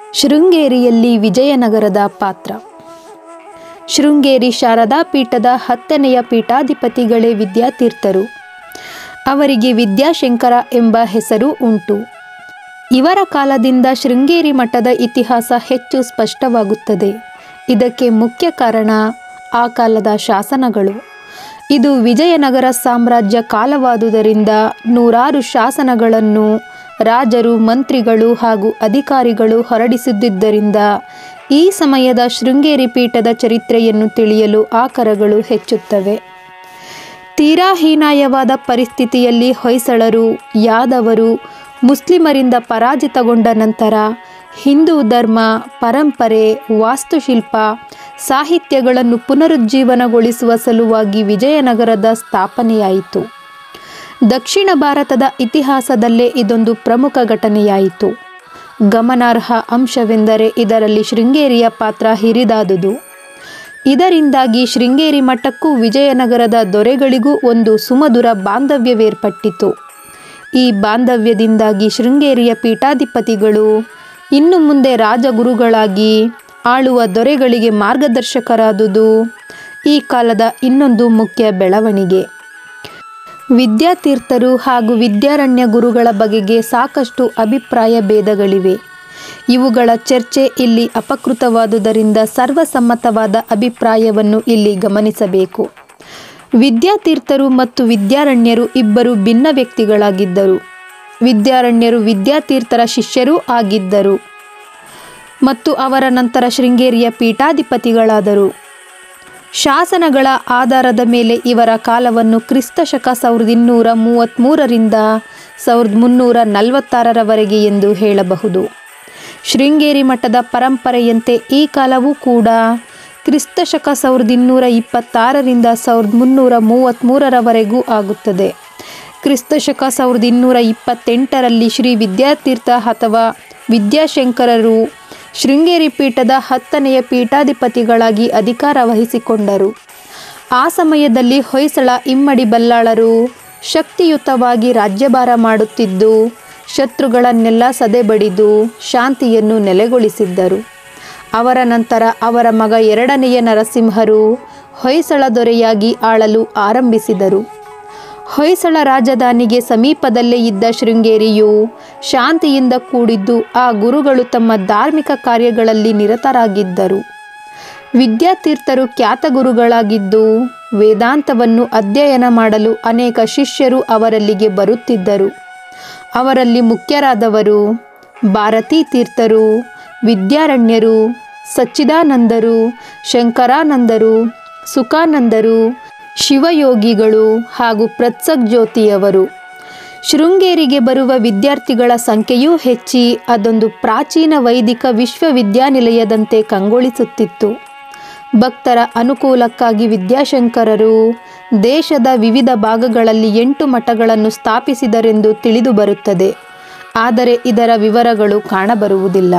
ಶೃಂಗೇರಿಯಲ್ಲಿ ವಿಜಯನಗರದ ಪಾತ್ರ ಶೃಂಗೇರಿ ಶಾರದಾ ಪೀಠದ ಹತ್ತನೆಯ ಪೀಠಾಧಿಪತಿಗಳೇ ವಿದ್ಯಾತೀರ್ಥರು ಅವರಿಗೆ ವಿದ್ಯಾಶಂಕರ ಎಂಬ ಹೆಸರು ಉಂಟು ಇವರ ಕಾಲದಿಂದ ಶೃಂಗೇರಿ ಮಠದ ಇತಿಹಾಸ ಹೆಚ್ಚು ಸ್ಪಷ್ಟವಾಗುತ್ತದೆ ಇದಕ್ಕೆ ಮುಖ್ಯ ಕಾರಣ ಆ ಕಾಲದ ಶಾಸನಗಳು ಇದು ವಿಜಯನಗರ ಸಾಮ್ರಾಜ್ಯ ಕಾಲವಾದುದರಿಂದ ನೂರಾರು ಶಾಸನಗಳನ್ನು ರಾಜರು ಮಂತ್ರಿಗಳು ಹಾಗೂ ಅಧಿಕಾರಿಗಳು ಹೊರಡಿಸಿದ್ದರಿಂದ ಈ ಸಮಯದ ಶೃಂಗೇರಿ ಪೀಠದ ಚರಿತ್ರೆಯನ್ನು ತಿಳಿಯಲು ಆಕರಗಳು ಹೆಚ್ಚುತ್ತವೆ ತೀರಾ ಹೀನಾಯವಾದ ಪರಿಸ್ಥಿತಿಯಲ್ಲಿ ಹೊಯ್ಸಳರು ಯಾದವರು ಮುಸ್ಲಿಮರಿಂದ ಪರಾಜಿತಗೊಂಡ ನಂತರ ಹಿಂದೂ ಧರ್ಮ ಪರಂಪರೆ ವಾಸ್ತುಶಿಲ್ಪ ಸಾಹಿತ್ಯಗಳನ್ನು ಪುನರುಜ್ಜೀವನಗೊಳಿಸುವ ಸಲುವಾಗಿ ವಿಜಯನಗರದ ಸ್ಥಾಪನೆಯಾಯಿತು ದಕ್ಷಿಣ ಭಾರತದ ಇತಿಹಾಸದಲ್ಲೇ ಇದೊಂದು ಪ್ರಮುಖ ಘಟನೆಯಾಯಿತು ಗಮನಾರ್ಹ ಅಂಶವೆಂದರೆ ಇದರಲ್ಲಿ ಶೃಂಗೇರಿಯ ಪಾತ್ರ ಹಿರಿದಾದುದು ಇದರಿಂದಾಗಿ ಶೃಂಗೇರಿ ಮಠಕ್ಕೂ ವಿಜಯನಗರದ ದೊರೆಗಳಿಗೂ ಒಂದು ಸುಮಧುರ ಬಾಂಧವ್ಯವೇರ್ಪಟ್ಟಿತು ಈ ಬಾಂಧವ್ಯದಿಂದಾಗಿ ಶೃಂಗೇರಿಯ ಪೀಠಾಧಿಪತಿಗಳು ಇನ್ನು ಮುಂದೆ ರಾಜಗುರುಗಳಾಗಿ ಆಳುವ ದೊರೆಗಳಿಗೆ ಮಾರ್ಗದರ್ಶಕರಾದುದು ಈ ಕಾಲದ ಇನ್ನೊಂದು ಮುಖ್ಯ ಬೆಳವಣಿಗೆ ವಿದ್ಯಾತೀರ್ಥರು ಹಾಗೂ ವಿದ್ಯಾರಣ್ಯ ಗುರುಗಳ ಬಗೆಗೆ ಸಾಕಷ್ಟು ಅಭಿಪ್ರಾಯ ಭೇದಗಳಿವೆ ಇವುಗಳ ಚರ್ಚೆ ಇಲ್ಲಿ ಅಪಕೃತವಾದುದರಿಂದ ಸರ್ವಸಮ್ಮತವಾದ ಅಭಿಪ್ರಾಯವನ್ನು ಇಲ್ಲಿ ಗಮನಿಸಬೇಕು ವಿದ್ಯಾತೀರ್ಥರು ಮತ್ತು ವಿದ್ಯಾರಣ್ಯರು ಇಬ್ಬರು ಭಿನ್ನ ವ್ಯಕ್ತಿಗಳಾಗಿದ್ದರು ವಿದ್ಯಾರಣ್ಯರು ವಿದ್ಯಾತೀರ್ಥರ ಶಿಷ್ಯರೂ ಆಗಿದ್ದರು ಮತ್ತು ಅವರ ನಂತರ ಶೃಂಗೇರಿಯ ಪೀಠಾಧಿಪತಿಗಳಾದರು ಶಾಸನಗಳ ಆಧಾರದ ಮೇಲೆ ಇವರ ಕಾಲವನ್ನು ಕ್ರಿಸ್ತ ಶಕ ಸಾವಿರದ ಇನ್ನೂರ ಮೂವತ್ತ್ಮೂರರಿಂದ ಸಾವಿರದ ಮುನ್ನೂರ ನಲವತ್ತಾರರವರೆಗೆ ಎಂದು ಹೇಳಬಹುದು ಶೃಂಗೇರಿ ಮಠದ ಪರಂಪರೆಯಂತೆ ಈ ಕಾಲವೂ ಕೂಡ ಕ್ರಿಸ್ತ ಶಕ ಸಾವಿರದ ಇನ್ನೂರ ಇಪ್ಪತ್ತಾರರಿಂದ ಸಾವಿರದ ಮುನ್ನೂರ ಮೂವತ್ತ್ಮೂರರವರೆಗೂ ಆಗುತ್ತದೆ ಕ್ರಿಸ್ತ ಶಕ ಸಾವಿರದ ಇನ್ನೂರ ಇಪ್ಪತ್ತೆಂಟರಲ್ಲಿ ಶ್ರೀ ವಿದ್ಯಾತೀರ್ಥ ಅಥವಾ ವಿದ್ಯಾಶಂಕರರು ಶೃಂಗೇರಿ ಪೀಠದ ಹತ್ತನೆಯ ಪೀಠಾಧಿಪತಿಗಳಾಗಿ ಅಧಿಕಾರ ವಹಿಸಿಕೊಂಡರು ಆ ಸಮಯದಲ್ಲಿ ಹೊಯ್ಸಳ ಇಮ್ಮಡಿ ಬಲ್ಲಾಳರು ಶಕ್ತಿಯುತವಾಗಿ ರಾಜ್ಯಭಾರ ಮಾಡುತ್ತಿದ್ದು ಶತ್ರುಗಳನ್ನೆಲ್ಲ ಸದೆಬಡಿದು ಶಾಂತಿಯನ್ನು ನೆಲೆಗೊಳಿಸಿದ್ದರು ಅವರ ನಂತರ ಅವರ ಮಗ ಎರಡನೆಯ ನರಸಿಂಹರು ಹೊಯ್ಸಳ ದೊರೆಯಾಗಿ ಆಳಲು ಆರಂಭಿಸಿದರು ಹೊಯ್ಸಳ ರಾಜಧಾನಿಗೆ ಸಮೀಪದಲ್ಲೇ ಇದ್ದ ಶೃಂಗೇರಿಯು ಶಾಂತಿಯಿಂದ ಕೂಡಿದ್ದು ಆ ಗುರುಗಳು ತಮ್ಮ ಧಾರ್ಮಿಕ ಕಾರ್ಯಗಳಲ್ಲಿ ನಿರತರಾಗಿದ್ದರು ವಿದ್ಯಾತೀರ್ಥರು ಖ್ಯಾತ ಗುರುಗಳಾಗಿದ್ದು ವೇದಾಂತವನ್ನು ಅಧ್ಯಯನ ಮಾಡಲು ಅನೇಕ ಶಿಷ್ಯರು ಅವರಲ್ಲಿಗೆ ಬರುತ್ತಿದ್ದರು ಅವರಲ್ಲಿ ಮುಖ್ಯರಾದವರು ಭಾರತೀ ತೀರ್ಥರು ವಿದ್ಯಾರಣ್ಯರು ಸಚ್ಚಿದಾನಂದರು ಶಂಕರಾನಂದರು ಸುಖಾನಂದರು ಶಿವಯೋಗಿಗಳು ಹಾಗೂ ಪ್ರತ್ಸಕ್ ಜ್ಯೋತಿಯವರು ಶೃಂಗೇರಿಗೆ ಬರುವ ವಿದ್ಯಾರ್ಥಿಗಳ ಸಂಖ್ಯೆಯೂ ಹೆಚ್ಚಿ ಅದೊಂದು ಪ್ರಾಚೀನ ವೈದಿಕ ವಿಶ್ವವಿದ್ಯಾನಿಲಯದಂತೆ ಕಂಗೊಳಿಸುತ್ತಿತ್ತು ಭಕ್ತರ ಅನುಕೂಲಕ್ಕಾಗಿ ವಿದ್ಯಾಶಂಕರರು ದೇಶದ ವಿವಿಧ ಭಾಗಗಳಲ್ಲಿ ಎಂಟು ಮಠಗಳನ್ನು ಸ್ಥಾಪಿಸಿದರೆಂದು ತಿಳಿದು ಬರುತ್ತದೆ ಆದರೆ ಇದರ ವಿವರಗಳು ಕಾಣಬರುವುದಿಲ್ಲ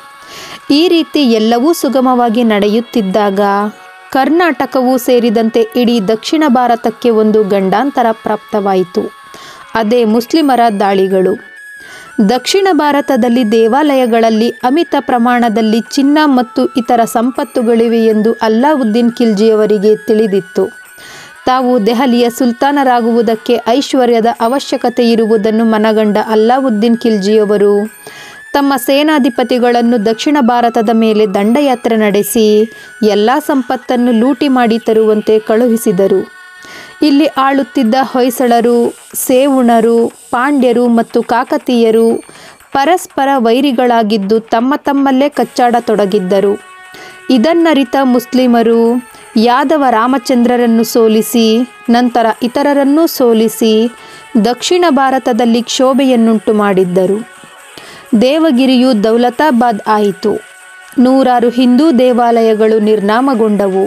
ಈ ರೀತಿ ಎಲ್ಲವೂ ಸುಗಮವಾಗಿ ನಡೆಯುತ್ತಿದ್ದಾಗ ಕರ್ನಾಟಕವೂ ಸೇರಿದಂತೆ ಇಡೀ ದಕ್ಷಿಣ ಭಾರತಕ್ಕೆ ಒಂದು ಗಂಡಾಂತರ ಪ್ರಾಪ್ತವಾಯಿತು ಅದೇ ಮುಸ್ಲಿಮರ ದಾಳಿಗಳು ದಕ್ಷಿಣ ಭಾರತದಲ್ಲಿ ದೇವಾಲಯಗಳಲ್ಲಿ ಅಮಿತ ಪ್ರಮಾಣದಲ್ಲಿ ಚಿನ್ನ ಮತ್ತು ಇತರ ಸಂಪತ್ತುಗಳಿವೆ ಎಂದು ಅಲ್ಲಾವುದ್ದೀನ್ ಖಿಲ್ಜಿಯವರಿಗೆ ತಿಳಿದಿತ್ತು ತಾವು ದೆಹಲಿಯ ಸುಲ್ತಾನರಾಗುವುದಕ್ಕೆ ಐಶ್ವರ್ಯದ ಅವಶ್ಯಕತೆ ಇರುವುದನ್ನು ಮನಗಂಡ ಅಲ್ಲಾವುದ್ದೀನ್ ಖಿಲ್ಜಿಯವರು ತಮ್ಮ ಸೇನಾಧಿಪತಿಗಳನ್ನು ದಕ್ಷಿಣ ಭಾರತದ ಮೇಲೆ ದಂಡಯಾತ್ರೆ ನಡೆಸಿ ಎಲ್ಲ ಸಂಪತ್ತನ್ನು ಲೂಟಿ ಮಾಡಿ ತರುವಂತೆ ಕಳುಹಿಸಿದರು ಇಲ್ಲಿ ಆಳುತ್ತಿದ್ದ ಹೊಯ್ಸಳರು ಸೇವುಣರು ಪಾಂಡ್ಯರು ಮತ್ತು ಕಾಕತೀಯರು ಪರಸ್ಪರ ವೈರಿಗಳಾಗಿದ್ದು ತಮ್ಮ ತಮ್ಮಲ್ಲೇ ಕಚ್ಚಾಡತೊಡಗಿದ್ದರು ಇದನ್ನರಿತ ಮುಸ್ಲಿಮರು ಯಾದವ ರಾಮಚಂದ್ರರನ್ನು ಸೋಲಿಸಿ ನಂತರ ಇತರರನ್ನೂ ಸೋಲಿಸಿ ದಕ್ಷಿಣ ಭಾರತದಲ್ಲಿ ಕ್ಷೋಭೆಯನ್ನುಂಟು ಮಾಡಿದ್ದರು ದೇವಗಿರಿಯು ದೌಲತಾಬಾದ್ ಆಯಿತು ನೂರಾರು ಹಿಂದೂ ದೇವಾಲಯಗಳು ನಿರ್ನಾಮಗೊಂಡವು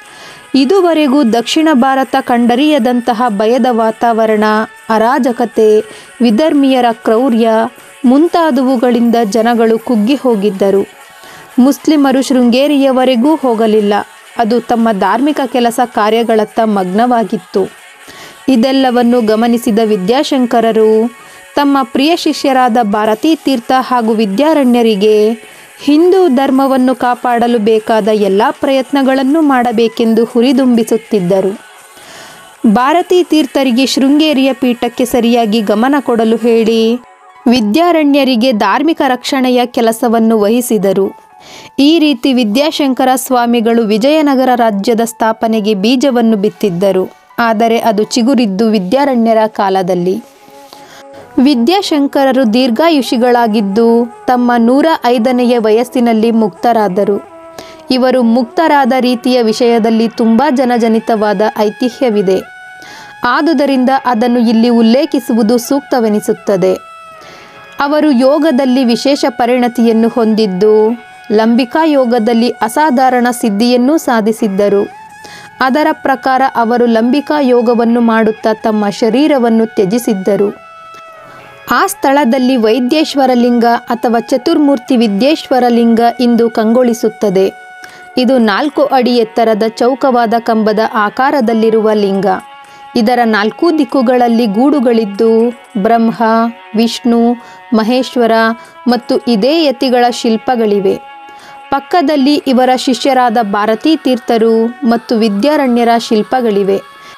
ಇದುವರೆಗೂ ದಕ್ಷಿಣ ಭಾರತ ಕಂಡರಿಯದಂತಹ ಭಯದ ವಾತಾವರಣ ಅರಾಜಕತೆ ವಿಧರ್ಮೀಯರ ಕ್ರೌರ್ಯ ಮುಂತಾದವುಗಳಿಂದ ಜನಗಳು ಕುಗ್ಗಿ ಹೋಗಿದ್ದರು ಮುಸ್ಲಿಮರು ಶೃಂಗೇರಿಯವರೆಗೂ ಹೋಗಲಿಲ್ಲ ಅದು ತಮ್ಮ ಧಾರ್ಮಿಕ ಕೆಲಸ ಕಾರ್ಯಗಳತ್ತ ಮಗ್ನವಾಗಿತ್ತು ಇದೆಲ್ಲವನ್ನು ಗಮನಿಸಿದ ವಿದ್ಯಾಶಂಕರರು ತಮ್ಮ ಪ್ರಿಯ ಶಿಷ್ಯರಾದ ಭಾರತೀ ತೀರ್ಥ ಹಾಗೂ ವಿದ್ಯಾರಣ್ಯರಿಗೆ ಹಿಂದೂ ಧರ್ಮವನ್ನು ಕಾಪಾಡಲು ಬೇಕಾದ ಎಲ್ಲ ಪ್ರಯತ್ನಗಳನ್ನು ಮಾಡಬೇಕೆಂದು ಹುರಿದುಂಬಿಸುತ್ತಿದ್ದರು ಭಾರತೀ ತೀರ್ಥರಿಗೆ ಶೃಂಗೇರಿಯ ಪೀಠಕ್ಕೆ ಸರಿಯಾಗಿ ಗಮನ ಕೊಡಲು ಹೇಳಿ ವಿದ್ಯಾರಣ್ಯರಿಗೆ ಧಾರ್ಮಿಕ ರಕ್ಷಣೆಯ ಕೆಲಸವನ್ನು ವಹಿಸಿದರು ಈ ರೀತಿ ವಿದ್ಯಾಶಂಕರ ಸ್ವಾಮಿಗಳು ವಿಜಯನಗರ ರಾಜ್ಯದ ಸ್ಥಾಪನೆಗೆ ಬೀಜವನ್ನು ಬಿತ್ತಿದ್ದರು ಆದರೆ ಅದು ಚಿಗುರಿದ್ದು ವಿದ್ಯಾರಣ್ಯರ ಕಾಲದಲ್ಲಿ ವಿದ್ಯಾಶಂಕರರು ದೀರ್ಘಾಯುಷಿಗಳಾಗಿದ್ದು ತಮ್ಮ ನೂರ ಐದನೆಯ ವಯಸ್ಸಿನಲ್ಲಿ ಮುಕ್ತರಾದರು ಇವರು ಮುಕ್ತರಾದ ರೀತಿಯ ವಿಷಯದಲ್ಲಿ ತುಂಬ ಜನಜನಿತವಾದ ಐತಿಹ್ಯವಿದೆ ಆದುದರಿಂದ ಅದನ್ನು ಇಲ್ಲಿ ಉಲ್ಲೇಖಿಸುವುದು ಸೂಕ್ತವೆನಿಸುತ್ತದೆ ಅವರು ಯೋಗದಲ್ಲಿ ವಿಶೇಷ ಪರಿಣತಿಯನ್ನು ಹೊಂದಿದ್ದು ಲಂಬಿಕಾ ಯೋಗದಲ್ಲಿ ಅಸಾಧಾರಣ ಸಿದ್ಧಿಯನ್ನೂ ಸಾಧಿಸಿದ್ದರು ಅದರ ಪ್ರಕಾರ ಅವರು ಲಂಬಿಕಾ ಯೋಗವನ್ನು ಮಾಡುತ್ತಾ ತಮ್ಮ ಶರೀರವನ್ನು ತ್ಯಜಿಸಿದ್ದರು ಆ ಸ್ಥಳದಲ್ಲಿ ವೈದ್ಯೇಶ್ವರ ಲಿಂಗ ಅಥವಾ ಚತುರ್ಮೂರ್ತಿ ವಿದ್ಯೇಶ್ವರ ಲಿಂಗ ಇಂದು ಕಂಗೊಳಿಸುತ್ತದೆ ಇದು ನಾಲ್ಕು ಅಡಿ ಎತ್ತರದ ಚೌಕವಾದ ಕಂಬದ ಆಕಾರದಲ್ಲಿರುವ ಲಿಂಗ ಇದರ ನಾಲ್ಕು ದಿಕ್ಕುಗಳಲ್ಲಿ ಗೂಡುಗಳಿದ್ದು ಬ್ರಹ್ಮ ವಿಷ್ಣು ಮಹೇಶ್ವರ ಮತ್ತು ಇದೇ ಯತಿಗಳ ಶಿಲ್ಪಗಳಿವೆ ಪಕ್ಕದಲ್ಲಿ ಇವರ ಶಿಷ್ಯರಾದ ಭಾರತೀ ತೀರ್ಥರು ಮತ್ತು ವಿದ್ಯಾರಣ್ಯರ ಶಿಲ್ಪಗಳಿವೆ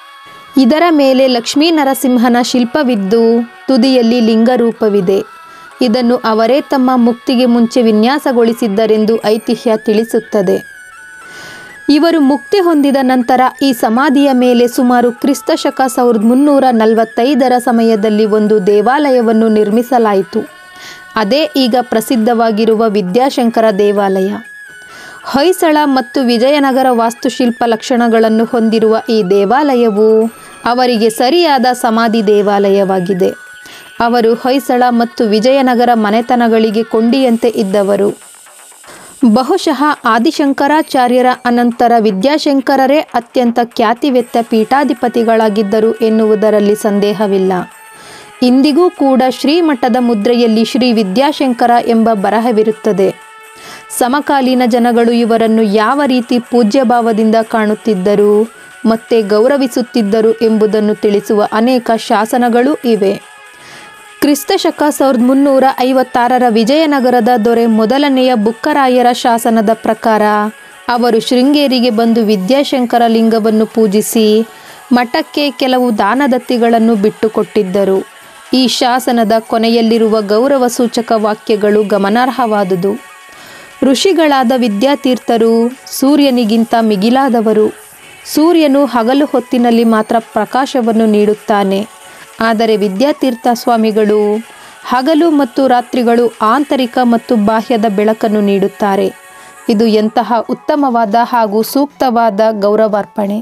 ಇದರ ಮೇಲೆ ಲಕ್ಷ್ಮೀ ನರಸಿಂಹನ ಶಿಲ್ಪವಿದ್ದು ತುದಿಯಲ್ಲಿ ಲಿಂಗರೂಪವಿದೆ ಇದನ್ನು ಅವರೇ ತಮ್ಮ ಮುಕ್ತಿಗೆ ಮುಂಚೆ ವಿನ್ಯಾಸಗೊಳಿಸಿದ್ದರೆಂದು ಐತಿಹ್ಯ ತಿಳಿಸುತ್ತದೆ ಇವರು ಮುಕ್ತಿ ಹೊಂದಿದ ನಂತರ ಈ ಸಮಾಧಿಯ ಮೇಲೆ ಸುಮಾರು ಕ್ರಿಸ್ತ ಶಕ ಸಾವಿರದ ಮುನ್ನೂರ ನಲವತ್ತೈದರ ಸಮಯದಲ್ಲಿ ಒಂದು ದೇವಾಲಯವನ್ನು ನಿರ್ಮಿಸಲಾಯಿತು ಅದೇ ಈಗ ಪ್ರಸಿದ್ಧವಾಗಿರುವ ವಿದ್ಯಾಶಂಕರ ದೇವಾಲಯ ಹೊಯ್ಸಳ ಮತ್ತು ವಿಜಯನಗರ ವಾಸ್ತುಶಿಲ್ಪ ಲಕ್ಷಣಗಳನ್ನು ಹೊಂದಿರುವ ಈ ದೇವಾಲಯವು ಅವರಿಗೆ ಸರಿಯಾದ ಸಮಾಧಿ ದೇವಾಲಯವಾಗಿದೆ ಅವರು ಹೊಯ್ಸಳ ಮತ್ತು ವಿಜಯನಗರ ಮನೆತನಗಳಿಗೆ ಕೊಂಡಿಯಂತೆ ಇದ್ದವರು ಬಹುಶಃ ಆದಿಶಂಕರಾಚಾರ್ಯರ ಅನಂತರ ವಿದ್ಯಾಶಂಕರರೇ ಅತ್ಯಂತ ಖ್ಯಾತಿವೆತ್ತ ಪೀಠಾಧಿಪತಿಗಳಾಗಿದ್ದರು ಎನ್ನುವುದರಲ್ಲಿ ಸಂದೇಹವಿಲ್ಲ ಇಂದಿಗೂ ಕೂಡ ಶ್ರೀಮಠದ ಮುದ್ರೆಯಲ್ಲಿ ಶ್ರೀ ವಿದ್ಯಾಶಂಕರ ಎಂಬ ಬರಹವಿರುತ್ತದೆ ಸಮಕಾಲೀನ ಜನಗಳು ಇವರನ್ನು ಯಾವ ರೀತಿ ಪೂಜ್ಯಭಾವದಿಂದ ಕಾಣುತ್ತಿದ್ದರು ಮತ್ತೆ ಗೌರವಿಸುತ್ತಿದ್ದರು ಎಂಬುದನ್ನು ತಿಳಿಸುವ ಅನೇಕ ಶಾಸನಗಳೂ ಇವೆ ಕ್ರಿಸ್ತ ಶಕ ಸಾವಿರದ ಮುನ್ನೂರ ಐವತ್ತಾರರ ವಿಜಯನಗರದ ದೊರೆ ಮೊದಲನೆಯ ಬುಕ್ಕರಾಯರ ಶಾಸನದ ಪ್ರಕಾರ ಅವರು ಶೃಂಗೇರಿಗೆ ಬಂದು ವಿದ್ಯಾಶಂಕರ ಲಿಂಗವನ್ನು ಪೂಜಿಸಿ ಮಠಕ್ಕೆ ಕೆಲವು ದಾನದತ್ತಿಗಳನ್ನು ಬಿಟ್ಟುಕೊಟ್ಟಿದ್ದರು ಈ ಶಾಸನದ ಕೊನೆಯಲ್ಲಿರುವ ಗೌರವ ಸೂಚಕ ವಾಕ್ಯಗಳು ಗಮನಾರ್ಹವಾದುದು ಋಷಿಗಳಾದ ವಿದ್ಯಾತೀರ್ಥರು ಸೂರ್ಯನಿಗಿಂತ ಮಿಗಿಲಾದವರು ಸೂರ್ಯನು ಹಗಲು ಹೊತ್ತಿನಲ್ಲಿ ಮಾತ್ರ ಪ್ರಕಾಶವನ್ನು ನೀಡುತ್ತಾನೆ ಆದರೆ ವಿದ್ಯಾತೀರ್ಥ ಸ್ವಾಮಿಗಳು ಹಗಲು ಮತ್ತು ರಾತ್ರಿಗಳು ಆಂತರಿಕ ಮತ್ತು ಬಾಹ್ಯದ ಬೆಳಕನ್ನು ನೀಡುತ್ತಾರೆ ಇದು ಎಂತಹ ಉತ್ತಮವಾದ ಹಾಗೂ ಸೂಕ್ತವಾದ ಗೌರವಾರ್ಪಣೆ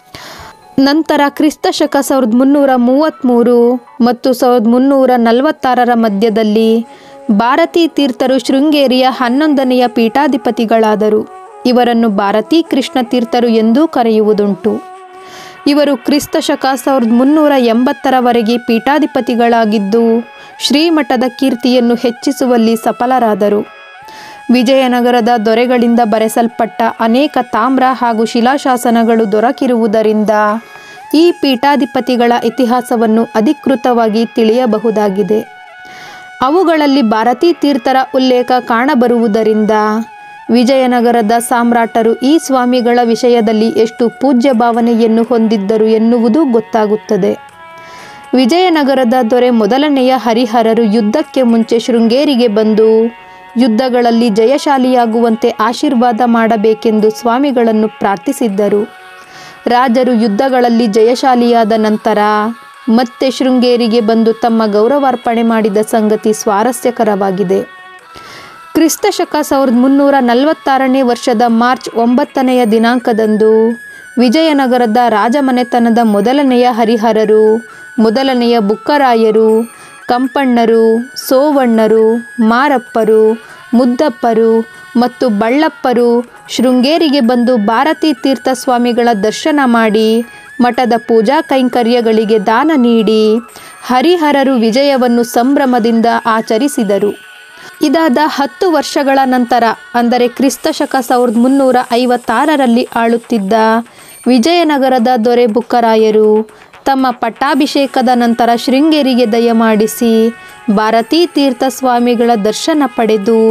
ನಂತರ ಕ್ರಿಸ್ತ ಶಕ ಸಾವಿರದ ಮುನ್ನೂರ ಮೂವತ್ತ್ಮೂರು ಮತ್ತು ಸಾವಿರದ ಮುನ್ನೂರ ನಲವತ್ತಾರರ ಮಧ್ಯದಲ್ಲಿ ಭಾರತೀ ತೀರ್ಥರು ಶೃಂಗೇರಿಯ ಹನ್ನೊಂದನೆಯ ಪೀಠಾಧಿಪತಿಗಳಾದರು ಇವರನ್ನು ಭಾರತೀ ಕೃಷ್ಣ ತೀರ್ಥರು ಎಂದೂ ಕರೆಯುವುದುಂಟು ಇವರು ಕ್ರಿಸ್ತ ಶಕ ಸಾವಿರದ ಮುನ್ನೂರ ಎಂಬತ್ತರವರೆಗೆ ಪೀಠಾಧಿಪತಿಗಳಾಗಿದ್ದು ಶ್ರೀಮಠದ ಕೀರ್ತಿಯನ್ನು ಹೆಚ್ಚಿಸುವಲ್ಲಿ ಸಫಲರಾದರು ವಿಜಯನಗರದ ದೊರೆಗಳಿಂದ ಬರೆಸಲ್ಪಟ್ಟ ಅನೇಕ ತಾಮ್ರ ಹಾಗೂ ಶಿಲಾಶಾಸನಗಳು ದೊರಕಿರುವುದರಿಂದ ಈ ಪೀಠಾಧಿಪತಿಗಳ ಇತಿಹಾಸವನ್ನು ಅಧಿಕೃತವಾಗಿ ತಿಳಿಯಬಹುದಾಗಿದೆ ಅವುಗಳಲ್ಲಿ ಭಾರತೀ ತೀರ್ಥರ ಉಲ್ಲೇಖ ಕಾಣಬರುವುದರಿಂದ ವಿಜಯನಗರದ ಸಾಮ್ರಾಟರು ಈ ಸ್ವಾಮಿಗಳ ವಿಷಯದಲ್ಲಿ ಎಷ್ಟು ಪೂಜ್ಯ ಭಾವನೆಯನ್ನು ಹೊಂದಿದ್ದರು ಎನ್ನುವುದು ಗೊತ್ತಾಗುತ್ತದೆ ವಿಜಯನಗರದ ದೊರೆ ಮೊದಲನೆಯ ಹರಿಹರರು ಯುದ್ಧಕ್ಕೆ ಮುಂಚೆ ಶೃಂಗೇರಿಗೆ ಬಂದು ಯುದ್ಧಗಳಲ್ಲಿ ಜಯಶಾಲಿಯಾಗುವಂತೆ ಆಶೀರ್ವಾದ ಮಾಡಬೇಕೆಂದು ಸ್ವಾಮಿಗಳನ್ನು ಪ್ರಾರ್ಥಿಸಿದ್ದರು ರಾಜರು ಯುದ್ಧಗಳಲ್ಲಿ ಜಯಶಾಲಿಯಾದ ನಂತರ ಮತ್ತೆ ಶೃಂಗೇರಿಗೆ ಬಂದು ತಮ್ಮ ಗೌರವಾರ್ಪಣೆ ಮಾಡಿದ ಸಂಗತಿ ಸ್ವಾರಸ್ಯಕರವಾಗಿದೆ ಕ್ರಿಸ್ತ ಶಕ ಸಾವಿರದ ಮುನ್ನೂರ ನಲವತ್ತಾರನೇ ವರ್ಷದ ಮಾರ್ಚ್ ಒಂಬತ್ತನೆಯ ದಿನಾಂಕದಂದು ವಿಜಯನಗರದ ರಾಜಮನೆತನದ ಮೊದಲನೆಯ ಹರಿಹರರು ಮೊದಲನೆಯ ಬುಕ್ಕರಾಯರು ಕಂಪಣ್ಣರು ಸೋವಣ್ಣರು ಮಾರಪ್ಪರು ಮುದ್ದಪ್ಪರು ಮತ್ತು ಬಳ್ಳಪ್ಪರು ಶೃಂಗೇರಿಗೆ ಬಂದು ಭಾರತೀ ತೀರ್ಥ ಸ್ವಾಮಿಗಳ ದರ್ಶನ ಮಾಡಿ ಮಠದ ಪೂಜಾ ಕೈಂಕರ್ಯಗಳಿಗೆ ದಾನ ನೀಡಿ ಹರಿಹರರು ವಿಜಯವನ್ನು ಸಂಭ್ರಮದಿಂದ ಆಚರಿಸಿದರು ಇದಾದ ಹತ್ತು ವರ್ಷಗಳ ನಂತರ ಅಂದರೆ ಕ್ರಿಸ್ತ ಶಕ ಸಾವಿರದ ಮುನ್ನೂರ ಐವತ್ತಾರರಲ್ಲಿ ಆಳುತ್ತಿದ್ದ ವಿಜಯನಗರದ ದೊರೆ ಬುಕ್ಕರಾಯರು ತಮ್ಮ ಪಟ್ಟಾಭಿಷೇಕದ ನಂತರ ಶೃಂಗೇರಿಗೆ ದಯಮಾಡಿಸಿ ಭಾರತೀ ತೀರ್ಥ ಸ್ವಾಮಿಗಳ ದರ್ಶನ ಪಡೆದು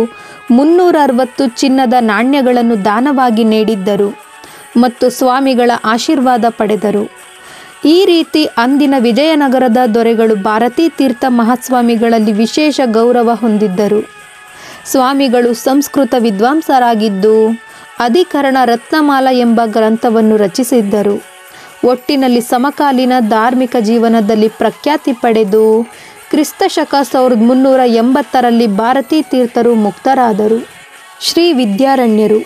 ಮುನ್ನೂರ ಅರವತ್ತು ಚಿನ್ನದ ನಾಣ್ಯಗಳನ್ನು ದಾನವಾಗಿ ನೀಡಿದ್ದರು ಮತ್ತು ಸ್ವಾಮಿಗಳ ಆಶೀರ್ವಾದ ಪಡೆದರು ಈ ರೀತಿ ಅಂದಿನ ವಿಜಯನಗರದ ದೊರೆಗಳು ಭಾರತೀ ತೀರ್ಥ ಮಹಾಸ್ವಾಮಿಗಳಲ್ಲಿ ವಿಶೇಷ ಗೌರವ ಹೊಂದಿದ್ದರು ಸ್ವಾಮಿಗಳು ಸಂಸ್ಕೃತ ವಿದ್ವಾಂಸರಾಗಿದ್ದು ಅಧಿಕರಣ ರತ್ನಮಾಲ ಎಂಬ ಗ್ರಂಥವನ್ನು ರಚಿಸಿದ್ದರು ಒಟ್ಟಿನಲ್ಲಿ ಸಮಕಾಲೀನ ಧಾರ್ಮಿಕ ಜೀವನದಲ್ಲಿ ಪ್ರಖ್ಯಾತಿ ಪಡೆದು ಕ್ರಿಸ್ತ ಶಕ ಸಾವಿರದ ಮುನ್ನೂರ ಎಂಬತ್ತರಲ್ಲಿ ಭಾರತೀ ತೀರ್ಥರು ಮುಕ್ತರಾದರು ಶ್ರೀ ವಿದ್ಯಾರಣ್ಯರು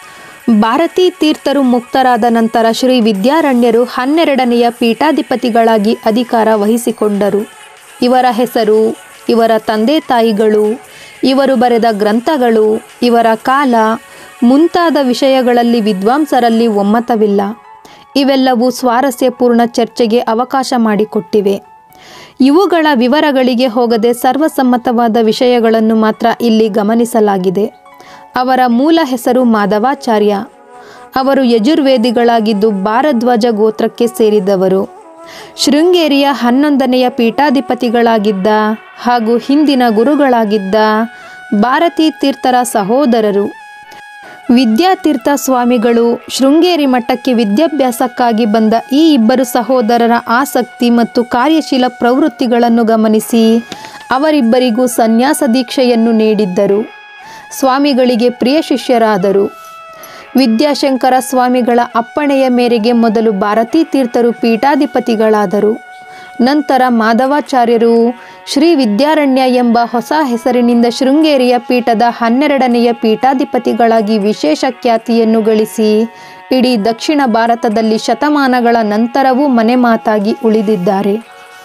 ಭಾರತೀ ತೀರ್ಥರು ಮುಕ್ತರಾದ ನಂತರ ಶ್ರೀ ವಿದ್ಯಾರಣ್ಯರು ಹನ್ನೆರಡನೆಯ ಪೀಠಾಧಿಪತಿಗಳಾಗಿ ಅಧಿಕಾರ ವಹಿಸಿಕೊಂಡರು ಇವರ ಹೆಸರು ಇವರ ತಂದೆ ತಾಯಿಗಳು ಇವರು ಬರೆದ ಗ್ರಂಥಗಳು ಇವರ ಕಾಲ ಮುಂತಾದ ವಿಷಯಗಳಲ್ಲಿ ವಿದ್ವಾಂಸರಲ್ಲಿ ಒಮ್ಮತವಿಲ್ಲ ಇವೆಲ್ಲವೂ ಸ್ವಾರಸ್ಯಪೂರ್ಣ ಚರ್ಚೆಗೆ ಅವಕಾಶ ಮಾಡಿಕೊಟ್ಟಿವೆ ಇವುಗಳ ವಿವರಗಳಿಗೆ ಹೋಗದೆ ಸರ್ವಸಮ್ಮತವಾದ ವಿಷಯಗಳನ್ನು ಮಾತ್ರ ಇಲ್ಲಿ ಗಮನಿಸಲಾಗಿದೆ ಅವರ ಮೂಲ ಹೆಸರು ಮಾಧವಾಚಾರ್ಯ ಅವರು ಯಜುರ್ವೇದಿಗಳಾಗಿದ್ದು ಭಾರದ್ವಾಜ ಗೋತ್ರಕ್ಕೆ ಸೇರಿದವರು ಶೃಂಗೇರಿಯ ಹನ್ನೊಂದನೆಯ ಪೀಠಾಧಿಪತಿಗಳಾಗಿದ್ದ ಹಾಗೂ ಹಿಂದಿನ ಗುರುಗಳಾಗಿದ್ದ ಭಾರತೀ ತೀರ್ಥರ ಸಹೋದರರು ವಿದ್ಯಾತೀರ್ಥ ಸ್ವಾಮಿಗಳು ಶೃಂಗೇರಿ ಮಠಕ್ಕೆ ವಿದ್ಯಾಭ್ಯಾಸಕ್ಕಾಗಿ ಬಂದ ಈ ಇಬ್ಬರು ಸಹೋದರರ ಆಸಕ್ತಿ ಮತ್ತು ಕಾರ್ಯಶೀಲ ಪ್ರವೃತ್ತಿಗಳನ್ನು ಗಮನಿಸಿ ಅವರಿಬ್ಬರಿಗೂ ಸನ್ಯಾಸ ದೀಕ್ಷೆಯನ್ನು ನೀಡಿದ್ದರು ಸ್ವಾಮಿಗಳಿಗೆ ಪ್ರಿಯ ಶಿಷ್ಯರಾದರು ವಿದ್ಯಾಶಂಕರ ಸ್ವಾಮಿಗಳ ಅಪ್ಪಣೆಯ ಮೇರೆಗೆ ಮೊದಲು ಭಾರತೀ ತೀರ್ಥರು ಪೀಠಾಧಿಪತಿಗಳಾದರು ನಂತರ ಮಾಧವಾಚಾರ್ಯರು ಶ್ರೀ ವಿದ್ಯಾರಣ್ಯ ಎಂಬ ಹೊಸ ಹೆಸರಿನಿಂದ ಶೃಂಗೇರಿಯ ಪೀಠದ ಹನ್ನೆರಡನೆಯ ಪೀಠಾಧಿಪತಿಗಳಾಗಿ ವಿಶೇಷ ಖ್ಯಾತಿಯನ್ನು ಗಳಿಸಿ ಇಡೀ ದಕ್ಷಿಣ ಭಾರತದಲ್ಲಿ ಶತಮಾನಗಳ ನಂತರವೂ ಮನೆಮಾತಾಗಿ ಉಳಿದಿದ್ದಾರೆ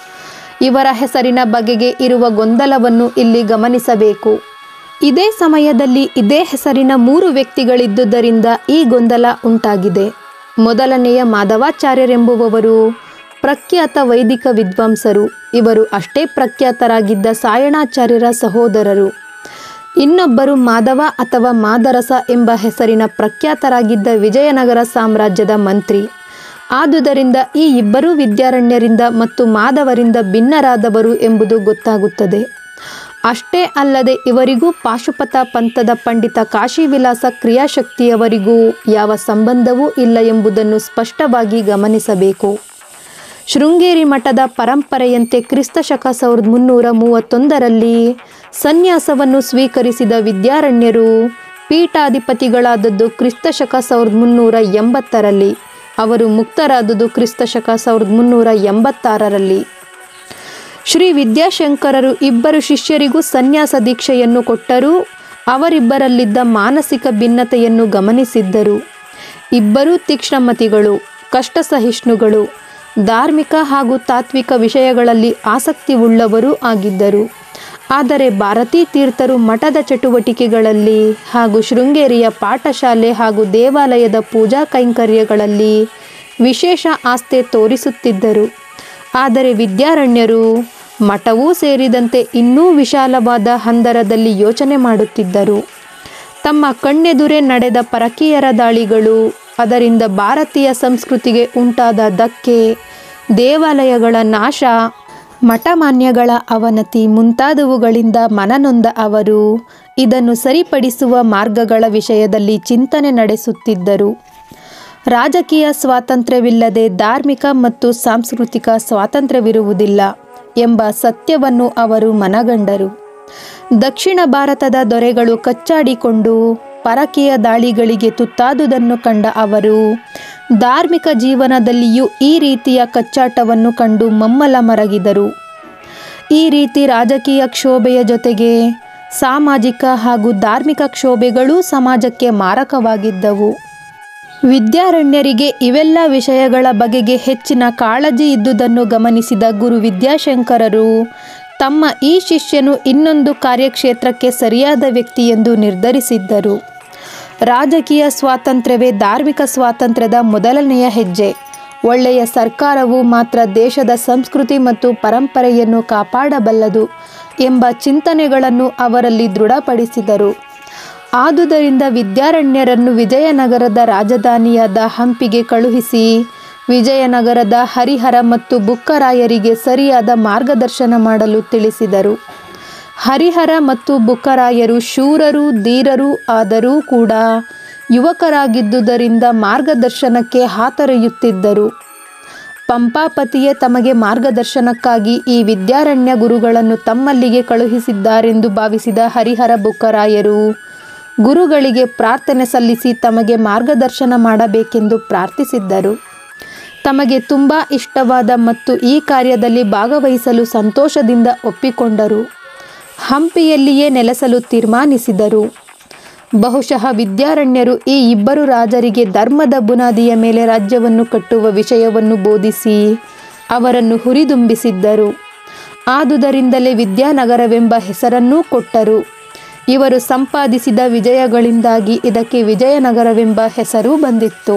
ಇವರ ಹೆಸರಿನ ಬಗೆಗೆ ಇರುವ ಗೊಂದಲವನ್ನು ಇಲ್ಲಿ ಗಮನಿಸಬೇಕು ಇದೇ ಸಮಯದಲ್ಲಿ ಇದೇ ಹೆಸರಿನ ಮೂರು ವ್ಯಕ್ತಿಗಳಿದ್ದುದರಿಂದ ಈ ಗೊಂದಲ ಉಂಟಾಗಿದೆ ಮೊದಲನೆಯ ಮಾಧವಾಚಾರ್ಯರೆಂಬುವವರು ಪ್ರಖ್ಯಾತ ವೈದಿಕ ವಿದ್ವಾಂಸರು ಇವರು ಅಷ್ಟೇ ಪ್ರಖ್ಯಾತರಾಗಿದ್ದ ಸಾಯಣಾಚಾರ್ಯರ ಸಹೋದರರು ಇನ್ನೊಬ್ಬರು ಮಾಧವ ಅಥವಾ ಮಾದರಸ ಎಂಬ ಹೆಸರಿನ ಪ್ರಖ್ಯಾತರಾಗಿದ್ದ ವಿಜಯನಗರ ಸಾಮ್ರಾಜ್ಯದ ಮಂತ್ರಿ ಆದುದರಿಂದ ಈ ಇಬ್ಬರೂ ವಿದ್ಯಾರಣ್ಯರಿಂದ ಮತ್ತು ಮಾಧವರಿಂದ ಭಿನ್ನರಾದವರು ಎಂಬುದು ಗೊತ್ತಾಗುತ್ತದೆ ಅಷ್ಟೇ ಅಲ್ಲದೆ ಇವರಿಗೂ ಪಾಶುಪತ ಪಂಥದ ಪಂಡಿತ ಕಾಶಿವಿಲಾಸ ಕ್ರಿಯಾಶಕ್ತಿಯವರಿಗೂ ಯಾವ ಸಂಬಂಧವೂ ಇಲ್ಲ ಎಂಬುದನ್ನು ಸ್ಪಷ್ಟವಾಗಿ ಗಮನಿಸಬೇಕು ಶೃಂಗೇರಿ ಮಠದ ಪರಂಪರೆಯಂತೆ ಕ್ರಿಸ್ತ ಶಕ ಸಾವಿರದ ಮುನ್ನೂರ ಮೂವತ್ತೊಂದರಲ್ಲಿ ಸನ್ಯಾಸವನ್ನು ಸ್ವೀಕರಿಸಿದ ವಿದ್ಯಾರಣ್ಯರು ಪೀಠಾಧಿಪತಿಗಳಾದದ್ದು ಕ್ರಿಸ್ತ ಶಕ ಸಾವಿರದ ಮುನ್ನೂರ ಎಂಬತ್ತರಲ್ಲಿ ಅವರು ಮುಕ್ತರಾದದ್ದು ಕ್ರಿಸ್ತ ಶಕ ಸಾವಿರದ ಮುನ್ನೂರ ಎಂಬತ್ತಾರರಲ್ಲಿ ಶ್ರೀ ವಿದ್ಯಾಶಂಕರರು ಇಬ್ಬರು ಶಿಷ್ಯರಿಗೂ ಸನ್ಯಾಸ ದೀಕ್ಷೆಯನ್ನು ಕೊಟ್ಟರೂ ಅವರಿಬ್ಬರಲ್ಲಿದ್ದ ಮಾನಸಿಕ ಭಿನ್ನತೆಯನ್ನು ಗಮನಿಸಿದ್ದರು ಇಬ್ಬರೂ ತೀಕ್ಷ್ಣಮತಿಗಳು ಕಷ್ಟ ಸಹಿಷ್ಣುಗಳು ಧಾರ್ಮಿಕ ಹಾಗೂ ತಾತ್ವಿಕ ವಿಷಯಗಳಲ್ಲಿ ಆಸಕ್ತಿ ಉಳ್ಳವರೂ ಆಗಿದ್ದರು ಆದರೆ ಭಾರತೀ ತೀರ್ಥರು ಮಠದ ಚಟುವಟಿಕೆಗಳಲ್ಲಿ ಹಾಗೂ ಶೃಂಗೇರಿಯ ಪಾಠಶಾಲೆ ಹಾಗೂ ದೇವಾಲಯದ ಪೂಜಾ ಕೈಂಕರ್ಯಗಳಲ್ಲಿ ವಿಶೇಷ ಆಸ್ಥೆ ತೋರಿಸುತ್ತಿದ್ದರು ಆದರೆ ವಿದ್ಯಾರಣ್ಯರು ಮಠವೂ ಸೇರಿದಂತೆ ಇನ್ನೂ ವಿಶಾಲವಾದ ಹಂದರದಲ್ಲಿ ಯೋಚನೆ ಮಾಡುತ್ತಿದ್ದರು ತಮ್ಮ ಕಣ್ಣೆದುರೇ ನಡೆದ ಪರಕೀಯರ ದಾಳಿಗಳು ಅದರಿಂದ ಭಾರತೀಯ ಸಂಸ್ಕೃತಿಗೆ ಉಂಟಾದ ಧಕ್ಕೆ ದೇವಾಲಯಗಳ ನಾಶ ಮಠಮಾನ್ಯಗಳ ಅವನತಿ ಮುಂತಾದವುಗಳಿಂದ ಮನನೊಂದ ಅವರು ಇದನ್ನು ಸರಿಪಡಿಸುವ ಮಾರ್ಗಗಳ ವಿಷಯದಲ್ಲಿ ಚಿಂತನೆ ನಡೆಸುತ್ತಿದ್ದರು ರಾಜಕೀಯ ಸ್ವಾತಂತ್ರ್ಯವಿಲ್ಲದೆ ಧಾರ್ಮಿಕ ಮತ್ತು ಸಾಂಸ್ಕೃತಿಕ ಸ್ವಾತಂತ್ರ್ಯವಿರುವುದಿಲ್ಲ ಎಂಬ ಸತ್ಯವನ್ನು ಅವರು ಮನಗಂಡರು ದಕ್ಷಿಣ ಭಾರತದ ದೊರೆಗಳು ಕಚ್ಚಾಡಿಕೊಂಡು ಪರಕೀಯ ದಾಳಿಗಳಿಗೆ ತುತ್ತಾದುದನ್ನು ಕಂಡ ಅವರು ಧಾರ್ಮಿಕ ಜೀವನದಲ್ಲಿಯೂ ಈ ರೀತಿಯ ಕಚ್ಚಾಟವನ್ನು ಕಂಡು ಮಮ್ಮಲ ಮರಗಿದರು ಈ ರೀತಿ ರಾಜಕೀಯ ಕ್ಷೋಭೆಯ ಜೊತೆಗೆ ಸಾಮಾಜಿಕ ಹಾಗೂ ಧಾರ್ಮಿಕ ಕ್ಷೋಭೆಗಳೂ ಸಮಾಜಕ್ಕೆ ಮಾರಕವಾಗಿದ್ದವು ವಿದ್ಯಾರಣ್ಯರಿಗೆ ಇವೆಲ್ಲ ವಿಷಯಗಳ ಬಗೆಗೆ ಹೆಚ್ಚಿನ ಕಾಳಜಿ ಇದ್ದುದನ್ನು ಗಮನಿಸಿದ ಗುರು ವಿದ್ಯಾಶಂಕರರು ತಮ್ಮ ಈ ಶಿಷ್ಯನು ಇನ್ನೊಂದು ಕಾರ್ಯಕ್ಷೇತ್ರಕ್ಕೆ ಸರಿಯಾದ ವ್ಯಕ್ತಿ ಎಂದು ನಿರ್ಧರಿಸಿದ್ದರು ರಾಜಕೀಯ ಸ್ವಾತಂತ್ರ್ಯವೇ ಧಾರ್ಮಿಕ ಸ್ವಾತಂತ್ರ್ಯದ ಮೊದಲನೆಯ ಹೆಜ್ಜೆ ಒಳ್ಳೆಯ ಸರ್ಕಾರವು ಮಾತ್ರ ದೇಶದ ಸಂಸ್ಕೃತಿ ಮತ್ತು ಪರಂಪರೆಯನ್ನು ಕಾಪಾಡಬಲ್ಲದು ಎಂಬ ಚಿಂತನೆಗಳನ್ನು ಅವರಲ್ಲಿ ದೃಢಪಡಿಸಿದರು ಆದುದರಿಂದ ವಿದ್ಯಾರಣ್ಯರನ್ನು ವಿಜಯನಗರದ ರಾಜಧಾನಿಯಾದ ಹಂಪಿಗೆ ಕಳುಹಿಸಿ ವಿಜಯನಗರದ ಹರಿಹರ ಮತ್ತು ಬುಕ್ಕರಾಯರಿಗೆ ಸರಿಯಾದ ಮಾರ್ಗದರ್ಶನ ಮಾಡಲು ತಿಳಿಸಿದರು ಹರಿಹರ ಮತ್ತು ಬುಕ್ಕರಾಯರು ಶೂರರು ಧೀರರು ಆದರೂ ಕೂಡ ಯುವಕರಾಗಿದ್ದುದರಿಂದ ಮಾರ್ಗದರ್ಶನಕ್ಕೆ ಹಾತೊರೆಯುತ್ತಿದ್ದರು ಪಂಪಾಪತಿಯೇ ತಮಗೆ ಮಾರ್ಗದರ್ಶನಕ್ಕಾಗಿ ಈ ವಿದ್ಯಾರಣ್ಯ ಗುರುಗಳನ್ನು ತಮ್ಮಲ್ಲಿಗೆ ಕಳುಹಿಸಿದ್ದಾರೆಂದು ಭಾವಿಸಿದ ಹರಿಹರ ಬುಕ್ಕರಾಯರು ಗುರುಗಳಿಗೆ ಪ್ರಾರ್ಥನೆ ಸಲ್ಲಿಸಿ ತಮಗೆ ಮಾರ್ಗದರ್ಶನ ಮಾಡಬೇಕೆಂದು ಪ್ರಾರ್ಥಿಸಿದ್ದರು ತಮಗೆ ತುಂಬ ಇಷ್ಟವಾದ ಮತ್ತು ಈ ಕಾರ್ಯದಲ್ಲಿ ಭಾಗವಹಿಸಲು ಸಂತೋಷದಿಂದ ಒಪ್ಪಿಕೊಂಡರು ಹಂಪಿಯಲ್ಲಿಯೇ ನೆಲೆಸಲು ತೀರ್ಮಾನಿಸಿದರು ಬಹುಶಃ ವಿದ್ಯಾರಣ್ಯರು ಈ ಇಬ್ಬರು ರಾಜರಿಗೆ ಧರ್ಮದ ಬುನಾದಿಯ ಮೇಲೆ ರಾಜ್ಯವನ್ನು ಕಟ್ಟುವ ವಿಷಯವನ್ನು ಬೋಧಿಸಿ ಅವರನ್ನು ಹುರಿದುಂಬಿಸಿದ್ದರು ಆದುದರಿಂದಲೇ ವಿದ್ಯಾನಗರವೆಂಬ ಹೆಸರನ್ನೂ ಕೊಟ್ಟರು ಇವರು ಸಂಪಾದಿಸಿದ ವಿಜಯಗಳಿಂದಾಗಿ ಇದಕ್ಕೆ ವಿಜಯನಗರವೆಂಬ ಹೆಸರು ಬಂದಿತ್ತು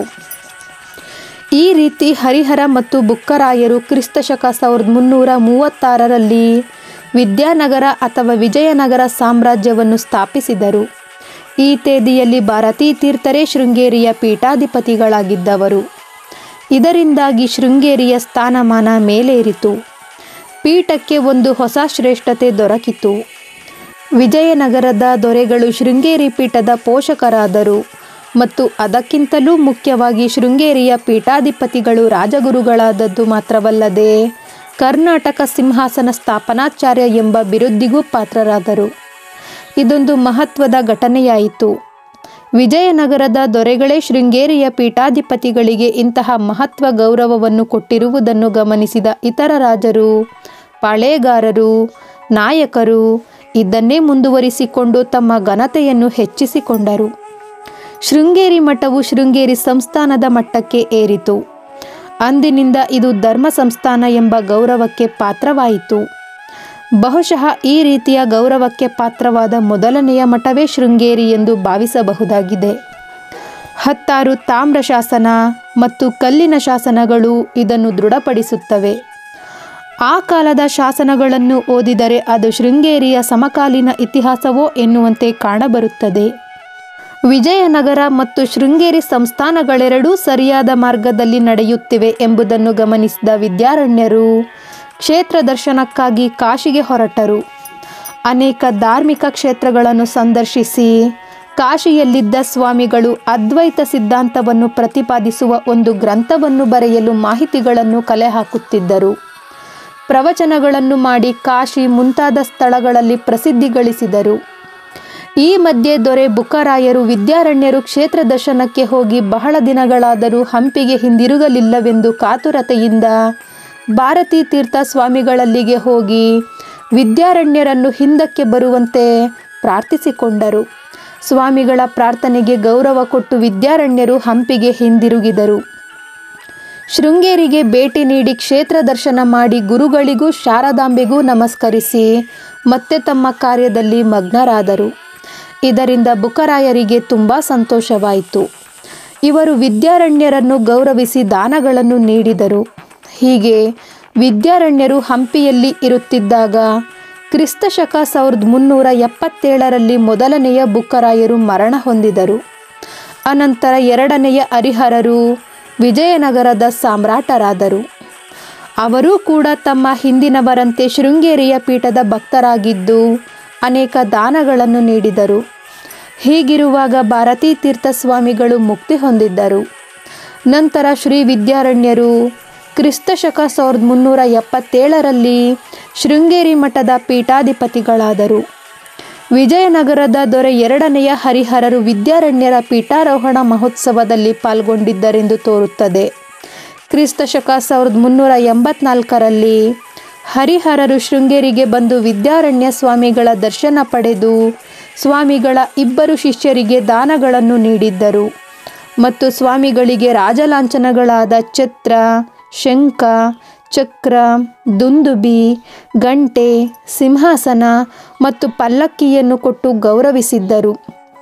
ಈ ರೀತಿ ಹರಿಹರ ಮತ್ತು ಬುಕ್ಕರಾಯರು ಕ್ರಿಸ್ತಶಕ ಸಾವಿರದ ಮುನ್ನೂರ ಮೂವತ್ತಾರರಲ್ಲಿ ವಿದ್ಯಾನಗರ ಅಥವಾ ವಿಜಯನಗರ ಸಾಮ್ರಾಜ್ಯವನ್ನು ಸ್ಥಾಪಿಸಿದರು ಈ ತೇದಿಯಲ್ಲಿ ಭಾರತೀ ತೀರ್ಥರೇ ಶೃಂಗೇರಿಯ ಪೀಠಾಧಿಪತಿಗಳಾಗಿದ್ದವರು ಇದರಿಂದಾಗಿ ಶೃಂಗೇರಿಯ ಸ್ಥಾನಮಾನ ಮೇಲೇರಿತು ಪೀಠಕ್ಕೆ ಒಂದು ಹೊಸ ಶ್ರೇಷ್ಠತೆ ದೊರಕಿತು ವಿಜಯನಗರದ ದೊರೆಗಳು ಶೃಂಗೇರಿ ಪೀಠದ ಪೋಷಕರಾದರು ಮತ್ತು ಅದಕ್ಕಿಂತಲೂ ಮುಖ್ಯವಾಗಿ ಶೃಂಗೇರಿಯ ಪೀಠಾಧಿಪತಿಗಳು ರಾಜಗುರುಗಳಾದದ್ದು ಮಾತ್ರವಲ್ಲದೆ ಕರ್ನಾಟಕ ಸಿಂಹಾಸನ ಸ್ಥಾಪನಾಚಾರ್ಯ ಎಂಬ ಬಿರುದ್ದಿಗೂ ಪಾತ್ರರಾದರು ಇದೊಂದು ಮಹತ್ವದ ಘಟನೆಯಾಯಿತು ವಿಜಯನಗರದ ದೊರೆಗಳೇ ಶೃಂಗೇರಿಯ ಪೀಠಾಧಿಪತಿಗಳಿಗೆ ಇಂತಹ ಮಹತ್ವ ಗೌರವವನ್ನು ಕೊಟ್ಟಿರುವುದನ್ನು ಗಮನಿಸಿದ ಇತರ ರಾಜರು ಪಾಳೇಗಾರರು ನಾಯಕರು ಇದನ್ನೇ ಮುಂದುವರಿಸಿಕೊಂಡು ತಮ್ಮ ಘನತೆಯನ್ನು ಹೆಚ್ಚಿಸಿಕೊಂಡರು ಶೃಂಗೇರಿ ಮಠವು ಶೃಂಗೇರಿ ಸಂಸ್ಥಾನದ ಮಟ್ಟಕ್ಕೆ ಏರಿತು ಅಂದಿನಿಂದ ಇದು ಧರ್ಮ ಸಂಸ್ಥಾನ ಎಂಬ ಗೌರವಕ್ಕೆ ಪಾತ್ರವಾಯಿತು ಬಹುಶಃ ಈ ರೀತಿಯ ಗೌರವಕ್ಕೆ ಪಾತ್ರವಾದ ಮೊದಲನೆಯ ಮಠವೇ ಶೃಂಗೇರಿ ಎಂದು ಭಾವಿಸಬಹುದಾಗಿದೆ ಹತ್ತಾರು ತಾಮ್ರ ಶಾಸನ ಮತ್ತು ಕಲ್ಲಿನ ಶಾಸನಗಳು ಇದನ್ನು ದೃಢಪಡಿಸುತ್ತವೆ ಆ ಕಾಲದ ಶಾಸನಗಳನ್ನು ಓದಿದರೆ ಅದು ಶೃಂಗೇರಿಯ ಸಮಕಾಲೀನ ಇತಿಹಾಸವೋ ಎನ್ನುವಂತೆ ಕಾಣಬರುತ್ತದೆ ವಿಜಯನಗರ ಮತ್ತು ಶೃಂಗೇರಿ ಸಂಸ್ಥಾನಗಳೆರಡೂ ಸರಿಯಾದ ಮಾರ್ಗದಲ್ಲಿ ನಡೆಯುತ್ತಿವೆ ಎಂಬುದನ್ನು ಗಮನಿಸಿದ ವಿದ್ಯಾರಣ್ಯರು ಕ್ಷೇತ್ರ ದರ್ಶನಕ್ಕಾಗಿ ಕಾಶಿಗೆ ಹೊರಟರು ಅನೇಕ ಧಾರ್ಮಿಕ ಕ್ಷೇತ್ರಗಳನ್ನು ಸಂದರ್ಶಿಸಿ ಕಾಶಿಯಲ್ಲಿದ್ದ ಸ್ವಾಮಿಗಳು ಅದ್ವೈತ ಸಿದ್ಧಾಂತವನ್ನು ಪ್ರತಿಪಾದಿಸುವ ಒಂದು ಗ್ರಂಥವನ್ನು ಬರೆಯಲು ಮಾಹಿತಿಗಳನ್ನು ಕಲೆ ಹಾಕುತ್ತಿದ್ದರು ಪ್ರವಚನಗಳನ್ನು ಮಾಡಿ ಕಾಶಿ ಮುಂತಾದ ಸ್ಥಳಗಳಲ್ಲಿ ಪ್ರಸಿದ್ಧಿ ಗಳಿಸಿದರು ಈ ಮಧ್ಯೆ ದೊರೆ ಬುಕ್ಕರಾಯರು ವಿದ್ಯಾರಣ್ಯರು ಕ್ಷೇತ್ರ ದರ್ಶನಕ್ಕೆ ಹೋಗಿ ಬಹಳ ದಿನಗಳಾದರೂ ಹಂಪಿಗೆ ಹಿಂದಿರುಗಲಿಲ್ಲವೆಂದು ಕಾತುರತೆಯಿಂದ ಭಾರತೀ ತೀರ್ಥ ಸ್ವಾಮಿಗಳಲ್ಲಿಗೆ ಹೋಗಿ ವಿದ್ಯಾರಣ್ಯರನ್ನು ಹಿಂದಕ್ಕೆ ಬರುವಂತೆ ಪ್ರಾರ್ಥಿಸಿಕೊಂಡರು ಸ್ವಾಮಿಗಳ ಪ್ರಾರ್ಥನೆಗೆ ಗೌರವ ಕೊಟ್ಟು ವಿದ್ಯಾರಣ್ಯರು ಹಂಪಿಗೆ ಹಿಂದಿರುಗಿದರು ಶೃಂಗೇರಿಗೆ ಭೇಟಿ ನೀಡಿ ಕ್ಷೇತ್ರ ದರ್ಶನ ಮಾಡಿ ಗುರುಗಳಿಗೂ ಶಾರದಾಂಬೆಗೂ ನಮಸ್ಕರಿಸಿ ಮತ್ತೆ ತಮ್ಮ ಕಾರ್ಯದಲ್ಲಿ ಮಗ್ನರಾದರು ಇದರಿಂದ ಬುಕ್ಕರಾಯರಿಗೆ ತುಂಬ ಸಂತೋಷವಾಯಿತು ಇವರು ವಿದ್ಯಾರಣ್ಯರನ್ನು ಗೌರವಿಸಿ ದಾನಗಳನ್ನು ನೀಡಿದರು ಹೀಗೆ ವಿದ್ಯಾರಣ್ಯರು ಹಂಪಿಯಲ್ಲಿ ಇರುತ್ತಿದ್ದಾಗ ಕ್ರಿಸ್ತಶಕ ಸಾವಿರದ ಮುನ್ನೂರ ಎಪ್ಪತ್ತೇಳರಲ್ಲಿ ಮೊದಲನೆಯ ಬುಕ್ಕರಾಯರು ಮರಣ ಹೊಂದಿದರು ಅನಂತರ ಎರಡನೆಯ ಹರಿಹರರು ವಿಜಯನಗರದ ಸಾಮ್ರಾಟರಾದರು ಅವರೂ ಕೂಡ ತಮ್ಮ ಹಿಂದಿನವರಂತೆ ಶೃಂಗೇರಿಯ ಪೀಠದ ಭಕ್ತರಾಗಿದ್ದು ಅನೇಕ ದಾನಗಳನ್ನು ನೀಡಿದರು ಹೀಗಿರುವಾಗ ಭಾರತೀ ತೀರ್ಥ ಸ್ವಾಮಿಗಳು ಮುಕ್ತಿ ಹೊಂದಿದ್ದರು ನಂತರ ಶ್ರೀ ವಿದ್ಯಾರಣ್ಯರು ಕ್ರಿಸ್ತಶಕ ಸಾವಿರದ ಮುನ್ನೂರ ಎಪ್ಪತ್ತೇಳರಲ್ಲಿ ಶೃಂಗೇರಿ ಮಠದ ಪೀಠಾಧಿಪತಿಗಳಾದರು ವಿಜಯನಗರದ ದೊರೆ ಎರಡನೆಯ ಹರಿಹರರು ವಿದ್ಯಾರಣ್ಯರ ಪೀಠಾರೋಹಣ ಮಹೋತ್ಸವದಲ್ಲಿ ಪಾಲ್ಗೊಂಡಿದ್ದರೆಂದು ತೋರುತ್ತದೆ ಕ್ರಿಸ್ತಶಕ ಸಾವಿರದ ಮುನ್ನೂರ ಎಂಬತ್ನಾಲ್ಕರಲ್ಲಿ ಹರಿಹರರು ಶೃಂಗೇರಿಗೆ ಬಂದು ವಿದ್ಯಾರಣ್ಯ ಸ್ವಾಮಿಗಳ ದರ್ಶನ ಪಡೆದು ಸ್ವಾಮಿಗಳ ಇಬ್ಬರು ಶಿಷ್ಯರಿಗೆ ದಾನಗಳನ್ನು ನೀಡಿದ್ದರು ಮತ್ತು ಸ್ವಾಮಿಗಳಿಗೆ ರಾಜಲಾಂಛನಗಳಾದ ಛತ್ರ ಶಂಖ ಚಕ್ರ ದುಂದುಬಿ ಗಂಟೆ ಸಿಂಹಾಸನ ಮತ್ತು ಪಲ್ಲಕ್ಕಿಯನ್ನು ಕೊಟ್ಟು ಗೌರವಿಸಿದ್ದರು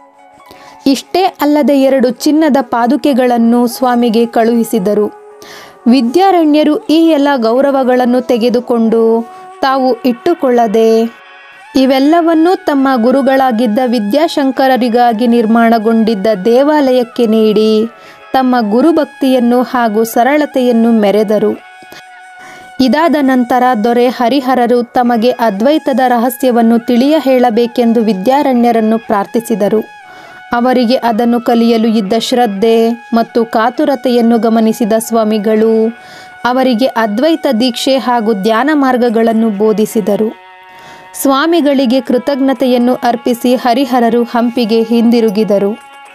ಇಷ್ಟೇ ಅಲ್ಲದೆ ಎರಡು ಚಿನ್ನದ ಪಾದುಕೆಗಳನ್ನು ಸ್ವಾಮಿಗೆ ಕಳುಹಿಸಿದರು ವಿದ್ಯಾರಣ್ಯರು ಈ ಎಲ್ಲ ಗೌರವಗಳನ್ನು ತೆಗೆದುಕೊಂಡು ತಾವು ಇಟ್ಟುಕೊಳ್ಳದೆ ಇವೆಲ್ಲವನ್ನೂ ತಮ್ಮ ಗುರುಗಳಾಗಿದ್ದ ವಿದ್ಯಾಶಂಕರರಿಗಾಗಿ ನಿರ್ಮಾಣಗೊಂಡಿದ್ದ ದೇವಾಲಯಕ್ಕೆ ನೀಡಿ ತಮ್ಮ ಗುರುಭಕ್ತಿಯನ್ನು ಹಾಗೂ ಸರಳತೆಯನ್ನು ಮೆರೆದರು ಇದಾದ ನಂತರ ದೊರೆ ಹರಿಹರರು ತಮಗೆ ಅದ್ವೈತದ ರಹಸ್ಯವನ್ನು ತಿಳಿಯ ಹೇಳಬೇಕೆಂದು ವಿದ್ಯಾರಣ್ಯರನ್ನು ಪ್ರಾರ್ಥಿಸಿದರು ಅವರಿಗೆ ಅದನ್ನು ಕಲಿಯಲು ಇದ್ದ ಶ್ರದ್ಧೆ ಮತ್ತು ಕಾತುರತೆಯನ್ನು ಗಮನಿಸಿದ ಸ್ವಾಮಿಗಳು ಅವರಿಗೆ ಅದ್ವೈತ ದೀಕ್ಷೆ ಹಾಗೂ ಧ್ಯಾನ ಮಾರ್ಗಗಳನ್ನು ಬೋಧಿಸಿದರು ಸ್ವಾಮಿಗಳಿಗೆ ಕೃತಜ್ಞತೆಯನ್ನು ಅರ್ಪಿಸಿ ಹರಿಹರರು ಹಂಪಿಗೆ ಹಿಂದಿರುಗಿದರು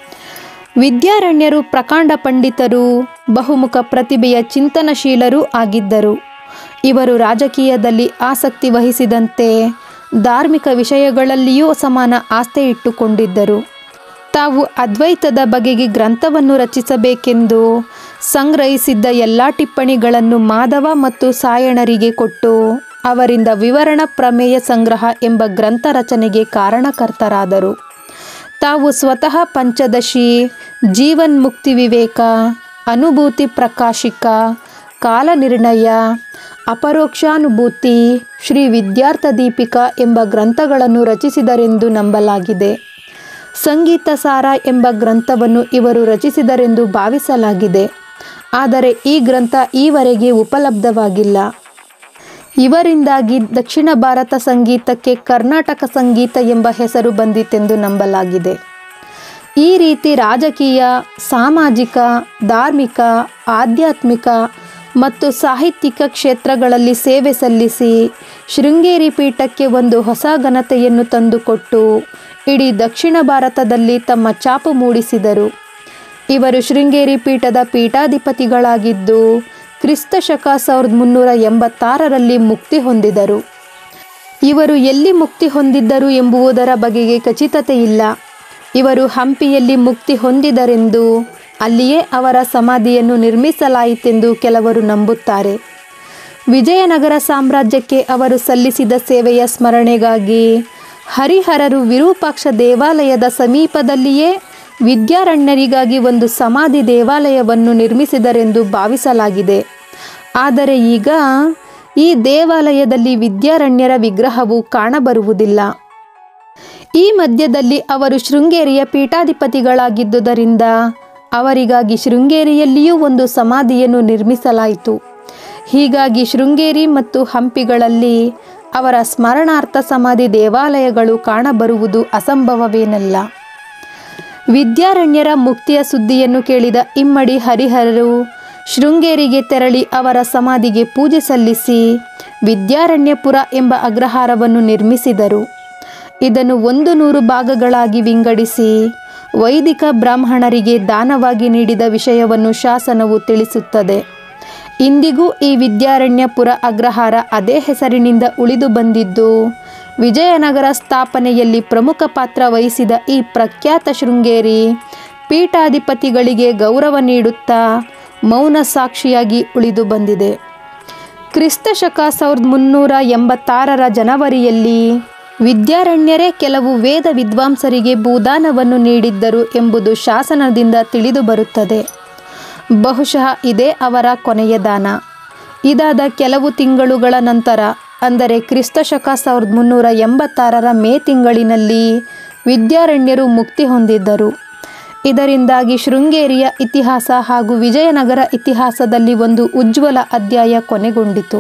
ವಿದ್ಯಾರಣ್ಯರು ಪ್ರಕಾಂಡ ಪಂಡಿತರು ಬಹುಮುಖ ಪ್ರತಿಭೆಯ ಚಿಂತನಶೀಲರೂ ಆಗಿದ್ದರು ಇವರು ರಾಜಕೀಯದಲ್ಲಿ ಆಸಕ್ತಿ ವಹಿಸಿದಂತೆ ಧಾರ್ಮಿಕ ವಿಷಯಗಳಲ್ಲಿಯೂ ಸಮಾನ ಆಸ್ಥೆ ಇಟ್ಟುಕೊಂಡಿದ್ದರು ತಾವು ಅದ್ವೈತದ ಬಗೆಗೆ ಗ್ರಂಥವನ್ನು ರಚಿಸಬೇಕೆಂದು ಸಂಗ್ರಹಿಸಿದ್ದ ಎಲ್ಲ ಟಿಪ್ಪಣಿಗಳನ್ನು ಮಾಧವ ಮತ್ತು ಸಾಯಣರಿಗೆ ಕೊಟ್ಟು ಅವರಿಂದ ವಿವರಣ ಪ್ರಮೇಯ ಸಂಗ್ರಹ ಎಂಬ ಗ್ರಂಥ ರಚನೆಗೆ ಕಾರಣಕರ್ತರಾದರು ತಾವು ಸ್ವತಃ ಪಂಚದಶಿ ಜೀವನ್ಮುಕ್ತಿ ವಿವೇಕ ಅನುಭೂತಿ ಪ್ರಕಾಶಿಕ ಕಾಲನಿರ್ಣಯ ಅಪರೋಕ್ಷಾನುಭೂತಿ ಶ್ರೀ ವಿದ್ಯಾರ್ಥ ದೀಪಿಕಾ ಎಂಬ ಗ್ರಂಥಗಳನ್ನು ರಚಿಸಿದರೆಂದು ನಂಬಲಾಗಿದೆ ಸಂಗೀತ ಸಾರ ಎಂಬ ಗ್ರಂಥವನ್ನು ಇವರು ರಚಿಸಿದರೆಂದು ಭಾವಿಸಲಾಗಿದೆ ಆದರೆ ಈ ಗ್ರಂಥ ಈವರೆಗೆ ಉಪಲಬ್ಧವಾಗಿಲ್ಲ ಇವರಿಂದಾಗಿ ದಕ್ಷಿಣ ಭಾರತ ಸಂಗೀತಕ್ಕೆ ಕರ್ನಾಟಕ ಸಂಗೀತ ಎಂಬ ಹೆಸರು ಬಂದಿತೆಂದು ನಂಬಲಾಗಿದೆ ಈ ರೀತಿ ರಾಜಕೀಯ ಸಾಮಾಜಿಕ ಧಾರ್ಮಿಕ ಆಧ್ಯಾತ್ಮಿಕ ಮತ್ತು ಸಾಹಿತ್ಯಿಕ ಕ್ಷೇತ್ರಗಳಲ್ಲಿ ಸೇವೆ ಸಲ್ಲಿಸಿ ಶೃಂಗೇರಿ ಪೀಠಕ್ಕೆ ಒಂದು ಹೊಸ ಘನತೆಯನ್ನು ತಂದುಕೊಟ್ಟು ಇಡೀ ದಕ್ಷಿಣ ಭಾರತದಲ್ಲಿ ತಮ್ಮ ಛಾಪು ಮೂಡಿಸಿದರು ಇವರು ಶೃಂಗೇರಿ ಪೀಠದ ಪೀಠಾಧಿಪತಿಗಳಾಗಿದ್ದು ಕ್ರಿಸ್ತ ಶಕ ಸಾವಿರದ ಮುನ್ನೂರ ಎಂಬತ್ತಾರರಲ್ಲಿ ಮುಕ್ತಿ ಹೊಂದಿದರು ಇವರು ಎಲ್ಲಿ ಮುಕ್ತಿ ಹೊಂದಿದ್ದರು ಎಂಬುವುದರ ಬಗೆಗೆ ಖಚಿತತೆ ಇಲ್ಲ ಇವರು ಹಂಪಿಯಲ್ಲಿ ಮುಕ್ತಿ ಹೊಂದಿದರೆಂದು ಅಲ್ಲಿಯೇ ಅವರ ಸಮಾಧಿಯನ್ನು ನಿರ್ಮಿಸಲಾಯಿತೆಂದು ಕೆಲವರು ನಂಬುತ್ತಾರೆ ವಿಜಯನಗರ ಸಾಮ್ರಾಜ್ಯಕ್ಕೆ ಅವರು ಸಲ್ಲಿಸಿದ ಸೇವೆಯ ಸ್ಮರಣೆಗಾಗಿ ಹರಿಹರರು ವಿರೂಪಾಕ್ಷ ದೇವಾಲಯದ ಸಮೀಪದಲ್ಲಿಯೇ ವಿದ್ಯಾರಣ್ಯರಿಗಾಗಿ ಒಂದು ಸಮಾಧಿ ದೇವಾಲಯವನ್ನು ನಿರ್ಮಿಸಿದರೆಂದು ಭಾವಿಸಲಾಗಿದೆ ಆದರೆ ಈಗ ಈ ದೇವಾಲಯದಲ್ಲಿ ವಿದ್ಯಾರಣ್ಯರ ವಿಗ್ರಹವು ಕಾಣಬರುವುದಿಲ್ಲ ಈ ಮಧ್ಯದಲ್ಲಿ ಅವರು ಶೃಂಗೇರಿಯ ಪೀಠಾಧಿಪತಿಗಳಾಗಿದ್ದುದರಿಂದ ಅವರಿಗಾಗಿ ಶೃಂಗೇರಿಯಲ್ಲಿಯೂ ಒಂದು ಸಮಾಧಿಯನ್ನು ನಿರ್ಮಿಸಲಾಯಿತು ಹೀಗಾಗಿ ಶೃಂಗೇರಿ ಮತ್ತು ಹಂಪಿಗಳಲ್ಲಿ ಅವರ ಸ್ಮರಣಾರ್ಥ ಸಮಾಧಿ ದೇವಾಲಯಗಳು ಕಾಣಬರುವುದು ಅಸಂಭವವೇನಲ್ಲ ವಿದ್ಯಾರಣ್ಯರ ಮುಕ್ತಿಯ ಸುದ್ದಿಯನ್ನು ಕೇಳಿದ ಇಮ್ಮಡಿ ಹರಿಹರರು ಶೃಂಗೇರಿಗೆ ತೆರಳಿ ಅವರ ಸಮಾಧಿಗೆ ಪೂಜೆ ಸಲ್ಲಿಸಿ ವಿದ್ಯಾರಣ್ಯಪುರ ಎಂಬ ಅಗ್ರಹಾರವನ್ನು ನಿರ್ಮಿಸಿದರು ಇದನ್ನು ಒಂದು ನೂರು ಭಾಗಗಳಾಗಿ ವಿಂಗಡಿಸಿ ವೈದಿಕ ಬ್ರಾಹ್ಮಣರಿಗೆ ದಾನವಾಗಿ ನೀಡಿದ ವಿಷಯವನ್ನು ಶಾಸನವು ತಿಳಿಸುತ್ತದೆ ಇಂದಿಗೂ ಈ ವಿದ್ಯಾರಣ್ಯಪುರ ಅಗ್ರಹಾರ ಅದೇ ಹೆಸರಿನಿಂದ ಉಳಿದು ಬಂದಿದ್ದು ವಿಜಯನಗರ ಸ್ಥಾಪನೆಯಲ್ಲಿ ಪ್ರಮುಖ ಪಾತ್ರ ವಹಿಸಿದ ಈ ಪ್ರಖ್ಯಾತ ಶೃಂಗೇರಿ ಪೀಠಾಧಿಪತಿಗಳಿಗೆ ಗೌರವ ನೀಡುತ್ತಾ ಮೌನ ಸಾಕ್ಷಿಯಾಗಿ ಉಳಿದು ಬಂದಿದೆ ಕ್ರಿಸ್ತ ಶಕ ಸಾವಿರದ ಮುನ್ನೂರ ಎಂಬತ್ತಾರರ ಜನವರಿಯಲ್ಲಿ ವಿದ್ಯಾರಣ್ಯರೇ ಕೆಲವು ವೇದ ವಿದ್ವಾಂಸರಿಗೆ ಭೂದಾನವನ್ನು ನೀಡಿದ್ದರು ಎಂಬುದು ಶಾಸನದಿಂದ ತಿಳಿದು ಬರುತ್ತದೆ ಬಹುಶಃ ಇದೇ ಅವರ ಕೊನೆಯ ದಾನ ಇದಾದ ಕೆಲವು ತಿಂಗಳುಗಳ ನಂತರ ಅಂದರೆ ಕ್ರಿಸ್ತ ಶಕ ಸಾವಿರದ ಮುನ್ನೂರ ಎಂಬತ್ತಾರರ ಮೇ ತಿಂಗಳಿನಲ್ಲಿ ವಿದ್ಯಾರಣ್ಯರು ಮುಕ್ತಿ ಹೊಂದಿದ್ದರು ಇದರಿಂದಾಗಿ ಶೃಂಗೇರಿಯ ಇತಿಹಾಸ ಹಾಗೂ ವಿಜಯನಗರ ಇತಿಹಾಸದಲ್ಲಿ ಒಂದು ಉಜ್ವಲ ಅಧ್ಯಾಯ ಕೊನೆಗೊಂಡಿತು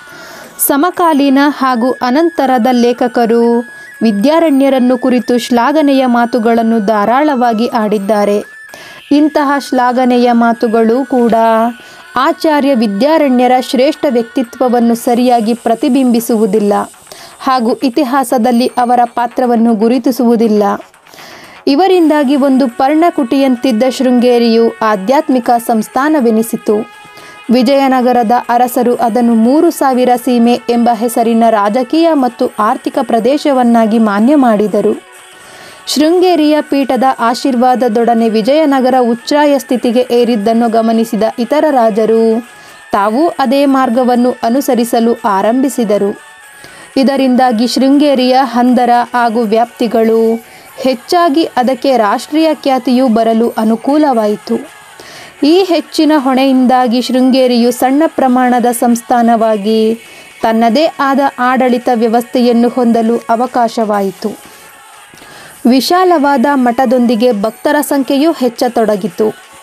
ಸಮಕಾಲೀನ ಹಾಗೂ ಅನಂತರದ ಲೇಖಕರು ವಿದ್ಯಾರಣ್ಯರನ್ನು ಕುರಿತು ಶ್ಲಾಘನೆಯ ಮಾತುಗಳನ್ನು ಧಾರಾಳವಾಗಿ ಆಡಿದ್ದಾರೆ ಇಂತಹ ಶ್ಲಾಘನೆಯ ಮಾತುಗಳು ಕೂಡ ಆಚಾರ್ಯ ವಿದ್ಯಾರಣ್ಯರ ಶ್ರೇಷ್ಠ ವ್ಯಕ್ತಿತ್ವವನ್ನು ಸರಿಯಾಗಿ ಪ್ರತಿಬಿಂಬಿಸುವುದಿಲ್ಲ ಹಾಗೂ ಇತಿಹಾಸದಲ್ಲಿ ಅವರ ಪಾತ್ರವನ್ನು ಗುರುತಿಸುವುದಿಲ್ಲ ಇವರಿಂದಾಗಿ ಒಂದು ಪರ್ಣಕುಟಿಯಂತಿದ್ದ ಶೃಂಗೇರಿಯು ಆಧ್ಯಾತ್ಮಿಕ ಸಂಸ್ಥಾನವೆನಿಸಿತು ವಿಜಯನಗರದ ಅರಸರು ಅದನ್ನು ಮೂರು ಸಾವಿರ ಸೀಮೆ ಎಂಬ ಹೆಸರಿನ ರಾಜಕೀಯ ಮತ್ತು ಆರ್ಥಿಕ ಪ್ರದೇಶವನ್ನಾಗಿ ಮಾನ್ಯ ಮಾಡಿದರು ಶೃಂಗೇರಿಯ ಪೀಠದ ಆಶೀರ್ವಾದದೊಡನೆ ವಿಜಯನಗರ ಉಚ್ಛ್ರಾಯ ಸ್ಥಿತಿಗೆ ಏರಿದ್ದನ್ನು ಗಮನಿಸಿದ ಇತರ ರಾಜರು ತಾವೂ ಅದೇ ಮಾರ್ಗವನ್ನು ಅನುಸರಿಸಲು ಆರಂಭಿಸಿದರು ಇದರಿಂದಾಗಿ ಶೃಂಗೇರಿಯ ಹಂದರ ಹಾಗೂ ವ್ಯಾಪ್ತಿಗಳು ಹೆಚ್ಚಾಗಿ ಅದಕ್ಕೆ ರಾಷ್ಟ್ರೀಯ ಖ್ಯಾತಿಯೂ ಬರಲು ಅನುಕೂಲವಾಯಿತು ಈ ಹೆಚ್ಚಿನ ಹೊಣೆಯಿಂದಾಗಿ ಶೃಂಗೇರಿಯು ಸಣ್ಣ ಪ್ರಮಾಣದ ಸಂಸ್ಥಾನವಾಗಿ ತನ್ನದೇ ಆದ ಆಡಳಿತ ವ್ಯವಸ್ಥೆಯನ್ನು ಹೊಂದಲು ಅವಕಾಶವಾಯಿತು ವಿಶಾಲವಾದ ಮಠದೊಂದಿಗೆ ಭಕ್ತರ ಸಂಖ್ಯೆಯೂ ಹೆಚ್ಚತೊಡಗಿತು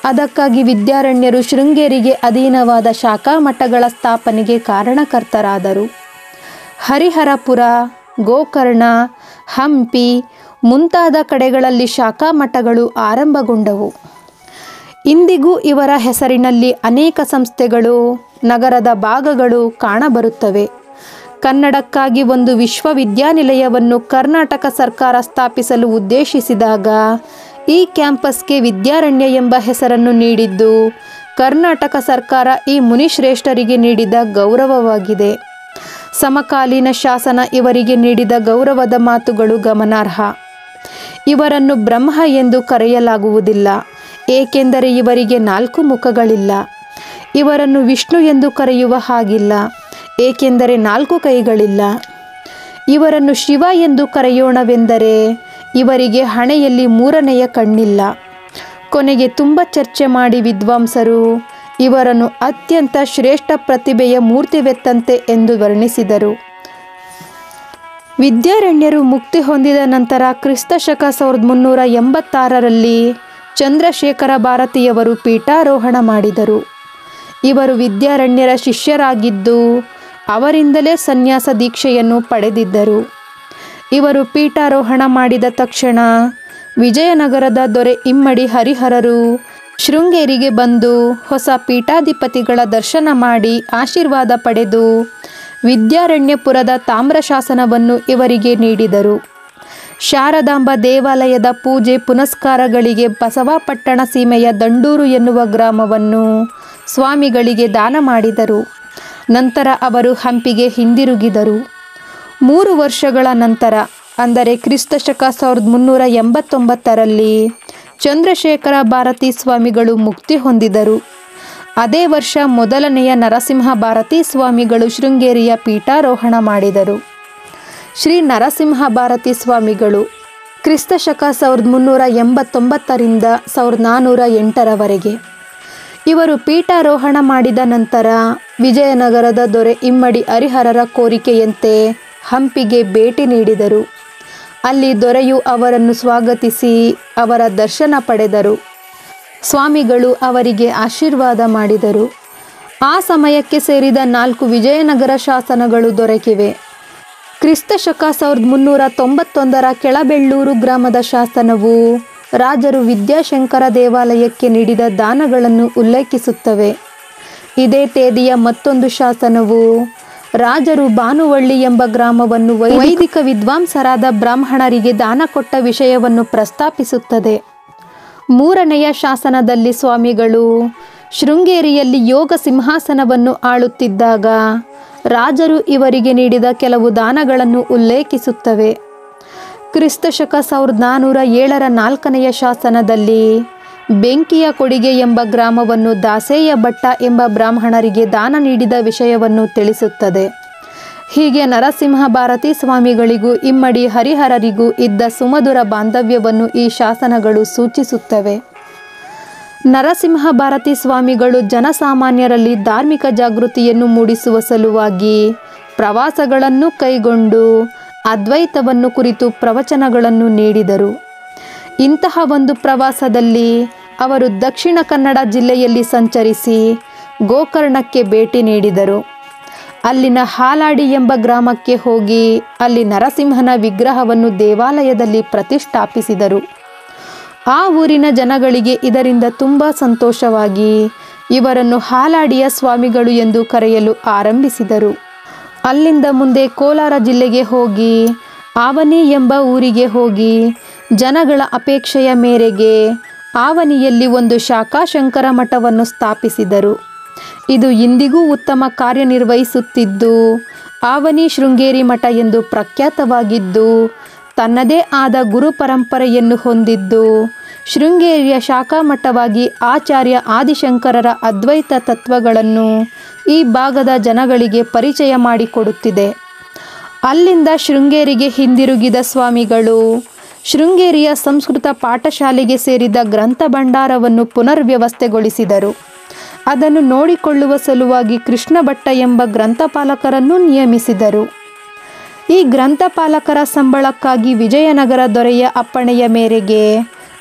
ಅದಕ್ಕಾಗಿ ವಿದ್ಯಾರಣ್ಯರು ಶೃಂಗೇರಿಗೆ ಅಧೀನವಾದ ಶಾಖಾ ಮಠಗಳ ಸ್ಥಾಪನೆಗೆ ಕಾರಣಕರ್ತರಾದರು ಹರಿಹರಪುರ ಗೋಕರ್ಣ ಹಂಪಿ ಮುಂತಾದ ಕಡೆಗಳಲ್ಲಿ ಶಾಖಾ ಮಠಗಳು ಆರಂಭಗೊಂಡವು ಇಂದಿಗೂ ಇವರ ಹೆಸರಿನಲ್ಲಿ ಅನೇಕ ಸಂಸ್ಥೆಗಳು ನಗರದ ಭಾಗಗಳು ಕಾಣಬರುತ್ತವೆ ಕನ್ನಡಕ್ಕಾಗಿ ಒಂದು ವಿಶ್ವವಿದ್ಯಾನಿಲಯವನ್ನು ಕರ್ನಾಟಕ ಸರ್ಕಾರ ಸ್ಥಾಪಿಸಲು ಉದ್ದೇಶಿಸಿದಾಗ ಈ ಕ್ಯಾಂಪಸ್ಗೆ ವಿದ್ಯಾರಣ್ಯ ಎಂಬ ಹೆಸರನ್ನು ನೀಡಿದ್ದು ಕರ್ನಾಟಕ ಸರ್ಕಾರ ಈ ಮುನಿಶ್ರೇಷ್ಠರಿಗೆ ನೀಡಿದ ಗೌರವವಾಗಿದೆ ಸಮಕಾಲೀನ ಶಾಸನ ಇವರಿಗೆ ನೀಡಿದ ಗೌರವದ ಮಾತುಗಳು ಗಮನಾರ್ಹ ಇವರನ್ನು ಬ್ರಹ್ಮ ಎಂದು ಕರೆಯಲಾಗುವುದಿಲ್ಲ ಏಕೆಂದರೆ ಇವರಿಗೆ ನಾಲ್ಕು ಮುಖಗಳಿಲ್ಲ ಇವರನ್ನು ವಿಷ್ಣು ಎಂದು ಕರೆಯುವ ಹಾಗಿಲ್ಲ ಏಕೆಂದರೆ ನಾಲ್ಕು ಕೈಗಳಿಲ್ಲ ಇವರನ್ನು ಶಿವ ಎಂದು ಕರೆಯೋಣವೆಂದರೆ ಇವರಿಗೆ ಹಣೆಯಲ್ಲಿ ಮೂರನೆಯ ಕಣ್ಣಿಲ್ಲ ಕೊನೆಗೆ ತುಂಬ ಚರ್ಚೆ ಮಾಡಿ ವಿದ್ವಾಂಸರು ಇವರನ್ನು ಅತ್ಯಂತ ಶ್ರೇಷ್ಠ ಪ್ರತಿಭೆಯ ಮೂರ್ತಿವೆತ್ತಂತೆ ಎಂದು ವರ್ಣಿಸಿದರು ವಿದ್ಯಾರಣ್ಯರು ಮುಕ್ತಿ ಹೊಂದಿದ ನಂತರ ಕ್ರಿಸ್ತ ಶಕ ಸಾವಿರದ ಮುನ್ನೂರ ಎಂಬತ್ತಾರರಲ್ಲಿ ಚಂದ್ರಶೇಖರ ಭಾರತಿಯವರು ಪೀಠಾರೋಹಣ ಮಾಡಿದರು ಇವರು ವಿದ್ಯಾರಣ್ಯರ ಶಿಷ್ಯರಾಗಿದ್ದು ಅವರಿಂದಲೇ ಸನ್ಯಾಸ ದೀಕ್ಷೆಯನ್ನು ಪಡೆದಿದ್ದರು ಇವರು ಪೀಠಾರೋಹಣ ಮಾಡಿದ ತಕ್ಷಣ ವಿಜಯನಗರದ ದೊರೆ ಇಮ್ಮಡಿ ಹರಿಹರರು ಶೃಂಗೇರಿಗೆ ಬಂದು ಹೊಸ ಪೀಠಾಧಿಪತಿಗಳ ದರ್ಶನ ಮಾಡಿ ಆಶೀರ್ವಾದ ಪಡೆದು ವಿದ್ಯಾರಣ್ಯಪುರದ ತಾಮ್ರಶಾಸನವನ್ನು ಇವರಿಗೆ ನೀಡಿದರು ಶಾರದಾಂಬ ದೇವಾಲಯದ ಪೂಜೆ ಪುನಸ್ಕಾರಗಳಿಗೆ ಬಸವಾಪಟ್ಟಣ ಸೀಮೆಯ ದಂಡೂರು ಎನ್ನುವ ಗ್ರಾಮವನ್ನು ಸ್ವಾಮಿಗಳಿಗೆ ದಾನ ಮಾಡಿದರು ನಂತರ ಅವರು ಹಂಪಿಗೆ ಹಿಂದಿರುಗಿದರು ಮೂರು ವರ್ಷಗಳ ನಂತರ ಅಂದರೆ ಕ್ರಿಸ್ತ ಶಕ ಸಾವಿರದ ಮುನ್ನೂರ ಎಂಬತ್ತೊಂಬತ್ತರಲ್ಲಿ ಚಂದ್ರಶೇಖರ ಭಾರತಿ ಸ್ವಾಮಿಗಳು ಮುಕ್ತಿ ಹೊಂದಿದರು ಅದೇ ವರ್ಷ ಮೊದಲನೆಯ ನರಸಿಂಹ ಭಾರತಿ ಸ್ವಾಮಿಗಳು ಶೃಂಗೇರಿಯ ಪೀಠಾರೋಹಣ ಮಾಡಿದರು ಶ್ರೀ ನರಸಿಂಹ ಭಾರತಿ ಸ್ವಾಮಿಗಳು ಕ್ರಿಸ್ತ ಶಕ ಸಾವಿರದ ಮುನ್ನೂರ ಎಂಬತ್ತೊಂಬತ್ತರಿಂದ ಸಾವಿರದ ನಾನ್ನೂರ ಎಂಟರವರೆಗೆ ಇವರು ಪೀಠಾರೋಹಣ ಮಾಡಿದ ನಂತರ ವಿಜಯನಗರದ ದೊರೆ ಇಮ್ಮಡಿ ಹರಿಹರರ ಕೋರಿಕೆಯಂತೆ ಹಂಪಿಗೆ ಭೇಟಿ ನೀಡಿದರು ಅಲ್ಲಿ ದೊರೆಯು ಅವರನ್ನು ಸ್ವಾಗತಿಸಿ ಅವರ ದರ್ಶನ ಪಡೆದರು ಸ್ವಾಮಿಗಳು ಅವರಿಗೆ ಆಶೀರ್ವಾದ ಮಾಡಿದರು ಆ ಸಮಯಕ್ಕೆ ಸೇರಿದ ನಾಲ್ಕು ವಿಜಯನಗರ ಶಾಸನಗಳು ದೊರಕಿವೆ ಕ್ರಿಸ್ತ ಶಕ ಸಾವಿರದ ಮುನ್ನೂರ ತೊಂಬತ್ತೊಂದರ ಕೆಳಬೆಳ್ಳೂರು ಗ್ರಾಮದ ಶಾಸನವು ರಾಜರು ವಿದ್ಯಾಶಂಕರ ದೇವಾಲಯಕ್ಕೆ ನೀಡಿದ ದಾನಗಳನ್ನು ಉಲ್ಲೇಖಿಸುತ್ತವೆ ಇದೇ ತೇದಿಯ ಮತ್ತೊಂದು ಶಾಸನವು ರಾಜರು ಭಾನುವಳ್ಳಿ ಎಂಬ ಗ್ರಾಮವನ್ನು ವೈದಿಕ ವಿದ್ವಾಂಸರಾದ ಬ್ರಾಹ್ಮಣರಿಗೆ ದಾನ ಕೊಟ್ಟ ವಿಷಯವನ್ನು ಪ್ರಸ್ತಾಪಿಸುತ್ತದೆ ಮೂರನೆಯ ಶಾಸನದಲ್ಲಿ ಸ್ವಾಮಿಗಳು ಶೃಂಗೇರಿಯಲ್ಲಿ ಯೋಗ ಸಿಂಹಾಸನವನ್ನು ಆಳುತ್ತಿದ್ದಾಗ ರಾಜರು ಇವರಿಗೆ ನೀಡಿದ ಕೆಲವು ದಾನಗಳನ್ನು ಉಲ್ಲೇಖಿಸುತ್ತವೆ ಕ್ರಿಸ್ತ ಶಕ ಸಾವಿರದ ನಾನ್ನೂರ ಏಳರ ನಾಲ್ಕನೆಯ ಶಾಸನದಲ್ಲಿ ಬೆಂಕಿಯ ಕೊಡಿಗೆ ಎಂಬ ಗ್ರಾಮವನ್ನು ದಾಸೇಯ ಭಟ್ಟ ಎಂಬ ಬ್ರಾಹ್ಮಣರಿಗೆ ದಾನ ನೀಡಿದ ವಿಷಯವನ್ನು ತಿಳಿಸುತ್ತದೆ ಹೀಗೆ ನರಸಿಂಹ ಭಾರತಿ ಸ್ವಾಮಿಗಳಿಗೂ ಇಮ್ಮಡಿ ಹರಿಹರರಿಗೂ ಇದ್ದ ಸುಮಧುರ ಬಾಂಧವ್ಯವನ್ನು ಈ ಶಾಸನಗಳು ಸೂಚಿಸುತ್ತವೆ ನರಸಿಂಹ ಭಾರತಿ ಸ್ವಾಮಿಗಳು ಜನಸಾಮಾನ್ಯರಲ್ಲಿ ಧಾರ್ಮಿಕ ಜಾಗೃತಿಯನ್ನು ಮೂಡಿಸುವ ಸಲುವಾಗಿ ಪ್ರವಾಸಗಳನ್ನು ಕೈಗೊಂಡು ಅದ್ವೈತವನ್ನು ಕುರಿತು ಪ್ರವಚನಗಳನ್ನು ನೀಡಿದರು ಇಂತಹ ಒಂದು ಪ್ರವಾಸದಲ್ಲಿ ಅವರು ದಕ್ಷಿಣ ಕನ್ನಡ ಜಿಲ್ಲೆಯಲ್ಲಿ ಸಂಚರಿಸಿ ಗೋಕರ್ಣಕ್ಕೆ ಭೇಟಿ ನೀಡಿದರು ಅಲ್ಲಿನ ಹಾಲಾಡಿ ಎಂಬ ಗ್ರಾಮಕ್ಕೆ ಹೋಗಿ ಅಲ್ಲಿ ನರಸಿಂಹನ ವಿಗ್ರಹವನ್ನು ದೇವಾಲಯದಲ್ಲಿ ಪ್ರತಿಷ್ಠಾಪಿಸಿದರು ಆ ಊರಿನ ಜನಗಳಿಗೆ ಇದರಿಂದ ತುಂಬ ಸಂತೋಷವಾಗಿ ಇವರನ್ನು ಹಾಲಾಡಿಯ ಸ್ವಾಮಿಗಳು ಎಂದು ಕರೆಯಲು ಆರಂಭಿಸಿದರು ಅಲ್ಲಿಂದ ಮುಂದೆ ಕೋಲಾರ ಜಿಲ್ಲೆಗೆ ಹೋಗಿ ಆವನಿ ಎಂಬ ಊರಿಗೆ ಹೋಗಿ ಜನಗಳ ಅಪೇಕ್ಷೆಯ ಮೇರೆಗೆ ಆವನಿಯಲ್ಲಿ ಒಂದು ಶಾಖಾಶಂಕರ ಮಠವನ್ನು ಸ್ಥಾಪಿಸಿದರು ಇದು ಇಂದಿಗೂ ಉತ್ತಮ ಕಾರ್ಯನಿರ್ವಹಿಸುತ್ತಿದ್ದು ಆವನಿ ಶೃಂಗೇರಿ ಮಠ ಎಂದು ಪ್ರಖ್ಯಾತವಾಗಿದ್ದು ತನ್ನದೇ ಆದ ಗುರು ಪರಂಪರೆಯನ್ನು ಹೊಂದಿದ್ದು ಶೃಂಗೇರಿಯ ಶಾಖಾ ಮಠವಾಗಿ ಆಚಾರ್ಯ ಆದಿಶಂಕರರ ಅದ್ವೈತ ತತ್ವಗಳನ್ನು ಈ ಭಾಗದ ಜನಗಳಿಗೆ ಪರಿಚಯ ಮಾಡಿಕೊಡುತ್ತಿದೆ ಅಲ್ಲಿಂದ ಶೃಂಗೇರಿಗೆ ಹಿಂದಿರುಗಿದ ಸ್ವಾಮಿಗಳು ಶೃಂಗೇರಿಯ ಸಂಸ್ಕೃತ ಪಾಠಶಾಲೆಗೆ ಸೇರಿದ ಗ್ರಂಥ ಭಂಡಾರವನ್ನು ಪುನರ್ವ್ಯವಸ್ಥೆಗೊಳಿಸಿದರು ಅದನ್ನು ನೋಡಿಕೊಳ್ಳುವ ಸಲುವಾಗಿ ಕೃಷ್ಣ ಭಟ್ಟ ಎಂಬ ಗ್ರಂಥಪಾಲಕರನ್ನು ನಿಯಮಿಸಿದರು ಈ ಗ್ರಂಥಪಾಲಕರ ಸಂಬಳಕ್ಕಾಗಿ ವಿಜಯನಗರ ದೊರೆಯ ಅಪ್ಪಣೆಯ ಮೇರೆಗೆ